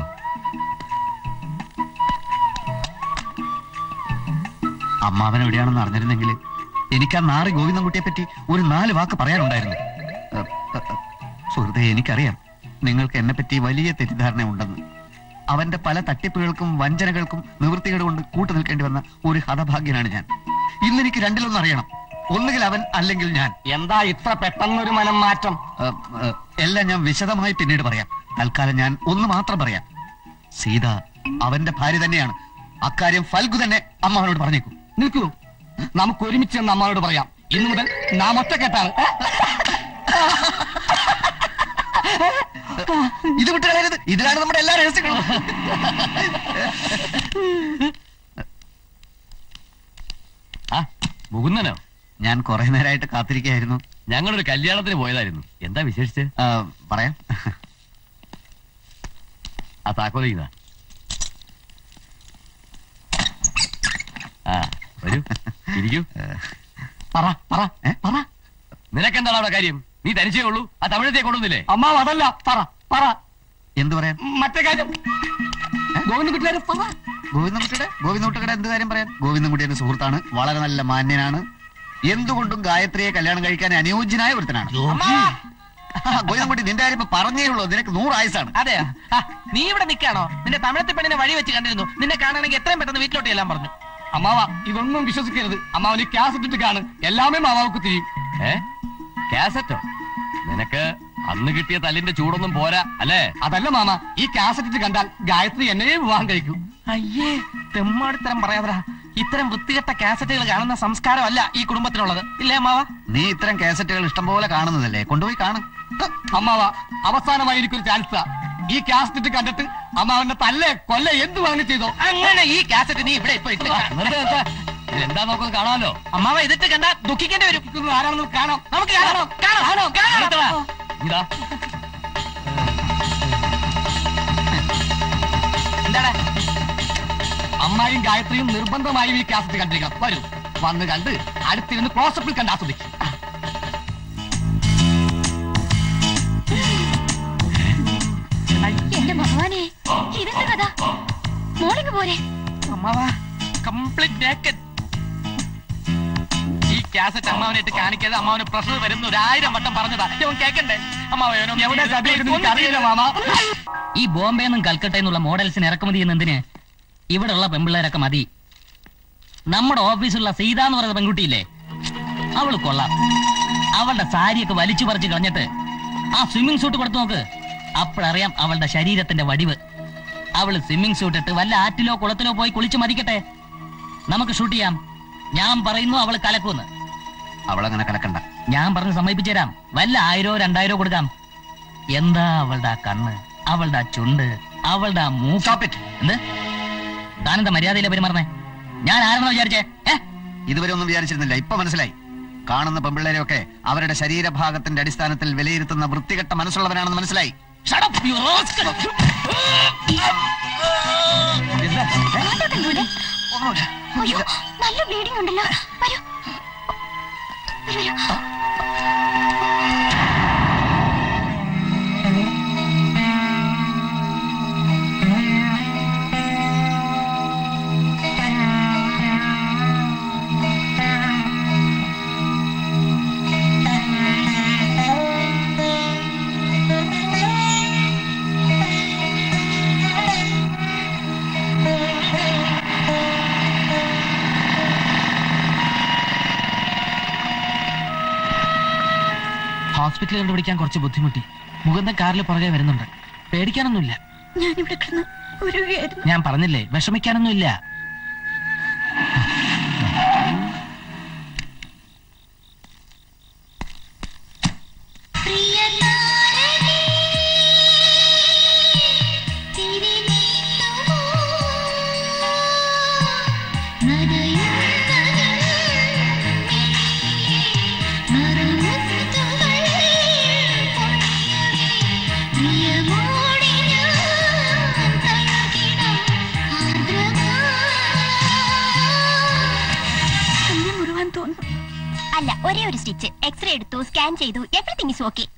അമ്മാവൻ എവിടെയാണെന്ന് അറിഞ്ഞിരുന്നെങ്കിൽ എനിക്ക് ആ നാറി ഗോവിന്ദൻകുട്ടിയെ പറ്റി ഒരു നാല് വാക്ക് പറയാനുണ്ടായിരുന്നു ഏ, ഏ, ഏ, സുഹൃത്തെ എനിക്കറിയാം നിങ്ങൾക്ക് എന്നെ പറ്റി വലിയ തെറ്റിദ്ധാരണ ഉണ്ടെന്ന് അവന്റെ പല തട്ടിപ്പുകൾക്കും വഞ്ചനകൾക്കും നിവൃത്തികേട് കൊണ്ട് കൂട്ടു നിൽക്കേണ്ടി വന്ന ഒരു ഹതഭാഗ്യനാണ് ഞാൻ ഇന്ന് എനിക്ക് രണ്ടിലൊന്നും അറിയണം ഒന്നുകിൽ അവൻ അല്ലെങ്കിൽ ഞാൻ എന്താ ഇത്ര പെട്ടെന്നൊരു മനം മാറ്റം ഏ, ഏ, എല്ലാം ഞാൻ വിശദമായി പിന്നീട് പറയാം തൽക്കാലം ഞാൻ ഒന്ന് മാത്രം പറയാം സീത അവന്റെ ഭാര്യ തന്നെയാണ് അക്കാര്യം ഫൽഗു തന്നെ അമ്മാവനോട് പറഞ്ഞേക്കൂ നിൽക്കൂ നമുക്ക് ഒരുമിച്ച് എന്ന് അമ്മാനോട് പറയാം ഇന്നു മുതൽ നാം ഒറ്റക്കെട്ടാണ് ഇത് വിട്ടുകളയരുത് ഇതിലാണ് നമ്മുടെ എല്ലാ രഹസ്യങ്ങളും ആ മുകുന്ദനോ ഞാൻ കുറെ നേരമായിട്ട് കാത്തിരിക്കുകയായിരുന്നു ഞങ്ങളൊരു കല്യാണത്തിന് പോയതായിരുന്നു എന്താ വിശേഷിച്ച് ആ, പറയാം ആ താക്കോലിക്കുന്ന ആ വരൂ ഇരിക്കൂ പറ പറ ഏ? പറ നിനക്കെന്താണ് അവിടെ കാര്യം നീ തനിച്ചേ ഉള്ളൂ ആ തമിഴത്തെ കൊണ്ടുവന്നില്ലേ അമ്മാവ് അതല്ല പറ പറ എന്ത് പറയാൻ മറ്റേ കാര്യം ഗോവിന്ദൻകുട്ടിയുടെ പറ ഗോവിന്ദൻകുട്ടിയുടെ ഗോവിന്ദൻകുട്ടിയുടെ എന്ത് കാര്യം പറയാൻ ഗോവിന്ദൻകുട്ടി എന്റെ സുഹൃത്താണ് വളരെ നല്ല മാന്യനാണ് എന്തുകൊണ്ടും ഗായത്രിയെ കല്യാണം കഴിക്കാൻ അനുയോജ്യനായ ഒരുത്തനാണ് ആ, ഗോവിന്ദൻകുട്ടി നിന്റെ കാര്യം ഇപ്പൊ പറഞ്ഞേ ഉള്ളൂ നിനക്ക് നൂറ് ആയുസാണ് അതെ നീ ഇവിടെ നിൽക്കാണോ നിന്റെ തമിഴത്തെ പെണ്ണിനെ വഴി വെച്ച് കണ്ടിരുന്നു നിന്നെ കാണണമെങ്കിൽ എത്രയും പെട്ടെന്ന് വീട്ടിലോട്ട് എല്ലാം പറഞ്ഞു അമ്മാവ ഇതൊന്നും വിശ്വസിക്കരുത് അമ്മാവന് ക്യാസ് ഇട്ടിട്ട് കാണും എല്ലാമേ മാവാവുക്ക് തിരിയും ഏ കാസറ്റോ നിനക്ക് അന്ന് കിട്ടിയ തല്ലിന്റെ ചൂടൊന്നും പോരാ അല്ലേ അതല്ല മാമ ഈ ക്യാസറ്റ് ഇട്ട് കണ്ടാൽ ഗായത്രി എന്നെയും വിവാഹം കഴിക്കും അയ്യേ തെമ്മാടിത്തരം പറയാതടാ ഇത്തരം വൃത്തികെട്ട കാസറ്റുകൾ കാണുന്ന സംസ്കാരമല്ല ഈ കുടുംബത്തിനുള്ളത് ഇല്ലേ അമ്മാവ നീ ഇത്തരം കാസറ്റുകൾ ഇഷ്ടംപോലെ കാണുന്നതല്ലേ കൊണ്ടുപോയി കാണും അമ്മാവ അവസാനമായി എനിക്കൊരു ചാൻസ് ഈ ക്യാസറ്റ് ഇട്ട് കണ്ടിട്ട് അമ്മാവന്റെ തല്ലേ കൊല്ല എന്ത് വേണമെങ്കിലും ചെയ്തോ അങ്ങനെ ഈ കാസറ്റ് നീ ഇവിടെ ഇപ്പൊ ഇട്ട് കാ- നിർത്ത് നിർത്ത്. ഇതെന്താ നോക്കുന്നത് കാണാമല്ലോ അമ്മാവ ഇതിട്ട് കണ്ടാ ദുഃഖിക്കേണ്ടി വരും ഇത് ആരാണെന്ന് കാണാം നമുക്ക് കാണാം കാണാം കാണാം നിർത്തടാ. ഇതാ എന്താണ് അമ്മ അമ്മായും ഗായത്രിയും നിർബന്ധമായും ഈ കാസറ്റ് കണ്ടിരിക്കണം വരൂ വന്ന് കണ്ട് അടുത്തിരുന്ന് ക്ലോസപ്പിൽ കണ്ട് ആസ്വദിക്കും എന്റെ ഭഗവാനെ ഇതെന്ത് കഥ മോളിങ് പോരെ അമ്മാവാ കംപ്ലീറ്റ് നേക്കഡ് ഈ കാസറ്റ് അമ്മാവനായിട്ട് കാണിക്കാതെ അമ്മാവന് പ്രഷർ വരുന്ന ഒരു ആയിരം വട്ടം പറഞ്ഞതാ ഇവൻ കേക്കണ്ടേ അമ്മാവനോ എവിടെ സഭയൊക്കെ അറിയില്ല മാമ ഈ ബോംബെ നിന്നും കൽക്കട്ട എന്നുള്ള മോഡൽസിന് ഇറക്കുമതി ചെയ്യുന്നതിന് ഇവിടെ ഉള്ള പെമ്പിള്ളേരൊക്കെ മതി നമ്മുടെ ഓഫീസിലുള്ള സീത എന്ന് പറയുന്ന പെൺകുട്ടിയില്ലേ അവള് കൊള്ളാം അവളുടെ സാരിയൊക്കെ വലിച്ചു പറിച്ച് കളഞ്ഞിട്ട് ആ സ്വിമ്മിംഗ് സൂട്ട് കൊടുത്തു നോക്ക് അപ്പോഴറിയാം അവളുടെ ശരീരത്തിന്റെ വടിവ് അവള് സ്വിമ്മിംഗ് സൂട്ട് ഇട്ട് വല്ല ആറ്റിലോ കുളത്തിലോ പോയി കുളിച്ച് മതിക്കട്ടെ നമുക്ക് ഷൂട്ട് ചെയ്യാം ഞാൻ പറയുന്നു അവള് കലക്കുന്ന് അവളങ്ങനെ കലക്കണ്ട ഞാൻ പറഞ്ഞ് സമ്മതിപ്പിച്ചു തരാം വല്ല ആയിരോ രണ്ടായിരോ കൊടുക്കാം എന്താ അവളുടെ ആ കണ്ണ് അവളുടെ ആ ചുണ്ട് അവളുടെ ആ മൂക്ക് എന്ത് താനെന്താ മര്യാദയില്ല പെരുമാറുന്നേ ഞാൻ ആരെന്ന് വിചാരിച്ചേ ഏ ഇതുവരെ ഒന്നും വിചാരിച്ചിരുന്നില്ല ഇപ്പൊ മനസ്സിലായി കാണുന്ന പെമ്പിള്ളേരെയൊക്കെ അവരുടെ ശരീരഭാഗത്തിന്റെ അടിസ്ഥാനത്തിൽ വിലയിരുത്തുന്ന വൃത്തികെട്ട മനസ്സുള്ളവനാണെന്ന് മനസ്സിലായി Shut up, you rascal! അയ്യോ നല്ല ബ്ലീഡിംഗ് ഉണ്ടല്ലോ വരൂ വരൂ, വരൂ. ഹോസ്പിറ്റൽ കണ്ടുപിടിക്കാൻ കുറച്ച് ബുദ്ധിമുട്ടി മുകുന്ദൻ കാറിൽ പുറകെ വരുന്നുണ്ട് പേടിക്കാനൊന്നുമില്ല ഞാനിവിടെ കിടന്ന് ഉരുകയായിരുന്നു ഞാൻ പറഞ്ഞില്ലേ വിഷമിക്കാനൊന്നുമില്ല കല്ല് മുറുവാൻ തോന്നുന്നു അല്ല ഒരേ ഒരു സ്റ്റിച്ച് എക്സ്റേ എടുത്തു സ്കാൻ ചെയ്തു എവറിത്തിങ് ഇസ് ഓക്കെ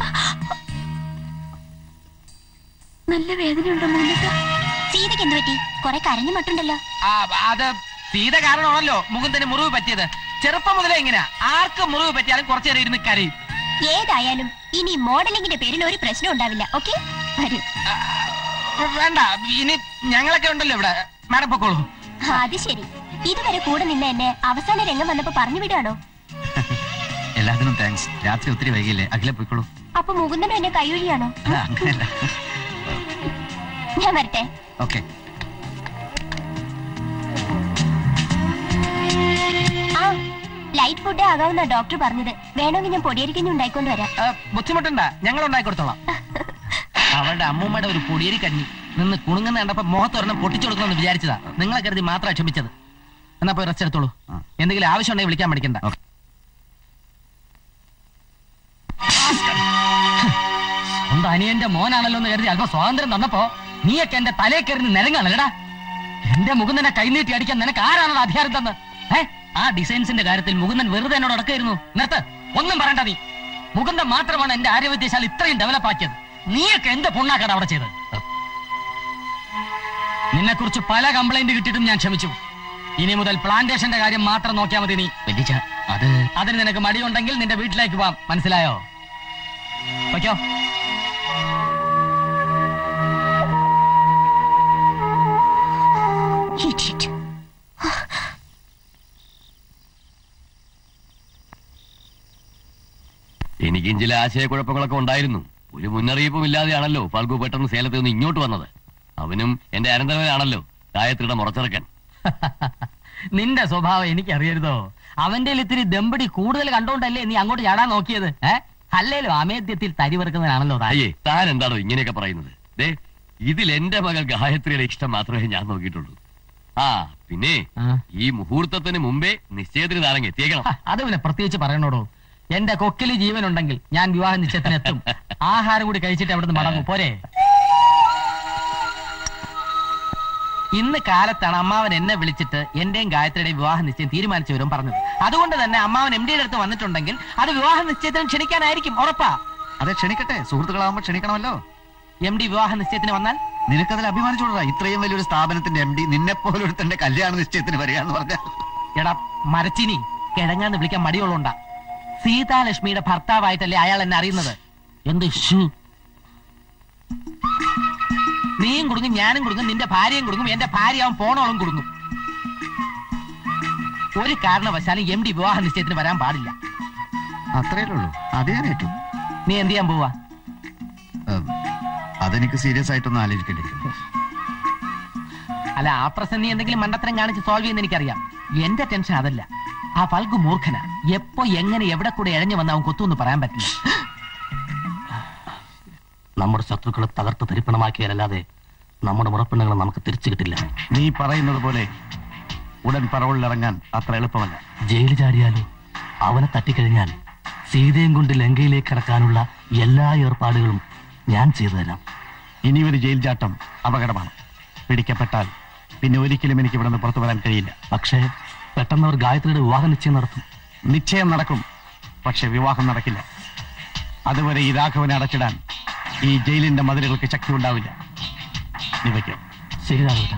നല്ല വേദനയുണ്ടോ മോനിക്ക സീതയ്ക്ക് എന്ത് പറ്റി കുറെ കരഞ്ഞു മട്ടുണ്ടല്ലോ ആ, അത് സീത കാരണമാണല്ലോ മുകുന്ദന് മുറിവ് പറ്റിയത് ചെറുപ്പം മുതലേ ഇങ്ങനെ ആർക്ക് മുറിവ് പറ്റിയാലും കുറച്ചു നേരം ഇരുന്ന് കരയും ഏതായാലും ഇനി മോഡലിംഗിന്റെ പേരിൽ ഒരു പ്രശ്നം ഉണ്ടാവില്ല ഓക്കെ വരൂ വേണ്ട ഇനി ഞങ്ങളൊക്കെ ഉണ്ടല്ലോ ഇവിടെ മാഡം പൊക്കോളൂ ആ, അത് ശരി ഇതുവരെ കൂടെ നിന്ന എന്നെ അവസാന രംഗം വന്നപ്പോ പറഞ്ഞു വിടുകയാണോ എല്ലാത്തിനും താങ്ക്സ് രാത്രി ഒത്തിരി വൈകില്ലേ അഖില പോയിക്കോളൂ അപ്പൊ മുകുന്ദനും എന്നെ കൈയൊഴിയാണോ അല്ല അങ്ങനെയല്ല ഞാൻ വരട്ടെ ഓക്കെ ആ ലൈറ്റ് ഫുഡേ ആകാവുന്ന ഡോക്ടർ പറഞ്ഞത് വേണമെങ്കിൽ ഞാൻ പൊടിയരിക്കഞ്ഞ് ഉണ്ടായിക്കൊണ്ട് വരാം ആ, ബുദ്ധിമുട്ടുണ്ടാ ഞങ്ങൾ ഉണ്ടാക്കി കൊടുത്തോളാം അവളുടെ അമ്മൂമ്മയുടെ ഒരു പൊടിയരി കഞ്ഞി നിന്ന് കുണുങ്ങുന്ന കണ്ടപ്പോ മുഖത്തൊരെണ്ണം പൊട്ടിച്ചു കൊടുക്കണമെന്ന് വിചാരിച്ചതാ നിങ്ങളെ കരുതി മാത്രമാണ് ക്ഷമിച്ചത് എന്നാ പോയി റെസ്റ്റ് എടുത്തോളൂ എന്തെങ്കിലും ആവശ്യം ഉണ്ടെങ്കിൽ വിളിക്കാൻ പഠിക്കണ്ട സ്വന്തം അനിയന്റെ മോനാണല്ലോ എന്ന് കരുതി അല്പം സ്വാതന്ത്ര്യം തന്നപ്പോ നീയൊക്കെ എന്റെ തലേ കയറി നിരങ്ങാണല്ലടാ എന്റെ മുകുന്ദനെ കൈനീട്ടി അടിക്കാൻ നിനക്ക് ആരാണോ അധികാരം തന്ന് ഏ ആ ഡിസൈൻസിന്റെ കാര്യത്തിൽ മുകുന്ദൻ വെറുതെ എന്നോട് അടക്കായിരുന്നു നിർത്ത് ഒന്നും പറയണ്ട നീ മുകുന്ദൻ മാത്രമാണ് എന്റെ ആരോഗ്യശാല ഇത്രയും ഡെവലപ്പ് ആക്കിയത് നീയൊക്കെ എന്റെ പൊണ്ണാക്കാണ് അവിടെ ചെയ്തത് നിന്നെ കുറിച്ച് പല കംപ്ലൈന്റ് കിട്ടിയിട്ടും ഞാൻ ക്ഷമിച്ചു ഇനി മുതൽ പ്ലാന്റേഷന്റെ കാര്യം മാത്രം നോക്കിയാൽ മതി നീ വലിച്ച അത് അതിന് നിനക്ക് മടിയുണ്ടെങ്കിൽ നിന്റെ വീട്ടിലേക്ക് പോവാം മനസ്സിലായോ വയ്ക്കോ Idiot. എനിക്കും ചില ആശയക്കുഴപ്പങ്ങളൊക്കെ ഉണ്ടായിരുന്നു ഒരു മുന്നറിയിപ്പും ഇല്ലാതെയാണല്ലോ ഫാൽഗു പെട്ടെന്ന് സേലത്തിൽ നിന്ന് ഇങ്ങോട്ട് വന്നത് അവനും എന്റെ അനന്തരവനാണല്ലോ ഗായത്രിയുടെ മുറച്ചിറക്കൻ നിന്റെ സ്വഭാവം എനിക്കറിയരുതോ അവന്റെ ഇത്തിരി ദമ്പടി കൂടുതൽ കണ്ടോണ്ടല്ലേ നീ അങ്ങോട്ട് ചാടാൻ നോക്കിയത് ഏ അല്ലേലും അമേദ്യത്തിൽ തരി വെറുക്കുന്നവനാണല്ലോ താൻ അയ്യേ താൻ എന്താണോ ഇങ്ങനെയൊക്കെ പറയുന്നത് ദേ ഇതിൽ എന്റെ മകൾ ഗായത്രിയുടെ ഇഷ്ടം മാത്രമേ ഞാൻ നോക്കിയിട്ടുള്ളൂ ആ പിന്നെ ആ. ഈ മുഹൂർത്തത്തിന് മുമ്പേ നിശ്ചയത്തിന് താരങ്ങ് എത്തിയേക്കണം ഹ, അത് പിന്നെ പ്രത്യേകിച്ച് പറയണോടോ എന്റെ കൊക്കില് ജീവനുണ്ടെങ്കിൽ ഞാൻ വിവാഹ നിശ്ചയത്തിന് എത്തും ആഹാരം കൂടി കഴിച്ചിട്ട് അവിടുന്ന് മടങ്ങും പോരെ ഇന്ന് കാലത്താണ് അമ്മാവൻ എന്നെ വിളിച്ചിട്ട് എന്റെയും ഗായത്രിയുടെയും വിവാഹ നിശ്ചയം തീരുമാനിച്ചു വരും പറഞ്ഞത് അതുകൊണ്ട് തന്നെ അമ്മാവൻ എം ഡിയുടെ അടുത്ത് വന്നിട്ടുണ്ടെങ്കിൽ അത് വിവാഹ നിശ്ചയത്തിന് ക്ഷണിക്കാനായിരിക്കും ഉറപ്പാ അതെ ക്ഷണിക്കട്ടെ സുഹൃത്തുക്കളാവുമ്പോ ക്ഷണിക്കണമല്ലോ എം ഡി വിവാഹ നിശ്ചയത്തിന് വന്നാൽ നിനക്കതിൽ അഭിമാനിച്ചോടാ ഇത്രയും വലിയൊരു സ്ഥാപനത്തിന്റെ എം ഡി നിന്നെ പോലൊരുത്തന്റെ കല്യാണ നിശ്ചയത്തിന് വരികയെന്ന് പറഞ്ഞാൽ എടാ മരച്ചിനി കിഴങ്ങാന്ന് വിളിക്കാൻ മടിയുള്ളൂണ്ടാ സീതാലക്ഷ്മിയുടെ ഭർത്താവായിട്ടല്ലേ അയാൾ എന്നെ അറിയുന്നത് എന്ത് ഷൂ നീയും കുടുങ്ങും ഞാനും കുടുങ്ങും നിന്റെ ഭാര്യയും കുടുങ്ങും എന്റെ ഭാര്യ അവൻ പോണോളും കുടുങ്ങും ഒരു കാരണവശാലും എം ഡി വിവാഹ നിശ്ചയത്തിന് വരാൻ പാടില്ല അത്രയേ ഉള്ളൂ അത് ഞാൻ ഏറ്റു നീ എന്ത് ചെയ്യാൻ പോവാ ഉം, അതെനിക്ക് സീരിയസ് ആയിട്ടൊന്നും ആലോചിക്കേണ്ടിയിരിക്കുന്നു അല്ല ആ പ്രശ്നം നീ എന്തെങ്കിലും മണ്ടത്തരം കാണിച്ച് സോൾവ് ചെയ്യുന്ന എനിക്കറിയാം എന്റെ ടെൻഷൻ അതല്ല ആ ഫൽഗു മൂർഖന എപ്പോ എങ്ങനെ എവിടെ കൂടെ ഇഴഞ്ഞു വന്ന അവൻ കൊത്തുമെന്ന് പറയാൻ പറ്റില്ല നമ്മുടെ ശത്രുക്കളെ തകർത്ത് തരിപ്പണമാക്കിയാലല്ലാതെ നമ്മുടെ മുറപ്പെണ്ണുകളെ നമുക്ക് തിരിച്ചു കിട്ടില്ല നീ പറയുന്നത് പോലെ ഉടൻ പറവളിലിറങ്ങാൻ അത്ര എളുപ്പമല്ല ജയിൽ ചാടിയാലോ അവനെ തട്ടിക്കഴിഞ്ഞാൽ സീതയും കൊണ്ട് ലങ്കയിലേക്ക് കടക്കാനുള്ള എല്ലാ ഏർപ്പാടുകളും ഞാൻ ചെയ്തു തരാം ഇനി ഒരു ജയിൽ ചാട്ടം അപകടമാണ് പിടിക്കപ്പെട്ടാൽ പിന്നെ ഒരിക്കലും എനിക്ക് ഇവിടെ നിന്ന് പുറത്തു വരാൻ കഴിയില്ല പക്ഷേ പെട്ടെന്ന് അവർ ഗായത്രിയുടെ വിവാഹ നിശ്ചയം നടത്തും നിശ്ചയം നടക്കും പക്ഷെ വിവാഹം നടക്കില്ല അതുവരെ ഈ രാഘവനെ അടച്ചിടാൻ ഈ ജയിലിന്റെ മതിലുകൾക്ക് ശക്തി ഉണ്ടാവില്ല നീ വയ്ക്കും ശരി രാഘവ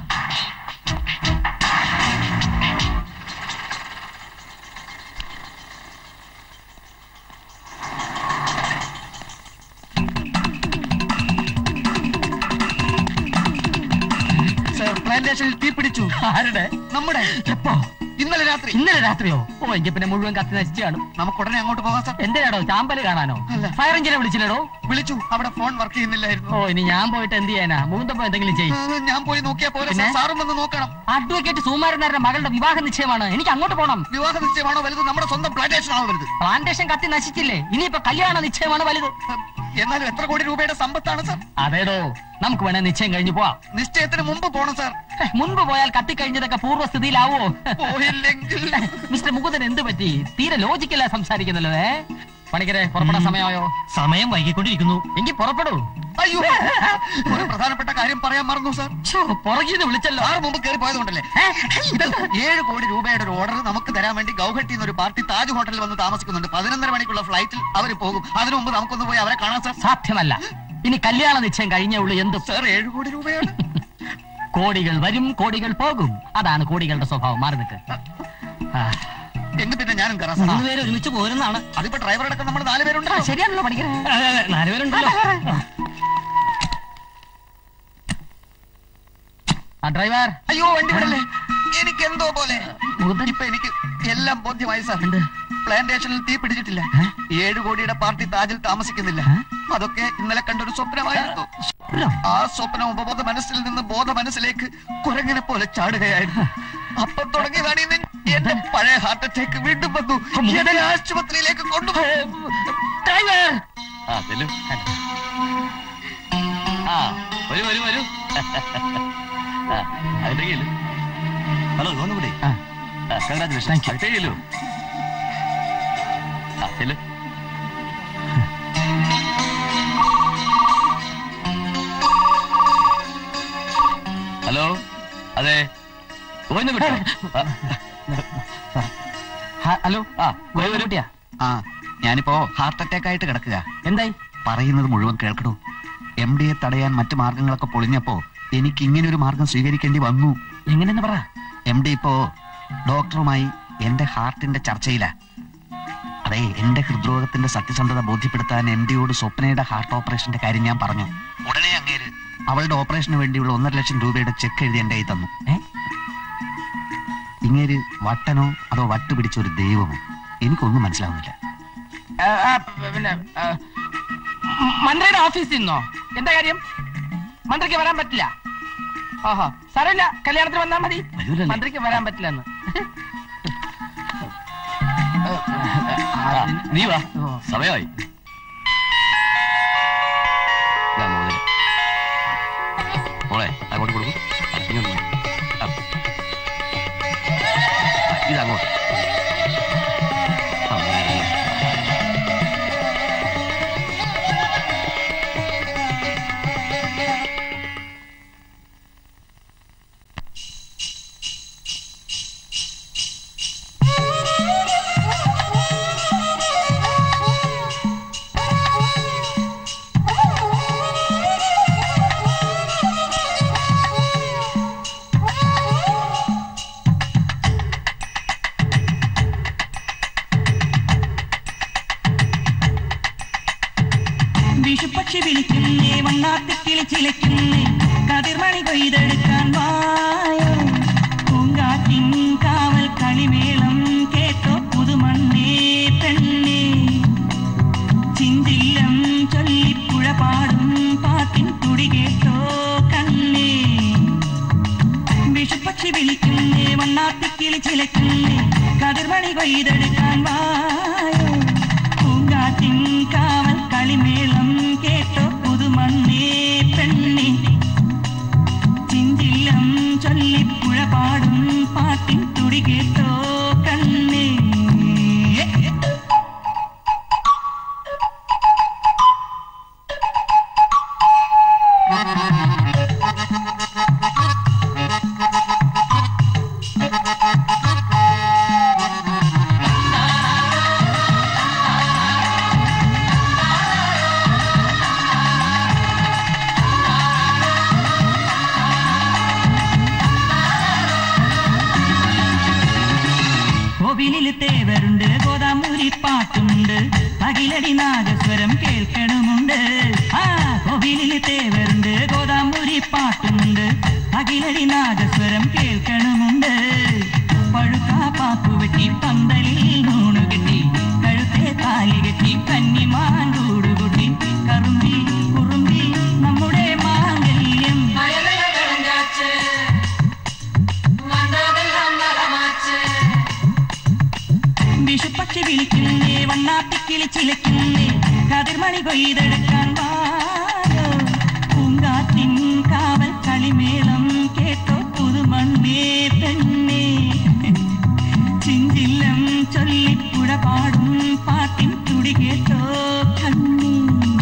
സർ പ്ലാന്റേഷനിൽ തീ പിടിച്ചു ആരുടെ നമ്മുടെ എപ്പോ ഇന്നലെ രാത്രി ഇന്നലെ രാത്രിയോ ഓ എങ്കിൽ പിന്നെ മുഴുവൻ കത്തി നശിച്ചു കാണും നമുക്ക് ഉടനെ അങ്ങോട്ട് പോകാം സർ എന്തിനാടോ ചാമ്പല് കാണാനോ ഫയർ എഞ്ചിനെ വിളിച്ചില്ലടോ വിളിച്ചു അവിടെ ഫോൺ വർക്ക് ചെയ്യുന്നില്ലായിരുന്നു ഓ ഇനി ഞാൻ പോയിട്ട് എന്ത് ചെയ്യാനാ മൂന്തപ്പോ എന്തെങ്കിലും ചെയ്യും ആ, ഞാൻ പോയി നോക്കിയാ പോലെ പിന്നെ? സാറും വന്ന് നോക്കണം അഡ്വക്കേറ്റ് സുമാരനാരുടെ മകളുടെ വിവാഹ നിശ്ചയമാണ് എനിക്ക് അങ്ങോട്ട് പോകണം വിവാഹ നിശ്ചയമാണോ വലുത് നമ്മുടെ സ്വന്തം പ്ലാന്റേഷൻ ആണോ വലുത് പ്ലാന്റേഷൻ കത്തി നശിച്ചില്ലേ ഇനിയിപ്പോ കല്യാണ നിശ്ചയമാണ് വലുത് എന്നാലും എത്ര കോടി രൂപയുടെ സമ്പത്താണ് സർ അതേടോ നമുക്ക് വേണേ നിശ്ചയം കഴിഞ്ഞു പോവാം നിശ്ചയത്തിന് മുമ്പ് പോണം സർ ഹെ, മുൻപ് പോയാൽ കത്തിക്കഴിഞ്ഞതൊക്കെ പൂർവ്വസ്ഥിതിയിലാവോ പോയില്ലെങ്കിൽ മിസ്റ്റർ മുകുന്ദൻ എന്ത് പറ്റി തീരെ ലോജിക്കല്ല സംസാരിക്കുന്നല്ലോ ഏ പണിക്കരെ പുറപ്പെടാൻ സമയമായോ സമയം വൈകിക്കൊണ്ടിരിക്കുന്നു എങ്കിൽ പുറപ്പെടൂ അയ്യോ ഒരു പ്രധാനപ്പെട്ട കാര്യം പറയാൻ മറന്നു സർ പുറകിന്ന് വിളിച്ചല്ലോ സാറ് മുമ്പ് കയറി പോയതുകൊണ്ടല്ലേ ഏഴ് കോടി രൂപയുടെ ഒരു ഓർഡർ നമുക്ക് തരാൻ വേണ്ടി ഗൗഹട്ടി എന്നൊരു പാർട്ടി താജ് ഹോട്ടലിൽ വന്ന് താമസിക്കുന്നുണ്ട് പതിനൊന്നര മണിക്കുള്ള ഫ്ലൈറ്റിൽ അവർ പോകും അതിനു മുമ്പ് നമുക്കൊന്ന് പോയി അവരെ കാണാം സർ സാധ്യമല്ല ഇനി കല്യാണ നിശ്ചയം കഴിഞ്ഞേ ഉള്ളൂ എന്ത് സർ ഏഴ് കോടി രൂപയാണ് കോടികൾ വരും കോടികൾ പോകും അതാണ് കോടികളുടെ സ്വഭാവം മാറി നിൽക്ക് ആ, എങ്കിൽ പിന്നെ ഞാനും കയറാം സർ മൂന്ന് പേര് ഒരുമിച്ച് പോരുന്നതാണ് അതിപ്പോ ഡ്രൈവർ അടക്കം നമ്മൾ നാല് പേരുണ്ട് ആ, ശരിയാണല്ലോ പണിക്കരെ അതെ, അതെ, നാലുപേരുണ്ടല്ലോ ആ ഡ്രൈവർ അയ്യോ വണ്ടി വിടല്ലേ എനിക്ക് എന്തോ പോലെ മുകുന്ദൻ ഇപ്പൊ എനിക്ക് എല്ലാം ബോധ്യമായി സാർ എന്ത് പ്ലാന്റേഷനിൽ തീ പിടിച്ചിട്ടില്ല ഏഴ് കോടിയുടെ പാർട്ടി താജിൽ താമസിക്കുന്നില്ല അതൊക്കെ ഇന്നലെ കണ്ടൊരു സ്വപ്നമായിരുന്നു ആ സ്വപ്നം ഉപബോധ മനസ്സിൽ നിന്ന് ബോധ മനസ്സിലേക്ക് കുരങ്ങനെ പോലെ ചാടുകയായിരുന്നു അപ്പൊ തുടങ്ങിയതാണ് ഈ നെ- എന്റെ പഴയ ഹാർട്ട് അറ്റാക്ക് വീണ്ടും വന്നു എന്നെ ആശുപത്രിയിലേക്ക് കൊണ്ടുപോകും ഡ്രൈവർ ആ ചെല്ലു ആ വരൂ വരൂ വരൂ ആ, അതിന്റെ കയ്യില് ഹലോ ഒന്നുകൂടി ആ. കൺഗ്രാറ്റുലേഷൻ അതിന്റെ കയ്യിലു ആ ചെല്ലു ഹലോ അതെ ഒന്ന് വിട്ടോ ആ, ഹ- ഹലോ ആ ഗോവിന്ദ വരൂ, വരൂ. കുട്ടിയാ ആ ഞാനിപ്പോ ഹാർട്ട് അറ്റാക്ക് ആയിട്ട് കിടക്കുക എന്തായി പറയുന്നത് മുഴുവൻ കേൾക്കണോ എം ഡിയെ തടയാൻ മറ്റു മാർഗങ്ങളൊക്കെ പൊളിഞ്ഞപ്പോ എനിക്ക് ഇങ്ങനെ ഒരു മാർഗം സ്വീകരിക്കേണ്ടി വന്നു എങ്ങനെയെന്ന് പറ എം ഡി ഇപ്പോ ഡോക്ടറുമായി എന്റെ ഹാർട്ടിന്റെ ചർച്ചയില അതെ എന്റെ ഹൃദ്രോഗത്തിന്റെ സത്യസന്ധത ബോധ്യപ്പെടുത്താൻ എം ഡിയോട് സ്വപ്നയുടെ ഹാർട്ട് ഓപ്പറേഷന്റെ കാര്യം ഞാൻ പറഞ്ഞു ഉടനെ അങ്ങേര് അവളുടെ ഓപ്പറേഷന് വേണ്ടിയുള്ള ഒന്നര ലക്ഷം രൂപയുടെ ചെക്ക് എഴുതി എന്റെ കയ്യിൽ തന്നു ഏ? ഇങ്ങേര് വട്ടനോ അതോ വട്ട് പിടിച്ച ഒരു ദൈവമോ എനിക്കൊന്നും മനസ്സിലാവുന്നില്ല ആ, ആ, പിന്നെ ആ, മ- മന്ത്രിയുടെ ഓഫീസിൽ നിന്നോ എന്താ കാര്യം മന്ത്രിക്ക് വരാൻ പറ്റില്ല ഓഹോ സാരമില്ല കല്യാണത്തിന് വന്നാൽ മതി വരൂലല്ലേ? മന്ത്രിക്ക് വരാൻ പറ്റില്ല എന്ന് ആ, നീ വാ സമയമായി ദാ മോതിരം. മോളെ അങ്ങോട്ട് കൊടുക്കും ഇങ്ങോട്ട് വാ. ആ. ഇതങ്ങോട്ട് അമ്മേ. വിളിക്കുന്നേ വണ്ണാത്തിക്കിളി ചിലയ്ക്കുന്നേ കതിർമണി കൊയ്തെടുക്കാൻ വായോ പൂങ്കാറ്റിൻ കാവൽ കളിമേളം കേട്ടോ പുതുമണ്ണേ പെണ്ണേ ചിന്തില്ലം ചൊല്ലിപ്പുഴ പാടും പാട്ടിൻ തുടി കേട്ടോ കണ്ണേ വിഷുപക്ഷി വിളിക്കുന്നേ വണ്ണാത്തിക്കിളി ചിലക്കുന്നേ കതിർമണി കൊയ്തെടുക്കാൻ വായോ പൂങ്കാറ്റിൻ കാവൽ കളിമേളം കേട്ടോ പുതുമണ്ണേ പെണ്ണേ ചിന്തില്ലം ചൊല്ലിപ്പുഴ പാടും പാട്ടിൻ തുടി കേട്ടോ കണ്ണേ കോവിലിൽ തേവരുണ്ട് ഗോദാമൂരി പാട്ടുണ്ട് അഖിലടി നാഗസ്വരം കേൾക്കണമുണ്ട് ആ കോവിലിൽ തേവരുണ്ട് ഗോദാമൂരി പാട്ടുണ്ട് അഖിലടി നാഗസ്വരം കേൾക്കണമുണ്ട് പഴുക്ക പാപ്പു വെട്ടി പന്തലിൽ നൂണു കെട്ടി കഴുത്തെ താലി കെട്ടി കന്നിമാൻ കൂടുകൂട്ടി കറുമ്പി കുറുമ്പി നമ്മുടെ മാംഗല്യം വിഷുപ്പക്ഷി വിളിക്കുന്നേ വണ്ണാത്തിക്കിളി ചിലക്കുന്നേ കതിർമണി കൊയ്തെടുക്കാൻ വായോ പൂങ്കാറ്റിൻ കാവൽ കളിമേളം കേട്ടോ പുതുമണ്ണേ പെണ്ണേ ചിഞ്ചില്ലം ചൊല്ലിപ്പുഴ പാടും പാട്ടിൻ തുടി കേട്ടോ കണ്ണേ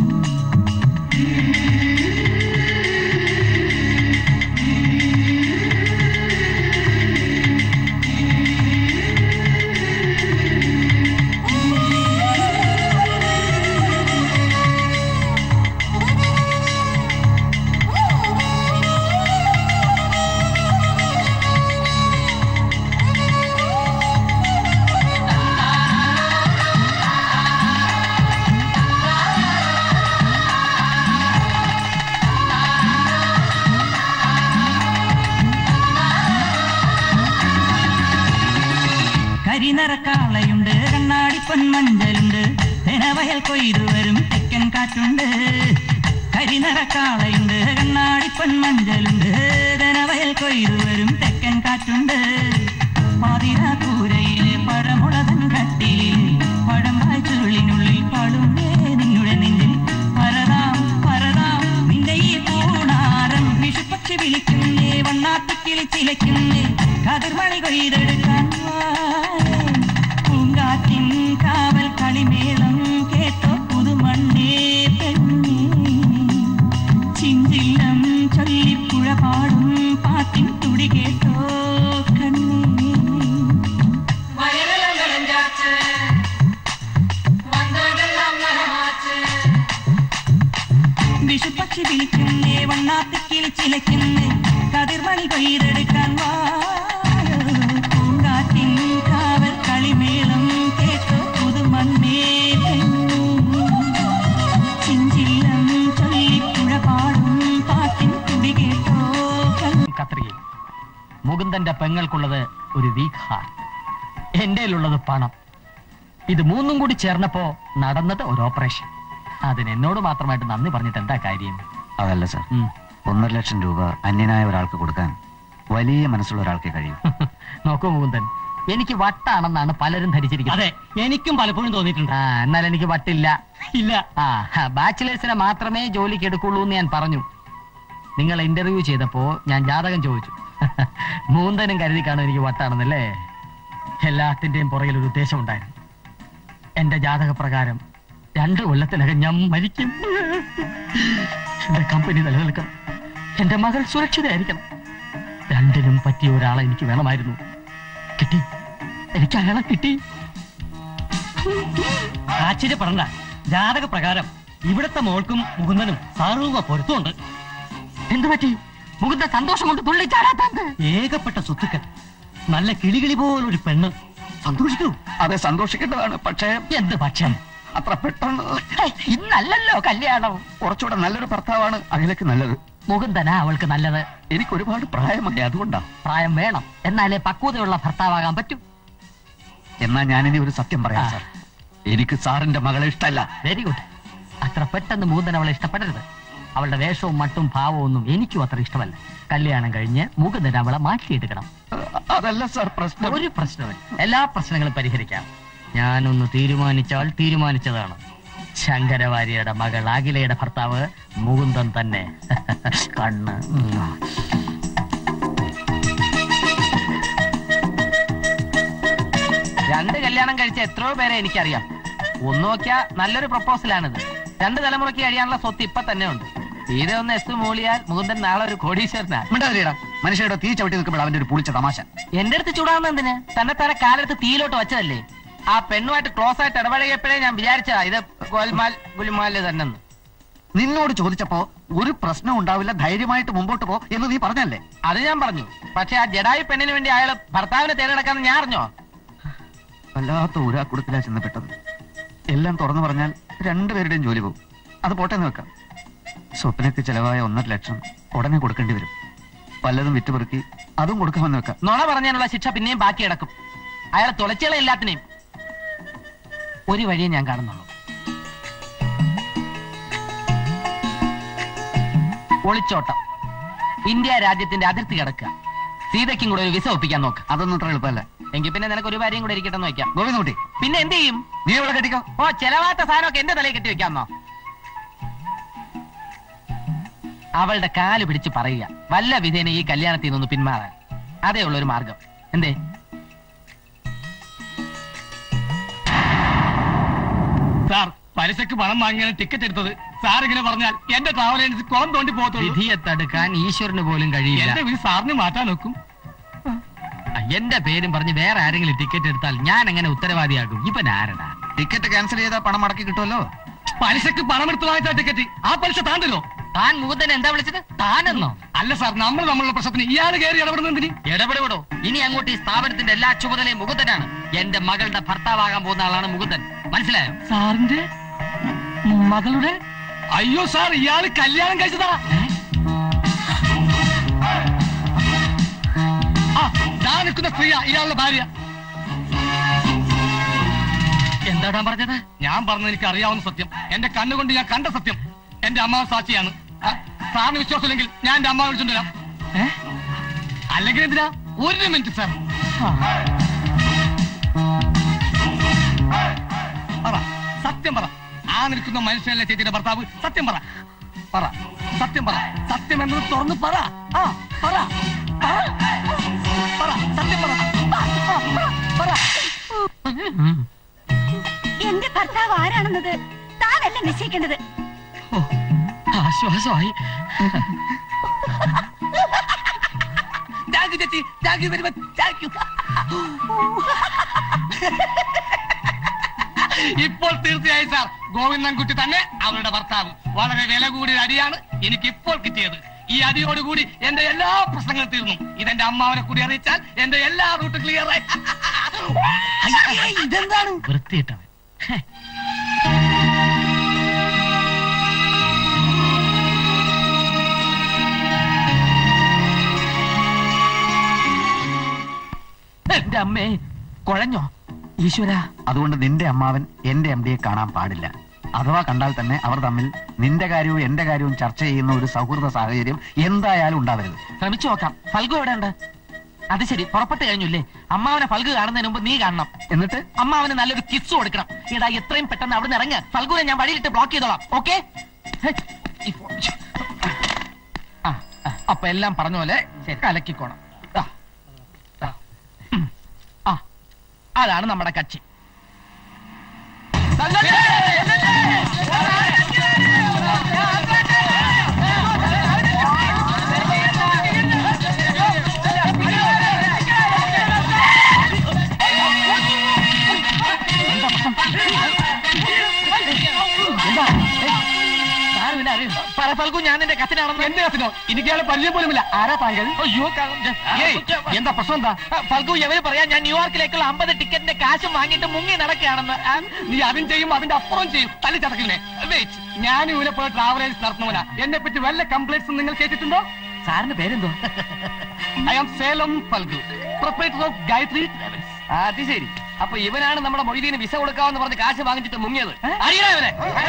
കരിനിറക്കാളയുണ്ട് കണ്ണാടി പൊന്മഞ്ചലുണ്ട് തെനവയൽ കൊയ്തു വരും തെക്കൻ കാറ്റുണ്ട് കരിനിറക്കാളയുണ്ട് കണ്ണാടി പൊന്മഞ്ചലുണ്ട് തെനവയൽ കൊയ്തു വരും തെക്കൻ കാറ്റുണ്ട് പാതിര കൂരയിലെ പഴമുളതൻ കട്ടിലിൽ പഴം വായ്ച്ചുള്ളിനുള്ളിൽ പാടുന്നേ നിങ്ങളുടെ നെഞ്ചിൽ പരതാം പരതാം നിന്റെ ഈ പൂണാരം വിഷുപക്ഷി വിളിക്കുന്നേ വണ്ണാത്തിക്കിളി ചിലയ്ക്കുന്നേ കതിർമണി കൊയ്തെടുക്കാൻ വായോ. പൂങ്കാറ്റിൻ കാവൽ കളിമേളം കേട്ടോ പുതുമണ്ണേ പെണ്ണേ ചിന്തില്ലം ചൊല്ലിപ്പുഴ പാടും പാട്ടിൻ തുടി കേട്ടോ കണ്ണേ വിഷുപക്ഷി വിളിക്കുന്നേ വണ്ണാത്തിക്കിളി ചിലയ്ക്കുന്നേ കതിർമണി കൊയ്തെടുക്കാൻ വായോ. പൂങ്കാറ്റിൻ കാവൽ കളിമേളം കേട്ടോ പുതുമണ്ണേ പെണ്ണേ. ചിഞ്ചില്ലം ചൊല്ലിപ്പുഴ പാടും പാട്ടിൻ തുടി കേട്ടോ കണ്ണേ കത്രികയും മുകുന്ദന്റെ പെങ്ങൾക്കുള്ളത് ഒരു വീക്ക് ഹാർട്ട് എന്റെ ഉള്ളത് പണം ഇത് മൂന്നും കൂടി ചേർന്നപ്പോ നടന്നത് ഒരു ഓപ്പറേഷൻ അതിന് എന്നോട് മാത്രമായിട്ട് നന്ദി പറഞ്ഞിട്ട് എന്താ കാര്യം അതല്ല സർ ഉം. ഒന്നര ലക്ഷം രൂപ അന്യനായ ഒരാൾക്ക് കൊടുക്കാൻ വലിയ മനസ്സുള്ള ഒരാൾക്ക് കഴിയും നോക്കൂ മുകുന്ദൻ എനിക്ക് വട്ടാണെന്നാണ് പലരും ധരിച്ചിരിക്കുന്നത് അതെ എനിക്കും പലപ്പോഴും തോന്നിയിട്ടുണ്ട് ആ എന്നാൽ എനിക്ക് വട്ടില്ല ഇല്ല ആ ബാച്ചിലേഴ്സിനെ മാത്രമേ ജോലിക്ക് എടുക്കുള്ളൂ എന്ന് ഞാൻ പറഞ്ഞു നിങ്ങൾ ഇന്റർവ്യൂ ചെയ്തപ്പോ ഞാൻ ജാതകം ചോദിച്ചു മൂന്തനും കരുതി കാണും എനിക്ക് വട്ടാണെന്നല്ലേ എല്ലാത്തിന്റെയും പുറകിൽ ഒരു ഉദ്ദേശം ഉണ്ടായിരുന്നു എന്റെ ജാതക പ്രകാരം രണ്ട് കൊല്ലത്തിനകം ഞാൻ മരിക്കും എന്റെ കമ്പനി നിലനിൽക്കണം എന്റെ മകൾ സുരക്ഷിതയായിരിക്കണം രണ്ടിനും പറ്റിയ ഒരാളെ എനിക്ക് വേണമായിരുന്നു കിട്ടി എനിക്ക് അയാളെ കിട്ടി ആശ്ചര്യപ്പെടണ്ട ജാതക പ്രകാരം ഇവിടത്തെ മോൾക്കും മുകുന്ദനും സാർവ പൊരുത്തമുണ്ട് എന്തു പറ്റി മുകുന്ദ സന്തോഷം കൊണ്ട് തുള്ളിച്ചാടാത്തത് ഏകപ്പെട്ട സ്വത്തുക്കൾ നല്ല കിളികിളി പോലൊരു പെണ്ണ് സന്തോഷിക്കൂ അതെ സന്തോഷിക്കേണ്ടതാണ് പക്ഷേ എന്ത് പക്ഷേ അത്ര പെട്ടെന്ന് ഇന്നല്ലല്ലോ കല്യാണം കുറച്ചുകൂടെ നല്ലൊരു ഭർത്താവാണ് അഖിലക്ക് നല്ലത് മുകുന്ദനാ അവൾക്ക് നല്ലത് എനിക്ക് ഒരുപാട് പ്രായമായി അതുകൊണ്ടാ പ്രായം വേണം എന്നാലേ പക്വതയുള്ള ഭർത്താവാകാൻ പറ്റൂ എന്നാ ഞാനിനി ഒരു സത്യം പറയാം ആ. സാർ എനിക്ക് സാറിന്റെ മകളെ ഇഷ്ടമല്ല വെരി ഗുഡ് അത്ര പെട്ടെന്ന് മുകുന്ദൻ അവളെ ഇഷ്ടപ്പെടരുത് അവളുടെ വേഷവും മട്ടും ഭാവവും ഒന്നും എനിക്കും അത്ര ഇഷ്ടമല്ല കല്യാണം കഴിഞ്ഞ് മുകുന്ദൻ അവളെ മാറ്റിയെടുക്കണം അതല്ല സാർ പ്രശ്നം ഒരു പ്രശ്നവും എല്ലാ പ്രശ്നങ്ങളും പരിഹരിക്കാം ഞാനൊന്ന് തീരുമാനിച്ചാൽ തീരുമാനിച്ചതാണ് ശങ്കരവാര്യയുടെ മകൾ അഖിലയുടെ ഭർത്താവ് മുകുന്ദൻ തന്നെ കണ്ണ് ഉം. രണ്ട് കല്യാണം കഴിച്ച എത്രയോ പേരെ എനിക്കറിയാം ഒന്ന് നോക്കിയാ നല്ലൊരു പ്രപ്പോസലാണിത് രണ്ട് തലമുറയ്ക്ക് കഴിയാനുള്ള സ്വത്ത് ഇപ്പൊ തന്നെ ഉണ്ട് തീരെ ഒന്ന് എസ് മൂളിയാൽ മുകുന്ദൻ നാളെ ഒരു കോടീശ്വരനാണ് മിണ്ടാതിരിടാ മനുഷ്യരുടെ തീ ചവിട്ടി നിൽക്കുമ്പോൾ അവന്റെ ഒരു പുളിച്ച തമാശ എന്റെ അടുത്ത് ചൂടാവുന്ന എന്തിന് തന്നെ തന്നെ കാലെടുത്ത് തീയിലോട്ട് വെച്ചതല്ലേ ആ പെണ്ണുമായിട്ട് ക്ലോസ് ആയിട്ട് ഇടപഴകിയപ്പോഴേ ഞാൻ വിചാരിച്ചതാ ഇത് ഗോൽമാൽ ഗുലുമാല് തന്നെ നിന്നോട് ചോദിച്ചപ്പോ ഒരു പ്രശ്നം ഉണ്ടാവില്ല ധൈര്യമായിട്ട് മുമ്പോട്ട് പോ എന്ന് നീ പറഞ്ഞല്ലേ അത് ഞാൻ പറഞ്ഞു പക്ഷെ ആ ജഡായി പെണ്ണിന് വേണ്ടി അയാള് ഭർത്താവിനെ തേടിനടക്കാന്ന് ഞാൻ അറിഞ്ഞോ വല്ലാത്ത ഊരാക്കുടത്തിലാ ചെന്ന് പെട്ടത് എല്ലാം തുറന്നു പറഞ്ഞാൽ രണ്ടുപേരുടെയും ജോലി പോകും അത് പോട്ടെ എന്ന് വെക്കാം സ്വപ്നയ്ക്ക് ചെലവായ ഒന്നര ലക്ഷം ഉടനെ കൊടുക്കേണ്ടി വരും പലതും വിറ്റുപെറുക്കി അതും കൊടുക്കാമെന്ന് വെക്കാം നുണ പറഞ്ഞതിനുള്ള ശിക്ഷ പിന്നെയും ബാക്കി കിടക്കും അയാളെ തുളച്ചുകളെ എല്ലാത്തിനെയും ഒരു വഴിയെ ഞാൻ കാണുന്നുള്ളൂ ഒളിച്ചോട്ടം ഇന്ത്യ രാജ്യത്തിന്റെ അതിർത്തി കിടക്കുക സീതയ്ക്കും കൂടെ ഒരു വിസ ഒപ്പിക്കാൻ നോക്ക് അതൊന്നും അത്ര എളുപ്പമല്ല എങ്കിൽ പിന്നെ നിനക്ക് ഒരു ഭാര്യയും കൂടെ ഇരിക്കട്ടെ എന്ന് വെക്കാം ഗോവിന്ദകുട്ടി പിന്നെ എന്ത് ചെയ്യും നീ ഇവിടെ കെട്ടിക്കോ ഓ ചെലവാത്ത സാധനമൊക്കെ എന്റെ തലയിൽ കെട്ടി വെക്കാന്നോ അവളുടെ കാല് പിടിച്ച് പറയുക വല്ല വിധേന ഈ കല്യാണത്തിൽ നിന്നൊന്ന് പിന്മാറാൻ അതേ ഉള്ളൊരു മാർഗം എന്തേ സാർ പലിശക്ക് പണം വാങ്ങിയാണ് ടിക്കറ്റ് എടുത്തത് സാർ ഇങ്ങനെ പറഞ്ഞാൽ എന്റെ ട്രാവൽ ഏജൻസി കുളം തോണ്ടി പോകത്തുള്ളൂ വിധിയെ തടുക്കാൻ ഈശ്വരന് പോലും കഴിയില്ല എന്റെ വിധി സാറിന് മാറ്റാൻ നോക്കും എന്റെ പേരും പറഞ്ഞ് വേറെ ആരെങ്കിലും ടിക്കറ്റ് എടുത്താൽ ഞാൻ എങ്ങനെ ഉത്തരവാദിയാകും ഇവൻ ആരടാ ടിക്കറ്റ് ക്യാൻസൽ ചെയ്താൽ പണം മടക്കി കിട്ടുമല്ലോ പലിശക്ക് പണം എടുത്ത് വാങ്ങിച്ച ടിക്കറ്റ് ആ പലിശ താണ്ടല്ലോ താൻ മുകുന്ദൻ എന്താ വിളിച്ചത് താനെന്നോ അല്ല സാർ നമ്മൾ തമ്മിലുള്ള പ്രശ്നത്തിന് ഇയാൾ കയറി ഇടപെടുന്നതിന് ഇടപെടുവിടോ ഇനി അങ്ങോട്ട് ഈ സ്ഥാപനത്തിന്റെ എല്ലാ ചുമതലയും മുകുന്ദനാണ് എന്റെ മകളുടെ ഭർത്താവാകാൻ പോകുന്ന ആളാണ് മുകുന്ദൻ മനസ്സിലായോ സാറിന്റെ മകളുടെ അയ്യോ സാർ ഇയാള് കല്യാണം കഴിച്ചതാ ആ ദാ നിൽക്കുന്ന സ്ത്രീയാ ഇയാളുടെ ഭാര്യ എന്താടാ പറഞ്ഞത് ഞാൻ പറഞ്ഞത് എനിക്ക് അറിയാവുന്ന സത്യം എന്റെ കണ്ണുകൊണ്ട് ഞാൻ കണ്ട സത്യം എന്റെ അമ്മാവ് സാക്ഷിയാണ് ആ, സാറിന് വിശ്വാസമില്ലെങ്കിൽ ഞാൻ എന്റെ അമ്മാവ് വിളിച്ചോണ്ട് വരാം ഏ? അല്ലെങ്കിൽ എന്തിനാ ഒരു മിനിറ്റ് സാർ പറ സത്യം പറ ആ നിൽക്കുന്ന മനുഷ്യനല്ലേ ചേച്ചിയുടെ ഭർത്താവ് സത്യം പറ പറ സത്യം പറ സത്യം എന്നത് തുറന്ന് പറ ആ പറ പറ പറ സത്യം പറ ആ, ആ, പറ, പറ എന്റെ ഭർത്താവ് ആരാണെന്നത് താനല്ല നിശ്ചയിക്കേണ്ടത് ആശ്വാസമായി താങ്ക് യു ചേച്ചി thank you very much thank you ഇപ്പോൾ തീർച്ചയായും സാർ ഗോവിന്ദൻകുട്ടി തന്നെ അവരുടെ ഭർത്താവ് വളരെ വില കൂടിയ അടിയാണ് എനിക്ക് ഇപ്പോൾ കിട്ടിയത് ഈ അടിയോടുകൂടി എന്റെ എല്ലാ പ്രശ്നങ്ങളും തീർന്നു ഇതെന്റെ അമ്മാവനെ കൂടി അറിയിച്ചാൽ എന്റെ എല്ലാ റൂട്ട് ക്ലിയർ ആയി ഇതെന്താണ് വൃത്തിയിട്ടവൻ ഹെ. എന്റെ അമ്മേ കുഴഞ്ഞോ ഈശ്വര അതുകൊണ്ട് നിന്റെ അമ്മാവൻ എന്റെ എം ഡിയെ കാണാൻ പാടില്ല അഥവാ കണ്ടാൽ തന്നെ അവർ തമ്മിൽ നിന്റെ കാര്യവും എന്റെ കാര്യവും ചർച്ച ചെയ്യുന്ന ഒരു സൗഹൃദ സാഹചര്യം എന്തായാലും ഉണ്ടാവരുത് ശ്രമിച്ചു നോക്കാം ഫൽഗു എവിടെ ഉണ്ട് അത് ശരി പുറപ്പെട്ട് കഴിഞ്ഞില്ലേ അമ്മാവനെ ഫൽഗു കാണുന്നതിന് മുമ്പ് നീ കാണണം എന്നിട്ട് അമ്മാവന് നല്ലൊരു കിസ് കൊടുക്കണം എടാ എത്രയും പെട്ടെന്ന് അവിടെ ഇറങ്ങ ഫൽഗുനെ ഞാൻ വഴിയിലിട്ട് ബ്ലോക്ക് ചെയ്തോളാം ഓക്കെ അപ്പൊ എല്ലാം പറഞ്ഞ പോലെ ശരി കലക്കിക്കോണം ആ. ആ. ഉം. ആ അതാണ് നമ്മുടെ കക്ഷി സാർ പിന്നെ അറിയും പറ സാറേ ഫൽഗു ഞാൻ എന്റെ കസിനാണെന്ന് എന്റെ കസിനോ എനിക്ക് അയാളെ പരിചയം പോലുമില്ല ആരാ താങ്കൾ അയ്യോ ഏയ്, എന്താ പ്രശ്നം എന്താ ഫൽഗു എവര് പറയാൻ ഞാൻ ന്യൂയോർക്കിലേക്കുള്ള അമ്പത് ടിക്കറ്റിന്റെ കാശും വാങ്ങിയിട്ട് മുങ്ങി നടക്കുകയാണെന്ന് ആ, നീ അതും ചെയ്യും അതിന്റെ അപ്പുറം ചെയ്യും തല്ലി ചതക്കില്ലേ വെയിറ്റ് ഞാൻ ഇവനെ പോലെ ട്രാവലേഴ്സ് നടത്തുന്നവനാ എന്നെ പറ്റി വല്ല കംപ്ലൈൻറ്റ്സ് നിങ്ങൾ കേട്ടിട്ടുണ്ടോ സാറിന്റെ പേരെന്തോ I am Salem Phalgu proprietor of Gayatri travels അത് ശരി അപ്പൊ ഇവനാണ് നമ്മുടെ മൊയ്തീന് വിസ കൊടുക്കാമെന്ന് പറഞ്ഞ് കാശ് വാങ്ങിച്ചിട്ട് മുങ്ങിയത് അറിയണ ഇവനെ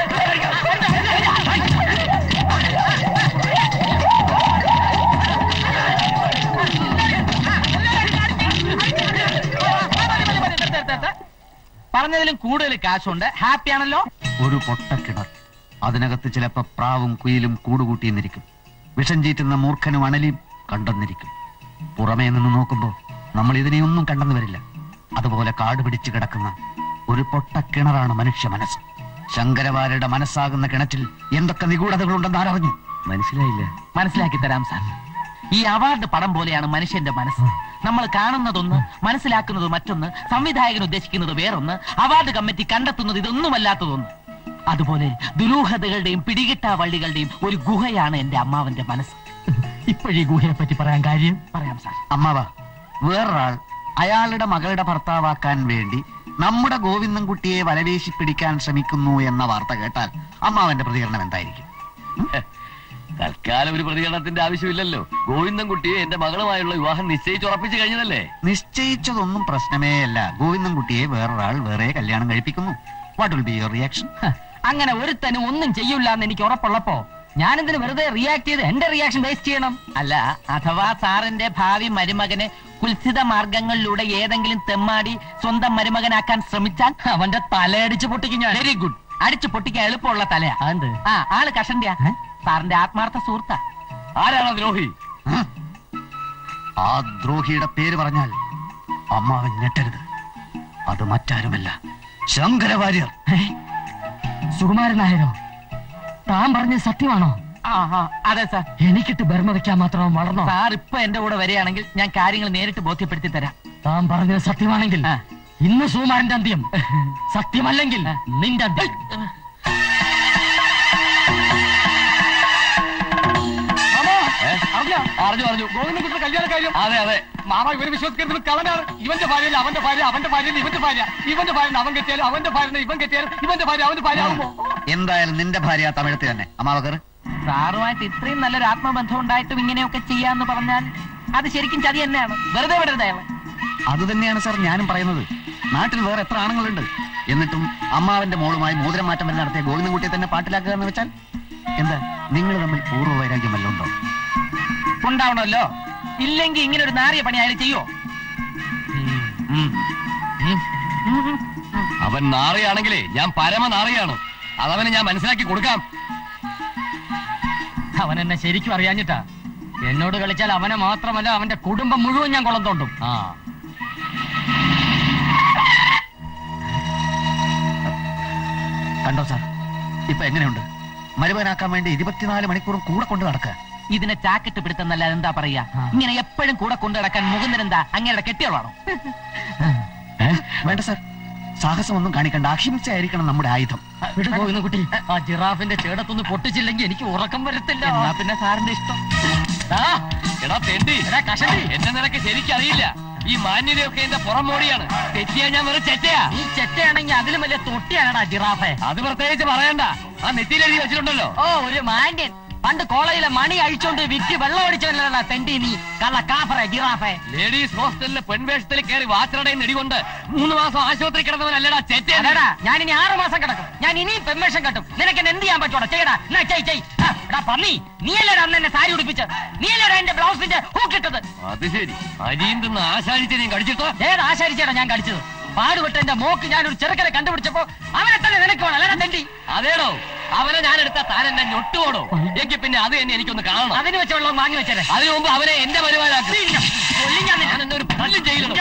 പറഞ്ഞതിലും കൂടുതൽ കാശുണ്ട് ഹാപ്പി ആണല്ലോ ഒരു പൊട്ടക്കിണർ അതിനകത്ത് ചിലപ്പോ പ്രാവും കുയിലും കൂടുകൂട്ടിയെന്നിരിക്കും വിഷം ചീറ്റുന്ന മൂർഖനും അണലിയും കണ്ടെന്നിരിക്കും പുറമേ നിന്ന് നോക്കുമ്പോ നമ്മൾ ഇതിനെയൊന്നും കണ്ടെന്ന് വരില്ല അതുപോലെ കാട് പിടിച്ചു കിടക്കുന്ന ഒരു പൊട്ടക്കിണറാണ് മനുഷ്യ മനസ്സ് ശങ്കരവാരുടെ മനസ്സാകുന്ന കിണറ്റിൽ എന്തൊക്കെ നിഗൂഢതകളുണ്ടെന്ന് ആരറിഞ്ഞു മനസ്സിലായില്ല മനസ്സിലാക്കി തരാം സാർ ഈ അവാർഡ് പടം പോലെയാണ് മനുഷ്യന്റെ മനസ്സ് നമ്മൾ കാണുന്നതൊന്ന് മനസ്സിലാക്കുന്നത് മറ്റൊന്ന് സംവിധായകൻ ഉദ്ദേശിക്കുന്നത് വേറൊന്ന് അവാർഡ് കമ്മിറ്റി കണ്ടെത്തുന്നത് ഇതൊന്നുമല്ലാത്തതൊന്ന് അതുപോലെ ദുരൂഹതകളുടെയും പിടികിട്ടാ വള്ളികളുടെയും ഒരു ഗുഹയാണ് എന്റെ അമ്മാവന്റെ മനസ്സ് ഇപ്പോഴീ ഗുഹയെ പറ്റി പറയാൻ കാര്യം പറയാം സാർ അമ്മാവ വേറൊരാൾ അയാളുടെ മകളുടെ ഭർത്താവാക്കാൻ വേണ്ടി നമ്മുടെ ഗോവിന്ദൻകുട്ടിയെ വലവേശി പിടിക്കാൻ ശ്രമിക്കുന്നു എന്ന വാർത്ത കേട്ടാൽ അമ്മാവന്റെ പ്രതികരണം എന്തായിരിക്കും തൽക്കാലം ഒരു പ്രതികരണത്തിന്റെ ആവശ്യമില്ലല്ലോ ഗോവിന്ദൻകുട്ടിയെ എന്റെ മകളുമായുള്ള വിവാഹം നിശ്ചയിച്ച് ഉറപ്പിച്ചു കഴിഞ്ഞതല്ലേ നിശ്ചയിച്ചതൊന്നും പ്രശ്നമേ അല്ല ഗോവിന്ദൻകുട്ടിയെ വേറൊരാൾ വേറെ കല്യാണം കഴിപ്പിക്കുന്നു what will be your reaction ഹ, അങ്ങനെ ഒരുത്തനും ഒന്നും ചെയ്യൂല എന്ന് എനിക്ക് ഉറപ്പുള്ളപ്പോ ഞാനെന്തിനു വെറുതെ റിയാക്ട് ചെയ്ത് എന്റെ റിയാക്ഷൻ വേസ്റ്റ് ചെയ്യണം അല്ല അഥവാ സാറിന്റെ ഭാവി മരുമകനെ കുൽസിത മാർഗങ്ങളിലൂടെ ഏതെങ്കിലും തെമ്മാടി സ്വന്തം മരുമകനാക്കാൻ ശ്രമിച്ചാൽ അവന്റെ തലയടിച്ച് പൊട്ടിക്കും ഞാൻ വെരി ഗുഡ് അടിച്ചു പൊട്ടിക്കാൻ എളുപ്പമുള്ള തലയാ അതെന്ത് ആ ആള് കഷണ്ടിയാ സാറിന്റെ ആത്മാർത്ഥ സുഹൃത്താ ആരാണ് ആ ദ്രോഹി ആ ദ്രോഹിയുടെ പേര് പറഞ്ഞാൽ അമ്മാവൻ ഞെട്ടരുത് അത് മറ്റാരുമല്ല ശങ്കരവാര്യർ സുകുമാരൻ നായരോ താൻ പറഞ്ഞത് സത്യമാണോ ആ ആ, അതെ സാർ എനിക്കിട്ട് ബർമ വെക്കാൻ മാത്രം വളർന്നോ സാർ ഇപ്പൊ എന്റെ കൂടെ വരികയാണെങ്കിൽ ഞാൻ കാര്യങ്ങൾ നേരിട്ട് ബോധ്യപ്പെടുത്തി തരാം താൻ പറഞ്ഞത് സത്യമാണെങ്കിൽ ആ. ഇന്ന് സുകുമാരന്റെ അന്ത്യം സത്യമല്ലെങ്കിൽ നിന്റെ അന്ത്യം അറിഞ്ഞ അറിഞ്ഞു അറിഞ്ഞു ഗോവിന്ദൻകുട്ടിയുടെ കല്യാണ കാര്യം അതെ അതെ മാമ ഇവര് വിശ്വസിക്കുന്നത് കളനാണ് ഇവന്റെ ഭാര്യയല്ല അവന്റെ ഭാര്യ അവന്റെ ഭാര്യ ഇവന്റെ ഭാര്യ ഇവന്റെ ഭാര്യ അവൻ കെട്ടിയാലും അവന്റെ ഭാര്യ ഇവൻ കെട്ടിയാലും ഇവന്റെ ഭാര്യ അവന്റെ ഭാര്യ ആവുമ്പോ എന്തായാലും നിന്റെ ഭാര്യ ആ തമിഴത്തിൽ തന്നെ അമ്മാവക്കർ സാറുമായിട്ട് ഇത്രയും നല്ലൊരു ആത്മബന്ധം ഉണ്ടായിട്ടും ഇങ്ങനെയൊക്കെ ചെയ്യാന്ന് പറഞ്ഞാൽ അത് ശരിക്കും ചതി തന്നെയാണ് വെറുതെ വിടരുത് അയാളെ അത് തന്നെയാണ് സാർ ഞാനും പറയുന്നത് നാട്ടിൽ വേറെ എത്ര ആണുങ്ങളുണ്ട് എന്നിട്ടും അമ്മാവന്റെ മോളുമായി മോതിരം മാറ്റം വരെ നടത്തിയ ഗോവിന്ദൻകുട്ടിയെ തന്നെ പാട്ടിലാക്കുക എന്ന് വെച്ചാൽ എന്താ നിങ്ങൾ തമ്മിൽ പൂർവ്വ വൈരാഗ്യം വല്ലതും ഉണ്ടോ ഉണ്ടാവണമല്ലോ ഇല്ലെങ്കിൽ ഇങ്ങനെ ഒരു നാറിയ പണി അയാൾ ചെയ്യോ അവൻ നാറിയാണെങ്കിലേ ഞാൻ പരമ നാറിയാണ് അതവന് ഞാൻ മനസ്സിലാക്കി കൊടുക്കാം അവൻ എന്നെ ശരിക്കും അറിയാഞ്ഞിട്ടാ എന്നോട് കളിച്ചാൽ അവനെ മാത്രമല്ല അവന്റെ കുടുംബം മുഴുവൻ ഞാൻ കുളം തോണ്ടും ആ കണ്ടോ സാർ ഇപ്പൊ എങ്ങനെയുണ്ട് മരുമകനാക്കാൻ വേണ്ടി ഇരുപത്തിനാല് മണിക്കൂറും കൂടെ കൊണ്ട് നടക്കുക ഇതിനെ ചാക്കിട്ട് പിടുത്തന്നല്ല എന്താ പറയാ ഇങ്ങനെ എപ്പോഴും കൂടെ കൊണ്ടു നടക്കാൻ മുകുന്ദൻ എന്താ അങ്ങയുടെ കെട്ടിയോളാണോ വേണ്ട സാർ സാഹസമൊന്നും കാണിക്കണ്ട അഹിംസയായിരിക്കണം നമ്മുടെ ആയുധം വിടുപോകുന്ന കുട്ടി ആ ജിറാഫിന്റെ ചേടത്തൊന്ന് പൊട്ടിച്ചില്ലെങ്കിൽ എനിക്ക് ഉറക്കം വരത്തില്ല എന്നാ പിന്നെ സാറിന്റെ ഇഷ്ടം ആ, എടാ തെണ്ടി എടാ കഷണ്ടി എന്നെ നിനക്ക് ശരിക്കറിയില്ല ഈ മാന്യതയൊക്കെ എന്റെ പുറം മോടിയാണ് തെറ്റിയാ ഞാൻ വെറും ചെറ്റയാ നീ ചെറ്റയാണെങ്കിൽ അതിലും വലിയ തൊട്ടിയാണടാ ജിറാഫെ അത് പ്രത്യേകിച്ച് പറയണ്ട ആ നെറ്റിയിൽ എഴുതി വെച്ചിട്ടുണ്ടല്ലോ ഓ ഒരു മാന്യൻ പണ്ട് കോളേജിലെ മണി അഴിച്ചോണ്ട് വിറ്റ് വെള്ളം അടിച്ചവനല്ലടാ തെണ്ടി നീ കള്ള കാഫറെ ജിറാഫെ ലേഡീസ് ഹോസ്റ്റലിലെ പെൺവേഷത്തിൽ കയറി വാച്ചറടയിൽ നെടികൊണ്ട് മൂന്ന് മാസം ആശുപത്രി കിടന്നവനല്ലടാ ചെറ്റ അതെടാ ഞാൻ ഇനി ആറ് മാസം കിടക്കും ഞാൻ ഇനിയും പെർമിഷൻ കെട്ടും നിനക്ക് എന്നെ എന്ത് ചെയ്യാൻ പറ്റൂടാ ചെയ്യടാ എന്നാ ചെയ് ചെയ് ആ, എടാ പന്നി നീയല്ലേടാ അന്ന് എന്നെ സാരി ഉടുപ്പിച്ച് നീയല്ലേടാ എന്റെ ബ്ലൗസിന്റെ ഹൂക്കിട്ടത് അത് ശരി അരിയും തിന്ന് ആശാരിച്ചനെയും കടിച്ചിട്ടോ ഏത് ആശാരിച്ചേടാ ഞാൻ കടിച്ചത് പാടുപെട്ട എന്റെ മോക്ക് ഞാനൊരു ചെറുക്കനെ കണ്ടുപിടിച്ചപ്പോ അവനെ തന്നെ നിനക്ക് വേണം അല്ലടാ തെണ്ടി അതേടോ അവനെ ഞാൻ എടുത്ത താൻ എന്നെ ഞൊട്ടുപോടോ എങ്കിൽ പിന്നെ അത് തന്നെ എനിക്കൊന്ന് കാണണം അതിന് വെച്ച വെള്ളം വാങ്ങി വെച്ചേ അതിനു മുമ്പ് അവനെ എന്റെ പരിപാടിയാക്കും ഞാൻ എന്നെ ഒരു പല്ലും ചെയ്യണം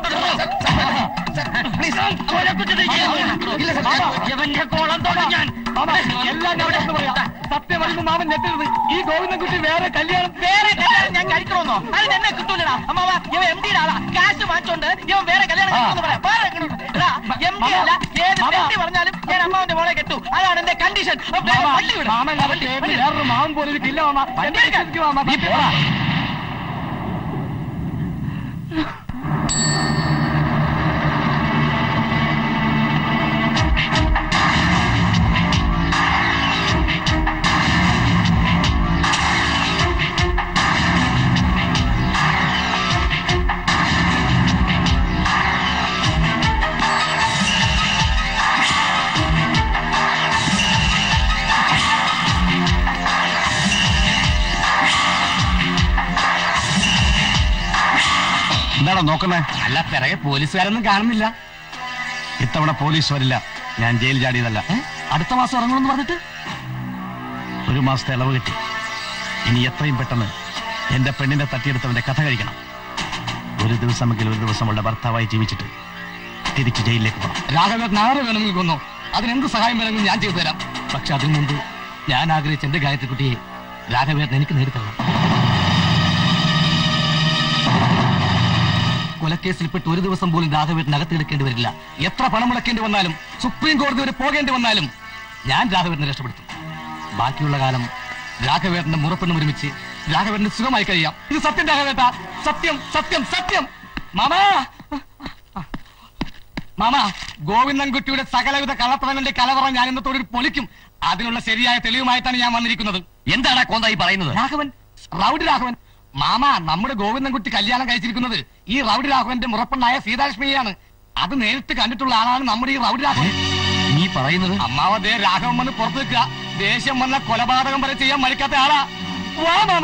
ഇവന്റെ കോളം തൊടും ഞാൻ മാമ, എല്ലാം ഞാൻ തുറന്നു പറയാം. സത്യം പറയുമ്പോൾ മാമൻ ഞെട്ടരുത് ഈ ഗോവിന്ദൻകുട്ടി വേറെ കല്യാണം വേറെ കല്യാണം ഞാൻ കഴിക്കണമെന്നോ അതിന് എന്നെ കിട്ടൂലടാ അമ്മാവ ഇവൻ എം ഡിയുടെ ആളാ കാശ് വാങ്ങിച്ചോണ്ട് ഇവൻ വേറെ കല്യാണം കഴിക്കുമെന്ന് പറയാം വേറെ എം ഡി അല്ല ഏത് തെണ്ടി പറഞ്ഞാലും ഞാൻ അമ്മാവന്റെ മോളെ കെട്ടു അതാണ് എന്റെ കണ്ടീഷൻ മാമൻ അവൻ വേറൊരു മാമൻ പോലും എനിക്കില്ല മാമ എന്നെ വിശ്വസിക്ക് മാമ. നീ പോടാ എന്താണോ നോക്കുന്നേ അല്ല പിറകെ പോലീസുകാരൊന്നും കാണുന്നില്ല ഇത്തവണ പോലീസ് വരില്ല ഞാൻ ജയിൽ ചാടിയതല്ല ഏ? അടുത്ത മാസം ഇറങ്ങണമെന്ന് പറഞ്ഞിട്ട് ഒരു മാസത്തെ ഇളവ് കിട്ടി ഇനി എത്രയും പെട്ടെന്ന് എന്റെ പെണ്ണിനെ തട്ടിയെടുത്തവന്റെ കഥ കഴിക്കണം ഒരു ദിവസമെങ്കിലും ഒരു ദിവസം അവളുടെ ഭർത്താവായി ജീവിച്ചിട്ട് തിരിച്ച് ജയിലിലേക്ക് പോകണം രാഘവേട്ടൻ ആരെ വേണമെങ്കിൽ കൊന്നോ അതിനെന്ത് സഹായം വേണമെങ്കിലും ഞാൻ ചെയ്തു തരാം പക്ഷെ അതിനു മുമ്പ് ഞാൻ ആഗ്രഹിച്ച എന്റെ ഗായത്രിക്കുട്ടിയെ രാഘവേട്ടൻ എനിക്ക് നേടിത്തരണം കൊലക്കേസിൽപ്പെട്ട് ഒരു ദിവസം പോലും രാഘവേട്ടൻ അകത്തെടുക്കേണ്ടി വരില്ല എത്ര പണം മുടക്കേണ്ടി വന്നാലും സുപ്രീം കോടതി വരെ പോകേണ്ടി വന്നാലും ഞാൻ രാഘവേട്ടനെ രക്ഷപ്പെടുത്തും ബാക്കിയുള്ള കാലം രാഘവേട്ടന്റെ മുറപ്പെണ്ണും ഒരുമിച്ച് രാഘവേട്ടന് സുഖമായി കഴിയാം ഇത് സത്യം രാഘവേട്ട സത്യം സത്യം സത്യം മാമാ മാമ ഗോവിന്ദൻകുട്ടിയുടെ സകലവിധ കള്ളത്തരങ്ങളുടെ കലവറ ഞാൻ ഇന്നത്തോടെ പൊളിക്കും അതിനുള്ള ശരിയായ തെളിവുമായിട്ടാണ് ഞാൻ വന്നിരിക്കുന്നത് എന്താണ് കോന്തായി പറയുന്നത് രാഘവൻ റൗഡി രാഘവൻ മാമ നമ്മുടെ ഗോവിന്ദൻകുട്ടി കല്യാണം കഴിച്ചിരിക്കുന്നത് ഈ റൗഡി രാഘവന്റെ മുറപ്പെണ്ണായ സീതാലക്ഷ്മിയാണ് അത് നേരിട്ട് കണ്ടിട്ടുള്ള ആളാണ് നമ്മുടെ ഈ റൗഡി രാഘവൻ നീ പറയുന്നത് അമ്മാവ ദേ രാഘവൻ വന്ന് പുറത്തു നിൽക്കുക ദേഷ്യം വന്ന കൊലപാതകം വരെ ചെയ്യാൻ മടിക്കാത്ത ആളാ വാ മാമ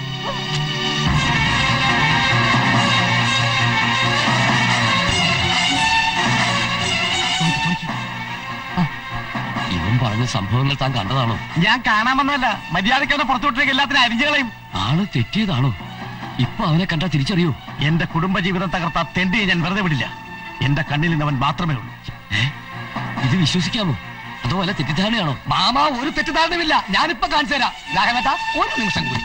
ഇവൻ പറഞ്ഞ സംഭവങ്ങൾ താൻ കണ്ടതാണോ ഞാൻ കാണാൻ വന്നതല്ല മര്യാദയ്ക്ക് പുറത്തുവിട്ടേക്ക് എല്ലാത്തിനും അരിഞ്ഞുകളയും ആള് തെറ്റിയതാണോ ഇപ്പൊ അവനെ കണ്ടാ തിരിച്ചറിയോ എന്റെ കുടുംബജീവിതം തകർത്ത ആ തെണ്ടിയെ ഞാൻ വെറുതെ വിടില്ല എന്റെ കണ്ണിൽ നിന്ന് അവൻ മാത്രമേ ഉള്ളൂ ഏ? ഇത് വിശ്വസിക്കാമോ അതോ വല്ല തെറ്റിദ്ധാരണയാണോ മാമ ഒരു തെറ്റിദ്ധാരണയുമില്ല ഞാനിപ്പോ കാണിച്ചു തരാം രാഘവേട്ട ഒരു നിമിഷം കൂടി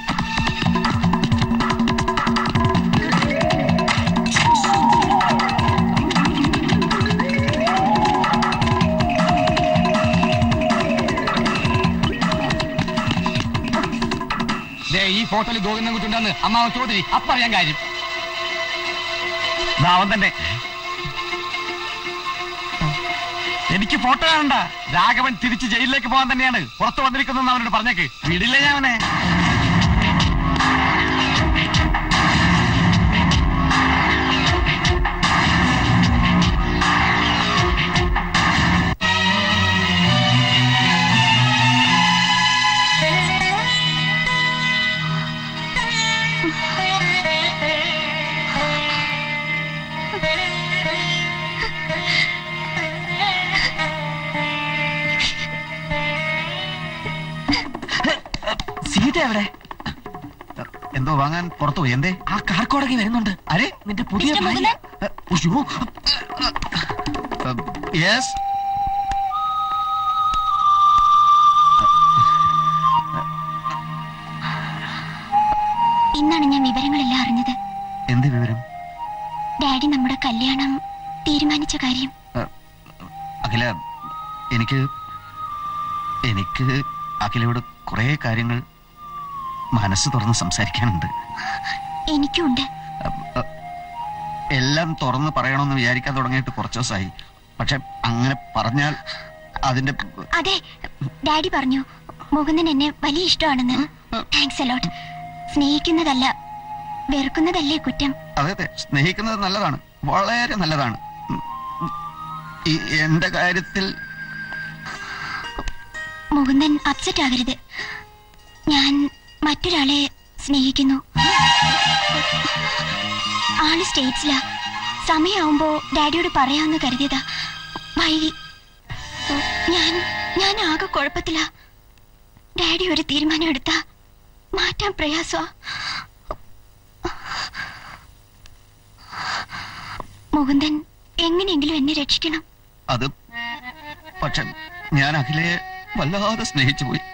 ദേ, ഈ ഫോട്ടോയിൽ ഗോവിന്ദൻകുട്ടി ഉണ്ടെന്ന് അമ്മാവൻ ചോദ്യം അപ്പൊ അറിയാൻ കാര്യം ദാ അവൻ തന്നെ എനിക്ക് ഫോട്ടോ കാണണ്ട രാഘവൻ തിരിച്ച് ജയിലിലേക്ക് പോകാൻ തന്നെയാണ് പുറത്തു വന്നിരിക്കുന്നതെന്ന് അവനോട് പറഞ്ഞേക്ക് വിടില്ല ഞാൻ അവനെ സീത എവിടെ എന്തോ വാങ്ങാൻ പുറത്തു പോയി എന്തേ ആ കാർക്കോടകി വരുന്നുണ്ട് അരെ നിന്റെ പുതിയ മിസ്റ്റർ ഭാര്യ യെസ് ഇന്നാണ് ഞാൻ വിവരങ്ങളെല്ലാം അറിഞ്ഞത് എന്ത് വിവരം ഡാഡി നമ്മുടെ കല്യാണം തീരുമാനിച്ച കാര്യം അഖില എനിക്ക് എനിക്ക് അഖിലയോട് കുറെ കാര്യങ്ങൾ മനസ്സ് തുറന്ന് സംസാരിക്കാനുണ്ട് എനിക്കുണ്ട് അ- അ- എല്ലാം തുറന്ന് പറയണമെന്ന് വിചാരിക്കാൻ തുടങ്ങിയിട്ട് കുറച്ചു ദിവസമായി പക്ഷെ അങ്ങനെ പറഞ്ഞാൽ അതിന്റെ അതെ ഡാഡി പറഞ്ഞു മുകുന്ദൻ എന്നെ വലിയ ഇഷ്ടമാണെന്ന് താങ്ക്സ് അലോട്ട് സ്നേഹിക്കുന്നതല്ല വെറുക്കുന്നതല്ലേ കുറ്റം അതെ അതെ സ്നേഹിക്കുന്നത് നല്ലതാണ് വളരെ നല്ലതാണ് ഉം, ഉം. ഈ എന്റെ കാര്യത്തിൽ മുകുന്ദൻ അപ്സെറ്റ് ആകരുത് ഞാൻ മറ്റൊരാളെ സ്നേഹിക്കുന്നു ആള് സ്റ്റേറ്റ്സിലാ സമയമാവുമ്പോ ഡാഡിയോട് പറയാമെന്ന് കരുതിയതാ വൈകി ഞാൻ ഞാൻ ആകെ കുഴപ്പത്തിലാ ഡാഡി ഒരു തീരുമാനം എടുത്താ മാറ്റാൻ പ്രയാസമാ മുകുന്ദൻ എങ്ങനെയെങ്കിലും എന്നെ രക്ഷിക്കണം അത് പക്ഷെ ഞാൻ അഖിലയെ വല്ലാതെ സ്നേഹിച്ചു പോയി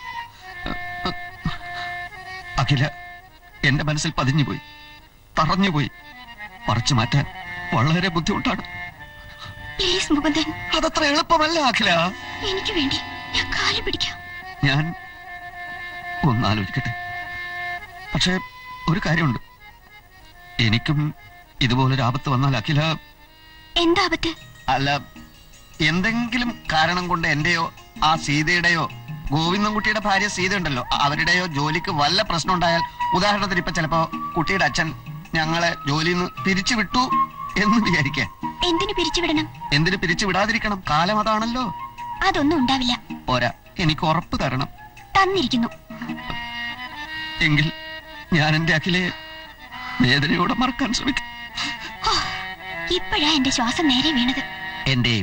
അഖില എന്റെ മനസ്സിൽ പതിഞ്ഞുപോയി തറഞ്ഞുപോയി പറിച്ചു മാറ്റാൻ വളരെ ബുദ്ധിമുട്ടാണ് പ്ലീസ് മുകുന്ദൻ അതത്ര എളുപ്പമല്ല അഖില എനിക്ക് വേണ്ടി ഞാൻ കാല് പിടിക്കാം ഞാൻ ഒന്നാലോചിക്കട്ടെ പക്ഷേ ഒരു കാര്യമുണ്ട് എനിക്കും ഇതുപോലൊരു ആപത്ത് വന്നാൽ അഖില എന്താ ആപത്ത് അല്ല എന്തെങ്കിലും കാരണം കൊണ്ട് എന്റെയോ ആ സീതയുടെയോ ഗോവിന്ദൻകുട്ടിയുടെ ഭാര്യ സീത ഉണ്ടല്ലോ അ- അവരുടെയോ ജോലിക്ക് വല്ല പ്രശ്നം ഉണ്ടായാൽ ഉദാഹരണത്തിന് ഇപ്പൊ ചിലപ്പോ കുട്ടിയുടെ അച്ഛൻ ഞങ്ങളെ ജോലിയിൽ നിന്ന് പിരിച്ചു വിട്ടു എന്ന് വിചാരിക്കാൻ എന്തിനു പിരിച്ചുവിടണം എന്തിനു പിരിച്ചു വിടാതിരിക്കണം കാലം അതാണല്ലോ അതൊന്നും ഉണ്ടാവില്ല പോരാ എനിക്ക് ഉറപ്പ് തരണം തന്നിരിക്കുന്നു എങ്കിൽ ഞാൻ എന്റെ അഖിലെ വേദനയോടെ മറക്കാൻ ശ്രമിക്കും ഹോ, ഇപ്പോഴാ എന്റെ ശ്വാസം നേരെ വീണത് എന്റെയും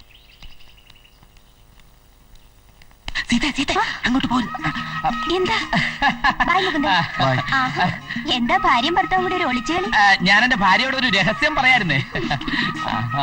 സീത സീത അങ്ങോട്ട് പോരും എന്താ ബായ് മുകുന്ദൻ ബായ്. ആഹാ, എന്താ ഭാര്യയും ഭർത്താവും കൂടി ഒരു ഒളിച്ചുകളി ഞാൻ എന്റെ ഭാര്യയോട് ഒരു രഹസ്യം പറയായിരുന്നേ ആ, ആ.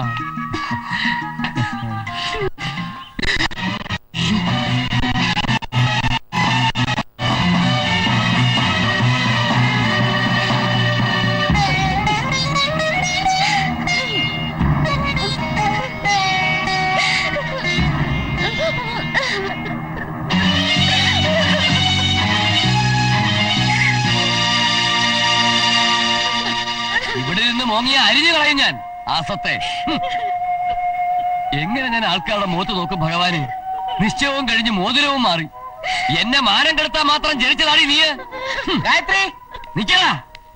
ഇവിടെ നിന്ന് മോങ്ങിയ അരിഞ്ഞു കളയും ഞാൻ ആസത്തെ ഹും. എങ്ങനെ ഞാൻ ആൾക്കാരുടെ മുഖത്ത് നോക്കും ഭഗവാന് നിശ്ചയവും കഴിഞ്ഞ് മോതിരവും മാറി എന്നെ മാനം കെടുത്താൻ മാത്രം ജനിച്ചതാടി നീ ഗായത്രി നിക്കടാ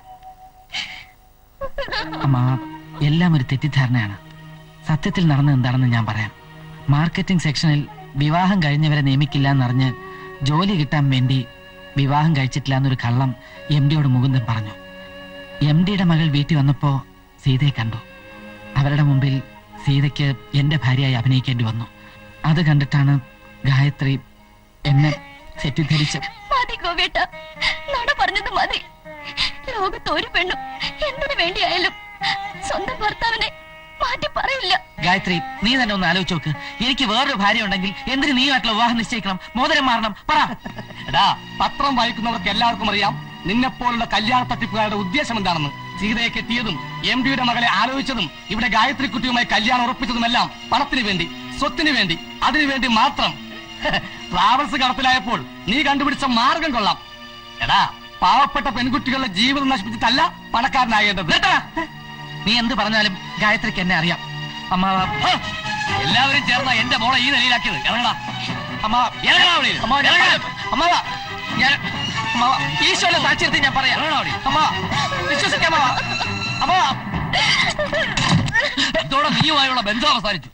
അമ്മ എല്ലാം ഒരു തെറ്റിദ്ധാരണയാണ് സത്യത്തിൽ നടന്നത് എന്താണെന്ന് ഞാൻ പറയാം മാർക്കറ്റിംഗ് സെക്ഷനിൽ വിവാഹം കഴിഞ്ഞവരെ നിയമിക്കില്ല എന്നറിഞ്ഞ് ജോലി കിട്ടാൻ വേണ്ടി വിവാഹം കഴിച്ചിട്ടില്ല എന്നൊരു കള്ളം എം ഡിയോട് മുകുന്ദൻ പറഞ്ഞു എം ഡിയുടെ മകൾ വീട്ടിൽ വന്നപ്പോ സീതയെ കണ്ടു അവരുടെ മുമ്പിൽ സീതയ്ക്ക് എന്റെ ഭാര്യയായി അഭിനയിക്കേണ്ടി വന്നു അത് കണ്ടിട്ടാണ് ഗായത്രി എന്നെ തെറ്റിദ്ധരിച്ച് മതി ഗോവേട്ട നട പറഞ്ഞത് മതി ലോകത്ത് ഒരു പെണ്ണും എന്തിനു വേണ്ടിയായാലും സ്വന്തം ഭർത്താവിനെ മാറ്റി പറയില്ല ഗായത്രി നീ തന്നെ ഒന്ന് ആലോചിച്ച് നോക്ക് എനിക്ക് വേറൊരു ഭാര്യ ഉണ്ടെങ്കിൽ എന്തിന് നീയുമായിട്ടുള്ള വിവാഹം നിശ്ചയിക്കണം മോതിരം മാറണം പറ എടാ പത്രം വായിക്കുന്നവർക്ക് എല്ലാവർക്കും അറിയാം നിന്നെപ്പോലുള്ള കല്യാണ തട്ടിപ്പുകാരുടെ ഉദ്ദേശം എന്താണെന്ന് സീതയെ കെട്ടിയതും എം ഡിയുടെ മകളെ ആലോചിച്ചതും ഇവിടെ ഗായത്രി കുട്ടിയുമായി കല്യാണം ഉറപ്പിച്ചതുമെല്ലാം പണത്തിന് വേണ്ടി സ്വത്തിന് വേണ്ടി അതിനു വേണ്ടി മാത്രം ട്രാവൽസ് കടത്തിലായപ്പോൾ നീ കണ്ടുപിടിച്ച മാർഗം കൊള്ളാം എടാ പാവപ്പെട്ട പെൺകുട്ടികളുടെ ജീവിതം നശിപ്പിച്ചിട്ടല്ല പണക്കാരനാകേണ്ടത് നിർത്തടാ. നീ എന്ത് പറഞ്ഞാലും ഗായത്രിക്ക് എന്നെ അറിയാം അമ്മ ഹ! എല്ലാവരും ചേർന്ന എന്റെ മോളെ ഈ നിലയിലാക്കിയത് ഇറങ്ങടാ അമ്മ ഇറങ്ങടാ അവിടെ അമ്മ ഞാൻ ഇറങ്ങടാ. അമ്മ ഞാൻ അമ്മ ഈശോയുടെ സാക്ഷ്യത്തിൽ ഞാൻ പറയാം ഇറങ്ങടാ അവിടെ. അമ്മ വിശ്വസിക്കാം അമ്മ അമ്മ ഇതോടെ നീയുമായുള്ള ബന്ധം അവസാനിച്ചു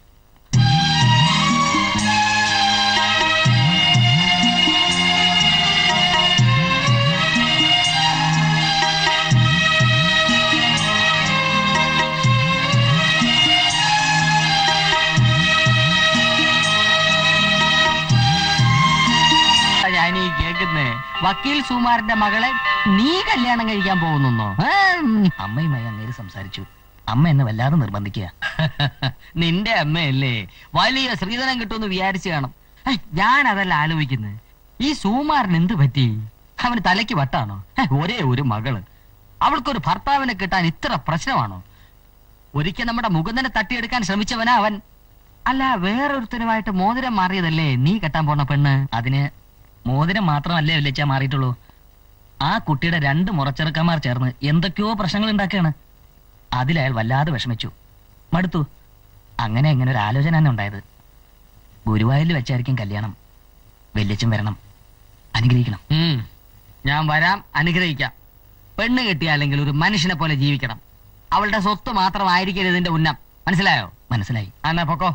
ഞാൻ ഈ കേക്കുന്നേ വക്കീൽ സുമാറിന്റെ മകളെ നീ കല്യാണം കഴിക്കാൻ പോകുന്നോ അമ്മയുമായി അങ്ങേര് സംസാരിച്ചു അമ്മ എന്നെ വല്ലാതെ നിർബന്ധിക്കുക നിന്റെ അമ്മയല്ലേ വലിയ ശ്രീധനം കിട്ടുമെന്ന് വിചാരിച്ചു കാണും ഹേയ്, ഞാൻ അതല്ല ആലോചിക്കുന്നത് ഈ സുമാറിന് എന്ത് പറ്റി അവന് തലയ്ക്ക് വട്ടാണോ ഹേയ്, ഒരേ ഒരു മകള് അവൾക്കൊരു ഭർത്താവിനെ കിട്ടാൻ ഇത്ര പ്രശ്നമാണോ ഒരിക്കൽ നമ്മുടെ മുകുന്ദനെ തട്ടിയെടുക്കാൻ ശ്രമിച്ചവനാ അവൻ അല്ല വേറൊരുത്തനുമായിട്ട് മോതിരം മാറിയതല്ലേ നീ കെട്ടാൻ പോണ പെണ്ണ് അതിന് മോതിരം മാത്രമല്ലേ വിളിച്ചാ മാറിയിട്ടുള്ളൂ ആ കുട്ടിയുടെ രണ്ട് മുറച്ചെറുക്കന്മാർ ചേർന്ന് എന്തൊക്കെയോ പ്രശ്നങ്ങൾ ഉണ്ടാക്കുകയാണ് അതിലയാൾ വല്ലാതെ വിഷമിച്ചു മടുത്തു അങ്ങനെ ഇങ്ങനെ ഒരു ആലോചന തന്നെ ഉണ്ടായത് ഗുരുവായൂരിൽ വെച്ചായിരിക്കും കല്യാണം വല്യച്ഛൻ വരണം അനുഗ്രഹിക്കണം ഞാൻ വരാം അനുഗ്രഹിക്കാം പെണ്ണ് കിട്ടിയാലെങ്കിൽ ഒരു മനുഷ്യനെ പോലെ ജീവിക്കണം അവളുടെ സ്വത്ത് മാത്രമായിരിക്കരുത് ഇതിന്റെ ഉന്നം മനസ്സിലായോ മനസ്സിലായി എന്നാ പൊക്കോ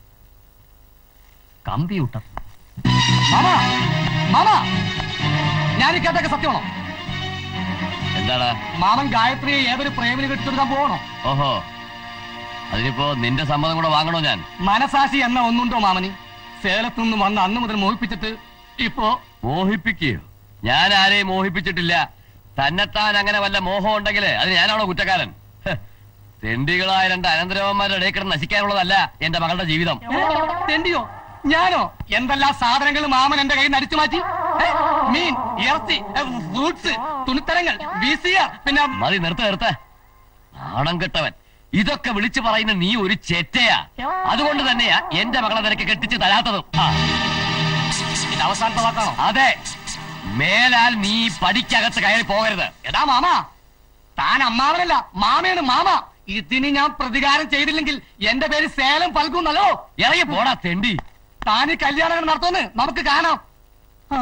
കമ്പ്യൂട്ടർ മാമാ മാമാ ഞാൻ ഈ കേട്ടൊക്കെ സത്യമാണോ എന്താടാ മാമൻ ഗായത്രിയെ ഏതൊരു പ്രേമിന് കെട്ടിച്ചെടുക്കാൻ പോകണോ ഓഹോ അതിനിപ്പോ നിന്റെ സമ്മതം കൂടെ വാങ്ങണോ ഞാൻ മനസാക്ഷി എന്ന ഒന്നുണ്ടോ മാമന് സേലത്ത് നിന്ന് വന്ന് അന്ന് മുതൽ മോഹിപ്പിച്ചിട്ട് ഇപ്പോ മോഹിപ്പിക്കുകയോ ഞാൻ ആരെയും മോഹിപ്പിച്ചിട്ടില്ല തന്നെത്താൻ അങ്ങനെ വല്ല മോഹം ഉണ്ടെങ്കിൽ അത് ഞാനാണോ കുറ്റക്കാരൻ ഹ്, തെണ്ടികളായ രണ്ട് അനന്തരവന്മാരുടെ ഇടയിൽ കിടന്ന് നശിക്കാനുള്ളതല്ല എന്റെ മകളുടെ ജീവിതം തെണ്ടിയോ ഞാനോ എന്തെല്ലാം സാധനങ്ങൾ മാമൻ എന്റെ കയ്യിൽ നിന്ന് അടിച്ചു മാറ്റി ഏ? മീൻ ഇറച്ചി ഏ, ഫ്രൂട്ട്സ് തുണിത്തരങ്ങൾ വി സി ആർ പിന്നെ മതി നിർത്ത നിർത്ത നാണം കെട്ടവൻ ഇതൊക്കെ വിളിച്ചു പറയുന്ന നീ ഒരു ചെറ്റയാ അതുകൊണ്ട് തന്നെയാ എന്റെ മകളെ നിനക്ക് കെട്ടിച്ച് തരാത്തതും ആ, ഇത് അവസാനത്തെ വാക്കാണോ അതെ മേലാൽ നീ പടിക്കകത്ത് കയറി പോകരുത് എടാ മാമ താൻ അമ്മാവനല്ല മാമയാണ് മാമ ഇതിന് ഞാൻ പ്രതികാരം ചെയ്തില്ലെങ്കിൽ എന്റെ പേര് സേലം പൽക്കുന്നല്ലോ ഇറങ്ങി പോടാ തെണ്ടി താൻ ഈ കല്യാണം നടത്തുമെന്ന് നമുക്ക് കാണാം ആ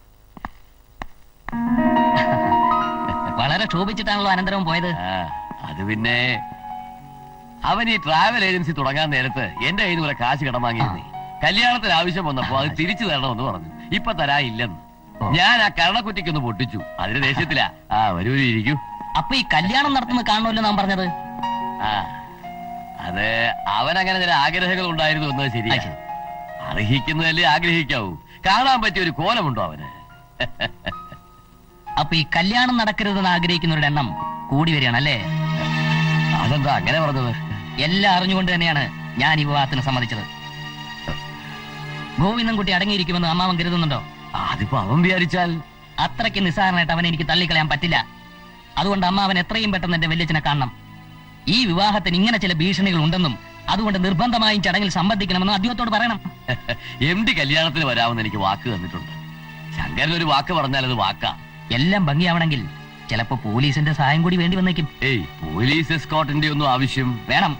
വളരെ ക്ഷോഭിച്ചിട്ടാണല്ലോ അനന്തരവും പോയത് ആ, അത് പിന്നെ അവൻ ഈ ട്രാവൽ ഏജൻസി തുടങ്ങാൻ നേരത്ത് എന്റെ കയ്യിൽ നിന്ന് കുറെ കാശ് കടം വാങ്ങിയിരുന്നേ കല്യാണത്തിന് ആവശ്യം വന്നപ്പോ അത് തിരിച്ചു തരണമെന്ന് പറഞ്ഞു ഇപ്പൊ തരാനില്ലെന്ന് ഞാൻ ആ കരണക്കുറ്റിക്കൊന്ന് പൊട്ടിച്ചു അതിന് ദേഷ്യത്തിലാ ആ വരൂ ഇരിക്കൂ അപ്പൊ ഈ കല്യാണം നടത്തുന്നത് കാണുമല്ലോ നാം പറഞ്ഞത് ആ അത് അവനങ്ങനെ ചില ആഗ്രഹങ്ങൾ ഉണ്ടായിരുന്നു എന്നത് ശരിയാ ആ, ശരി. അർഹിക്കുന്നതല്ലേ ആഗ്രഹിക്കാവൂ കാണാൻ പറ്റിയ ഒരു കോലമുണ്ടോ അവന് അപ്പൊ ഈ കല്യാണം നടക്കരുതെന്ന് ആഗ്രഹിക്കുന്നവരുടെ എണ്ണം കൂടി വരികയാണ് അല്ലേ അതെന്താ അങ്ങനെ പറഞ്ഞത് എല്ലാം അറിഞ്ഞുകൊണ്ട് തന്നെയാണ് ഞാൻ ഈ വിവാഹത്തിന് സമ്മതിച്ചത് ഗോവിന്ദൻകുട്ടി അടങ്ങിയിരിക്കുമെന്ന് അമ്മാവൻ കരുതുന്നുണ്ടോ അതിപ്പോ അവൻ വിചാരിച്ചാൽ അത്രയ്ക്ക് നിസ്സാരനായിട്ട് അവനെ എനിക്ക് തള്ളിക്കളയാൻ പറ്റില്ല അതുകൊണ്ട് അമ്മാവൻ എത്രയും പെട്ടെന്ന് എന്റെ വല്യച്ഛനെ കാണണം ഈ വിവാഹത്തിന് ഇങ്ങനെ ചില ഭീഷണികൾ ഉണ്ടെന്നും അതുകൊണ്ട് നിർബന്ധമായും ചടങ്ങിൽ സംബന്ധിക്കണമെന്നും അദ്ദേഹത്തോട് പറയണം എം ഡി കല്യാണത്തിന് വരാമെന്ന് എനിക്ക് വാക്ക് തന്നിട്ടുണ്ട് ശങ്കരൻ ഒരു വാക്ക് പറഞ്ഞാൽ അത് വാക്കാ എല്ലാം ഭംഗിയാവണമെങ്കിൽ ചിലപ്പോ പോലീസിന്റെ സഹായം കൂടി വേണ്ടി വന്നേക്കും ഏയ് പോലീസ് എസ്കോട്ടിന്റെ ഒന്നും ആവശ്യം വേണം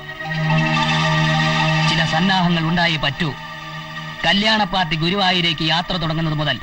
ചില സന്നാഹങ്ങൾ ഉണ്ടായേ പറ്റൂ കല്യാണ പാർട്ടി ഗുരുവായൂരേക്ക് യാത്ര തുടങ്ങുന്നത് മുതൽ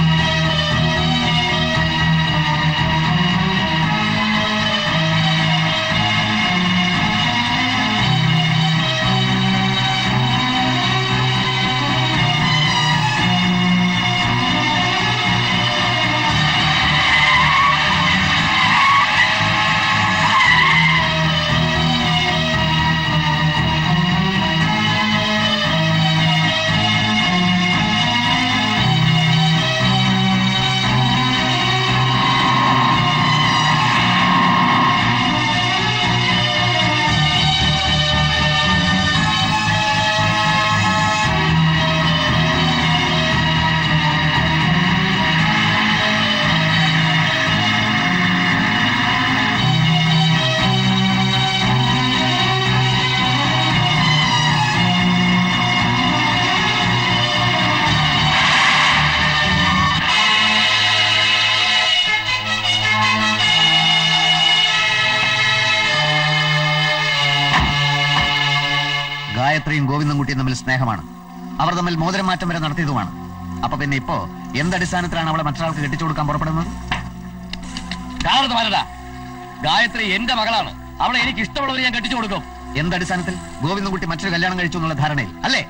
ഗായത്രിയും ഗോവിന്ദൻകുട്ടിയും തമ്മിൽ സ്നേഹമാണ് അവർ തമ്മിൽ മോതിരം മാറ്റം വരെ നടത്തിയതുമാണ് അപ്പൊ പിന്നെ ഇപ്പോ എന്തടിസ്ഥാനത്തിലാണ് അവളെ മറ്റൊരാൾക്ക് കെട്ടിച്ചു കൊടുക്കാൻ പുറപ്പെടുന്നത് കാണരുത് മലടാ ഗായത്രി എന്റെ മകളാണ് അവളെ എനിക്ക് ഇഷ്ടമുള്ളവർ ഞാൻ കെട്ടിച്ചു കൊടുക്കും എന്തടിസ്ഥാനത്തിൽ ഗോവിന്ദൻകുട്ടി മറ്റൊരു കല്യാണം കഴിച്ചു എന്നുള്ള ധാരണയിൽ അല്ലേ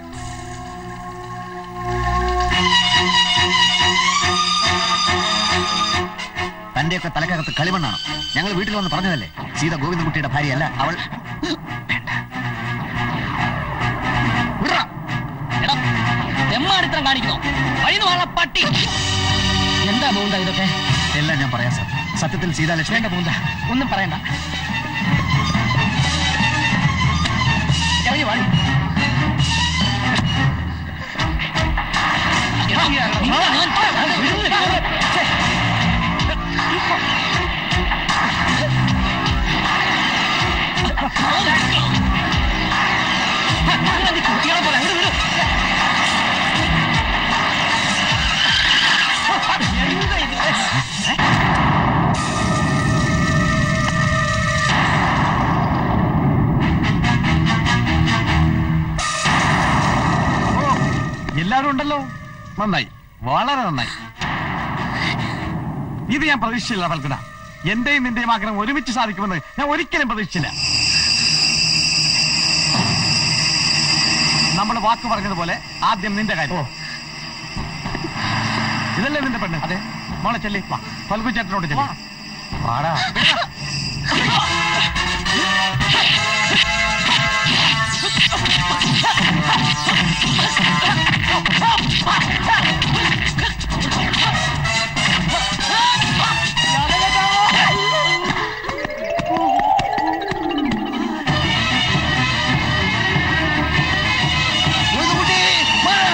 തന്റെയൊക്കെ തലക്കകത്ത് കളിമണ്ണാണ് ഞങ്ങൾ വീട്ടിൽ വന്ന് പറഞ്ഞതല്ലേ സീത ഗോവിന്ദൻകുട്ടിയുടെ ഭാര്യയല്ല അവൾ വിടറാ. എടാ, തെമ്മാടിത്തരം കാണിക്കണോ വഴിന്ന് വാഴ പട്ടി എന്താ മൂന്ത ഇതൊക്കെ എല്ലാം ഞാൻ പറയാം സാർ സത്യത്തിൽ സീതാലക്ഷ്മി വേണ്ട മൂന്ത ഒന്നും പറയണ്ട ഇറങ്ങി വാടി എടാ, നിങ്ങളെ ഞാൻ വിടുന്നില്ല. ഛെ. കുട്ടികളെ പോലെ അങ്ങട് വിട്. എല്ലാരും ഉണ്ടല്ലോ നന്നായി വളരെ നന്നായി ഇത് ഞാൻ പ്രതീക്ഷിച്ചില്ല പൽക്കട എന്റെയും നിന്റെയും ആഗ്രഹം ഒരുമിച്ച് സാധിക്കുമെന്ന് ഞാൻ ഒരിക്കലും പ്രതീക്ഷിച്ചില്ല നമ്മൾ വാക്ക് പറഞ്ഞതുപോലെ ആദ്യം നിന്റെ കാര്യം ഇതല്ലേ നിന്റെ പെണ്ണ് അതെ മോളെ ചെല്ലി വാ ഫൽഗു ചേട്ടനോട് ചെല്ലി വാടാ ഗോവിന്ദൻകുട്ടി, മാറ്.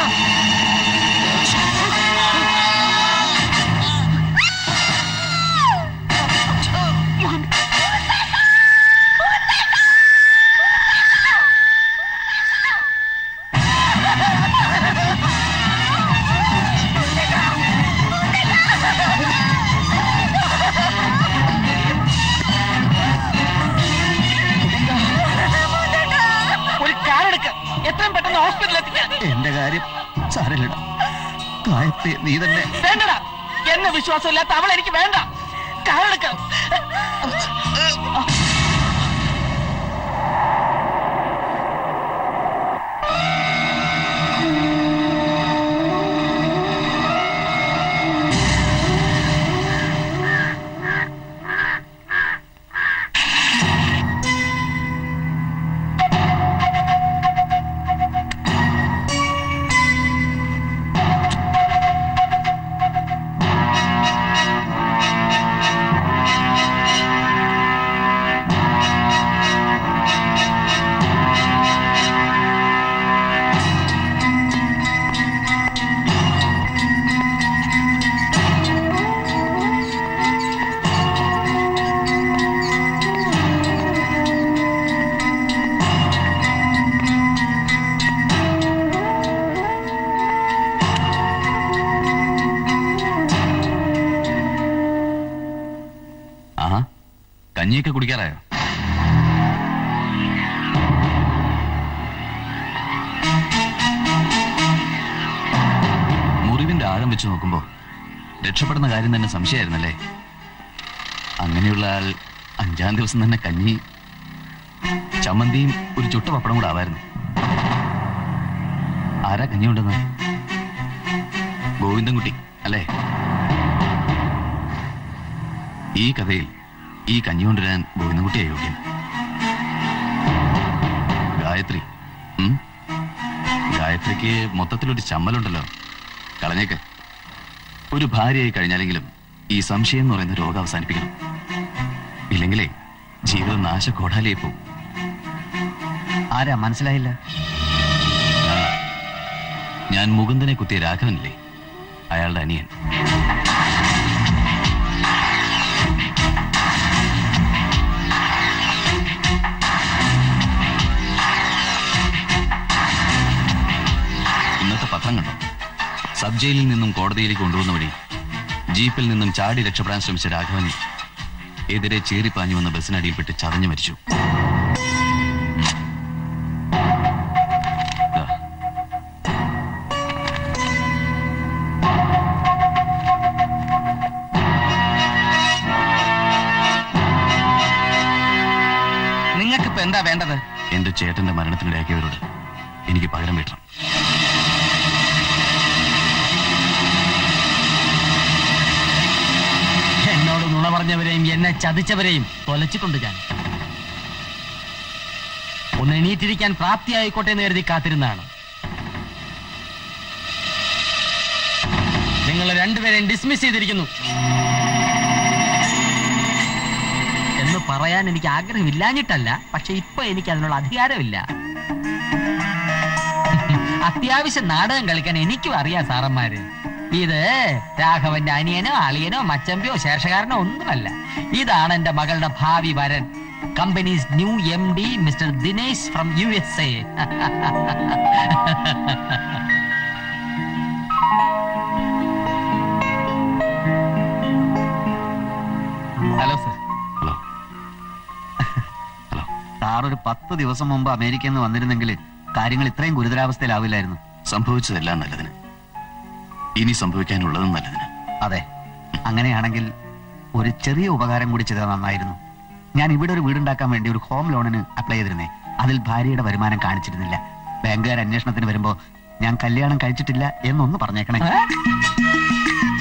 എന്റെ കാര്യം സാരമില്ലട ഗായത്രി നീ തന്നെ വേണ്ടടാ എന്നെ വിശ്വാസമില്ലാത്ത അവൾ എനിക്ക് വേണ്ട കാറെടുക്കാം ആഹാ കഞ്ഞിയൊക്കെ കുടിക്കാറായോ മുറിവിന്റെ ആഴം വെച്ച് നോക്കുമ്പോ രക്ഷപ്പെടുന്ന കാര്യം തന്നെ സംശയമായിരുന്നല്ലേ അങ്ങനെയുള്ള ആൾ അഞ്ചാം ദിവസം തന്നെ കഞ്ഞി ചമ്മന്തിയും ഒരു ചുട്ട പപ്പടം കൂടെ ആവായിരുന്നു ആരാ കഞ്ഞി ഉണ്ടെന്ന് ഗോവിന്ദൻകുട്ടി അല്ലേ ഈ കഥയിൽ ഈ കഞ്ഞി കൊണ്ടുവരാൻ ഗോവിന്ദൻകുട്ടി അയോഗ്യൻ ഗായത്രി ഉം? ഗായത്രിക്ക് മൊത്തത്തിലൊരു ചമ്മലുണ്ടല്ലോ കളഞ്ഞേക്ക് ഒരു ഭാര്യയായി കഴിഞ്ഞാലെങ്കിലും ഈ സംശയം എന്ന് പറയുന്ന രോഗം അവസാനിപ്പിക്കണം ഇല്ലെങ്കിലേ ജീവിതം നാശക്കോടാലിയായി പോകും ആരാ മനസ്സിലായില്ല ഞാൻ മുകുന്ദനെ കുത്തിയ രാഘവനില്ലേ അയാളുടെ അനിയൻ ഇന്നത്തെ പത്രം കണ്ടോ സബ് ജയിലിൽ നിന്നും കോടതിയിലേക്ക് കൊണ്ടുവന്ന വഴി ജീപ്പിൽ നിന്നും ചാടി രക്ഷപ്പെടാൻ ശ്രമിച്ച രാഘവൻ എതിരെ ചീറിപ്പാഞ്ഞു വന്ന ബസ്സിനടിയിൽപ്പെട്ട് ചതഞ്ഞു മരിച്ചു ദാ, നിങ്ങൾക്കിപ്പോ എന്താ വേണ്ടത് എന്റെ ചേട്ടന്റെ മരണത്തിനിടയാക്കിയവരോട് എനിക്ക് പകരം വീട്ടണം എന്നോട് നുണ പറഞ്ഞവരെയും എന്നെ ചതിച്ചവരെയും തൊലച്ചിട്ടുണ്ട് ഞാൻ ഒന്ന് എണീറ്റിരിക്കാൻ പ്രാപ്തിയായിക്കോട്ടെ എന്ന് കരുതി കാത്തിരുന്നാണ് നിങ്ങൾ രണ്ടുപേരെയും ഡിസ്മിസ് ചെയ്തിരിക്കുന്നു എന്ന് പറയാൻ എനിക്ക് ആഗ്രഹമില്ലാഞ്ഞിട്ടല്ല പക്ഷെ ഇപ്പൊ എനിക്ക് അതിനുള്ള അധികാരമില്ല അത്യാവശ്യം നാടകം കളിക്കാൻ എനിക്കും അറിയാം സാറന്മാര് ഇത് രാഘവന്റെ അനിയനോ അളിയനോ മച്ചമ്പിയോ ശേഷകാരനോ ഒന്നുമല്ല ഇതാണ് എന്റെ മകളുടെ ഭാവി വരൻ company's new M D mister Dinesh from U S A hello sir hello sir ഒരു പത്ത് ദിവസം മുമ്പ് അമേരിക്കയിൽ നിന്ന് വന്നിരുന്നെങ്കിൽ കാര്യങ്ങൾ ഇത്രയും ഗുരുതരാവസ്ഥയിലാവില്ലായിരുന്നു സംഭവിച്ചതെല്ലാം നല്ലതിന് ഇനി സംഭവിക്കാനുള്ളതും നല്ലതിന് അതെ അങ്ങനെയാണെങ്കിൽ ഒരു ചെറിയ ഉപകാരം കൂടി ചെയ്താൽ നന്നായിരുന്നു ഞാൻ ഇവിടെ ഒരു വീടുണ്ടാക്കാൻ വേണ്ടി ഒരു ഹോം ലോണിന് അപ്ലൈ ചെയ്തിരുന്നേ അതിൽ ഭാര്യയുടെ വരുമാനം കാണിച്ചിരുന്നില്ല ബാങ്കുകാർ അന്വേഷണത്തിന് വരുമ്പോ ഞാൻ കല്യാണം കഴിച്ചിട്ടില്ല എന്നൊന്ന് പറഞ്ഞേക്കണേ